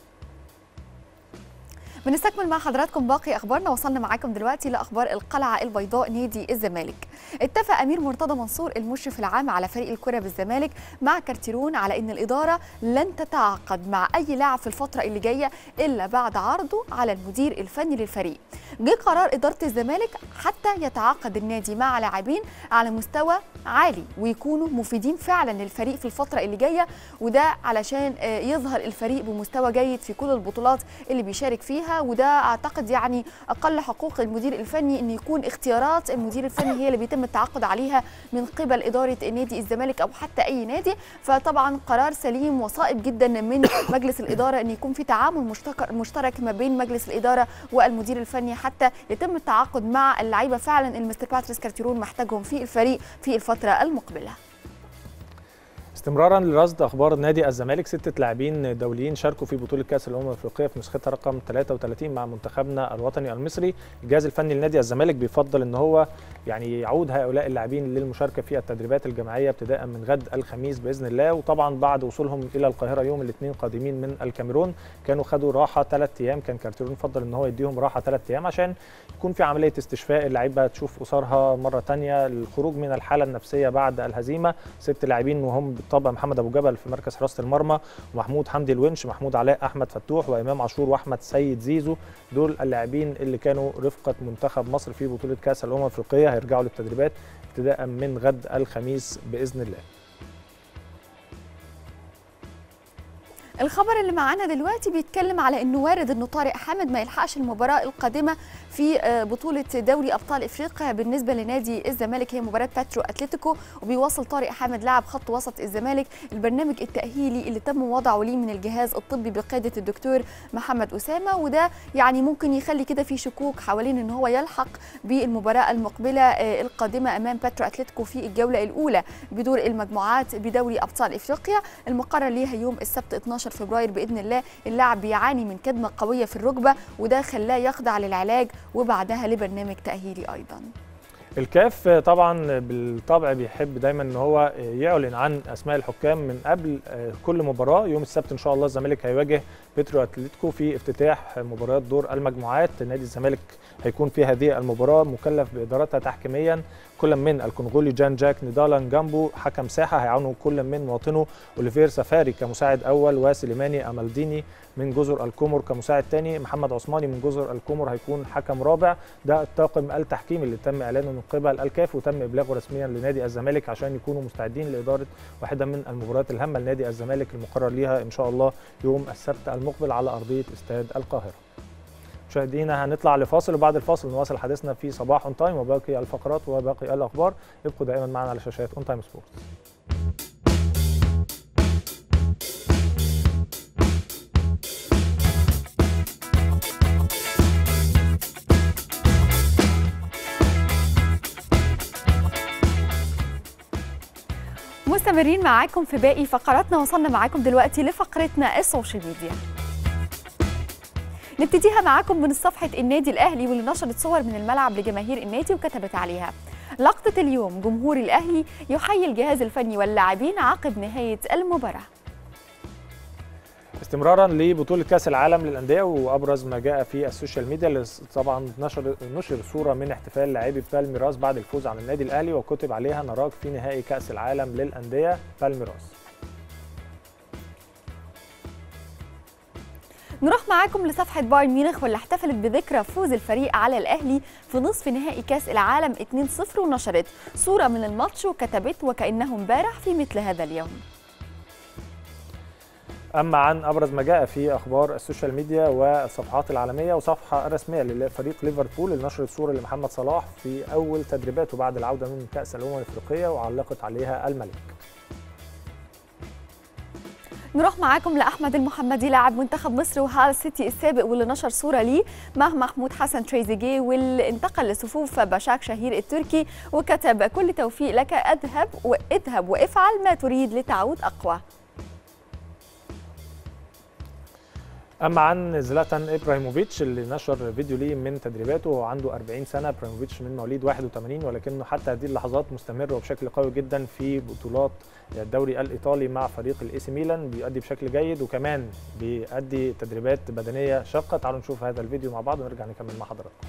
بنستكمل مع حضراتكم باقي اخبارنا وصلنا معاكم دلوقتي لاخبار القلعه البيضاء نادي الزمالك اتفق امير مرتضى منصور المشرف العام على فريق الكره بالزمالك مع كارتيرون على ان الاداره لن تتعاقد مع اي لاعب في الفتره اللي جايه الا بعد عرضه على المدير الفني للفريق جه قرار اداره الزمالك حتى يتعاقد النادي مع لاعبين على مستوى عالي ويكونوا مفيدين فعلا للفريق في الفتره اللي جايه وده علشان يظهر الفريق بمستوى جيد في كل البطولات اللي بيشارك فيها وده اعتقد يعني اقل حقوق المدير الفني ان يكون اختيارات المدير الفني هي اللي بيتم التعاقد عليها من قبل اداره نادي الزمالك او حتى اي نادي فطبعا قرار سليم وصائب جدا من مجلس الاداره ان يكون في تعامل مشترك ما بين مجلس الاداره والمدير الفني حتى يتم التعاقد مع اللعيبه فعلا المستر باتريس كارتيرون محتاجهم في الفريق في الفتره المقبله استمرارا لرصد اخبار نادي الزمالك سته لاعبين دوليين شاركوا في بطوله كاس الامم الافريقيه في نسختها رقم 33 مع منتخبنا الوطني المصري الجهاز الفني لنادي الزمالك بيفضل ان هو يعني يعود هؤلاء اللاعبين للمشاركه في التدريبات الجماعيه ابتداء من غد الخميس باذن الله وطبعا بعد وصولهم الى القاهره يوم الاثنين قادمين من الكاميرون كانوا خدوا راحه ثلاث ايام كان كارتيرون فضل ان هو يديهم راحه ثلاث ايام عشان يكون في عمليه استشفاء اللعيبه تشوف اسرها مره ثانيه الخروج من الحاله النفسيه بعد الهزيمه ست لاعبين وهم بالطبع محمد ابو جبل في مركز حراسه المرمى ومحمود حمدي الونش محمود علاء احمد فتوح وامام عاشور واحمد سيد زيزو دول اللاعبين اللي كانوا رفقه منتخب مصر في بطوله كاس الامم الافريقيه هيرجعوا للتدريبات ابتداء من غد الخميس باذن الله الخبر اللي معانا دلوقتي بيتكلم على انه وارد انه طارق حامد ما يلحقش المباراه القادمه في بطوله دوري ابطال افريقيا بالنسبه لنادي الزمالك هي مباراه باترو اتلتيكو وبيواصل طارق حامد لاعب خط وسط الزمالك البرنامج التاهيلي اللي تم وضعه ليه من الجهاز الطبي بقياده الدكتور محمد اسامه وده يعني ممكن يخلي كده في شكوك حوالين ان هو يلحق بالمباراه المقبله القادمه امام باترو اتلتيكو في الجوله الاولى بدور المجموعات بدوري ابطال افريقيا المقرر ليها يوم السبت 12 فبراير باذن الله اللاعب بيعاني من كدمه قويه في الركبه وده خلاه يخضع للعلاج وبعدها لبرنامج تاهيلي ايضا الكاف طبعا بالطبع بيحب دايما ان هو يعلن عن اسماء الحكام من قبل كل مباراه يوم السبت ان شاء الله الزمالك هيواجه بيترو اتلتيكو في افتتاح مباريات دور المجموعات نادي الزمالك هيكون في هذه المباراه مكلف بادارتها تحكيميا كل من الكونغولي جان جاك نيدالا جامبو حكم ساحه هيعاونوا كل من مواطنه اوليفير سفاري كمساعد اول وسليماني امالديني من جزر الكومور كمساعد ثاني محمد عثماني من جزر الكومور هيكون حكم رابع ده الطاقم التحكيمي اللي تم اعلانه من قبل الكاف وتم ابلاغه رسميا لنادي الزمالك عشان يكونوا مستعدين لاداره واحده من المباريات الهامه لنادي الزمالك المقرر ليها ان شاء الله يوم السبت المقبل على ارضيه استاد القاهره مشاهدينا هنطلع لفاصل وبعد الفاصل نواصل حديثنا في صباح اون تايم وباقي الفقرات وباقي الاخبار ابقوا دائما معنا على شاشات اون تايم سبورت مستمرين معاكم في باقي فقراتنا وصلنا معاكم دلوقتي لفقرتنا السوشيال ميديا نبتديها معاكم من صفحة النادي الأهلي واللي نشرت صور من الملعب لجماهير النادي وكتبت عليها لقطة اليوم جمهور الأهلي يحيي الجهاز الفني واللاعبين عقب نهاية المباراة استمرارا لبطوله كاس العالم للانديه وابرز ما جاء في السوشيال ميديا اللي طبعا نشر نشر صوره من احتفال لاعبي بالميراس بعد الفوز على النادي الاهلي وكتب عليها نراك في نهائي كاس العالم للانديه بالميراس نروح معاكم لصفحة بايرن ميونخ واللي احتفلت بذكرى فوز الفريق على الأهلي في نصف نهائي كأس العالم 2-0 ونشرت صورة من الماتش وكتبت وكأنه امبارح في مثل هذا اليوم اما عن ابرز ما جاء في اخبار السوشيال ميديا والصفحات العالميه وصفحه رسميه لفريق ليفربول اللي نشرت صوره لمحمد صلاح في اول تدريباته بعد العوده من كاس الامم الافريقيه وعلقت عليها الملك نروح معاكم لاحمد المحمدي لاعب منتخب مصر وهال سيتي السابق واللي نشر صوره ليه مع محمود حسن تريزيجيه واللي انتقل لصفوف بشاك شهير التركي وكتب كل توفيق لك اذهب واذهب وافعل ما تريد لتعود اقوى اما عن زلاتان ابراهيموفيتش اللي نشر فيديو ليه من تدريباته وهو عنده 40 سنه ابراهيموفيتش من مواليد 81 ولكنه حتى هذه اللحظات مستمر وبشكل قوي جدا في بطولات الدوري الايطالي مع فريق الاي سي ميلان بيؤدي بشكل جيد وكمان بيؤدي تدريبات بدنيه شاقه تعالوا نشوف هذا الفيديو مع بعض ونرجع نكمل مع حضراتكم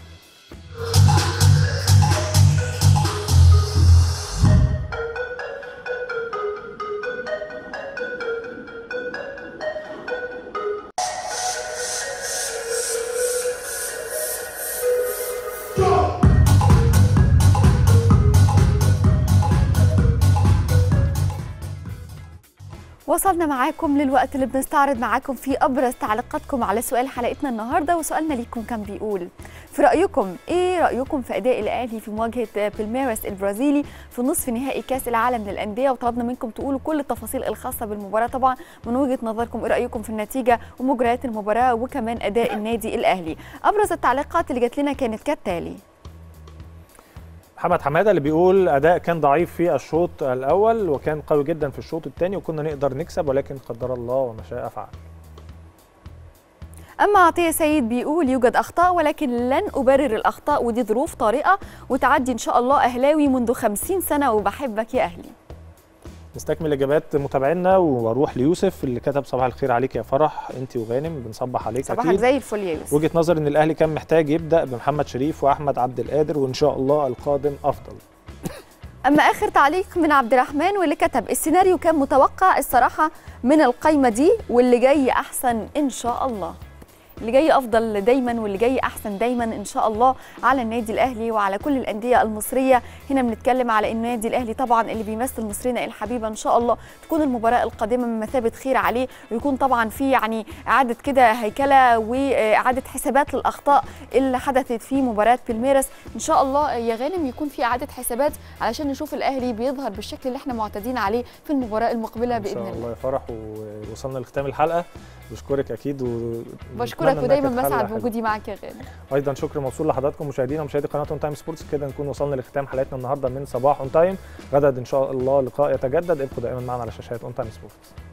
وصلنا معاكم للوقت اللي بنستعرض معاكم فيه ابرز تعليقاتكم على سؤال حلقتنا النهارده وسؤالنا ليكم كان بيقول في رايكم ايه رايكم في اداء الاهلي في مواجهه بالميراس البرازيلي في نصف نهائي كاس العالم للانديه وطلبنا منكم تقولوا كل التفاصيل الخاصه بالمباراه طبعا من وجهه نظركم ايه رايكم في النتيجه ومجريات المباراه وكمان اداء النادي الاهلي ابرز التعليقات اللي جات لنا كانت كالتالي محمد حماده اللي بيقول اداء كان ضعيف في الشوط الاول وكان قوي جدا في الشوط الثاني وكنا نقدر نكسب ولكن قدر الله وما شاء فعل اما عطيه سيد بيقول يوجد اخطاء ولكن لن ابرر الاخطاء ودي ظروف طارئه وتعدي ان شاء الله اهلاوي منذ خمسين سنه وبحبك يا اهلي نستكمل اجابات متابعينا واروح ليوسف اللي كتب صباح الخير عليك يا فرح انت وغانم بنصبح عليك صباحك اكيد زي الفل يا يوسف وجهه نظر ان الاهلي كان محتاج يبدا بمحمد شريف واحمد عبد القادر وان شاء الله القادم افضل اما اخر تعليق من عبد الرحمن واللي كتب السيناريو كان متوقع الصراحه من القايمه دي واللي جاي احسن ان شاء الله اللي جاي افضل دايما واللي جاي احسن دايما ان شاء الله على النادي الاهلي وعلى كل الانديه المصريه هنا بنتكلم على النادي الاهلي طبعا اللي بيمثل مصرنا الحبيبه ان شاء الله تكون المباراه القادمه من مثابه خير عليه ويكون طبعا في يعني اعاده كده هيكله واعاده حسابات للاخطاء اللي حدثت في مباراه بالميرس ان شاء الله يا غانم يكون في اعاده حسابات علشان نشوف الاهلي بيظهر بالشكل اللي احنا معتادين عليه في المباراه المقبله ان باذن شاء الله الله يا فرح ووصلنا لختام الحلقه بشكرك اكيد و بشكرك نتمنى إنها ودايما تتحل بسعد حلو. بوجودي معاك يا غانم ايضا شكر موصول لحضراتكم مشاهدينا ومشاهدي قناه اون تايم سبورتس كده نكون وصلنا لختام حلقتنا النهارده من صباح اون تايم غدا ان شاء الله لقاء يتجدد ابقوا دائما معنا على شاشات اون تايم سبورتس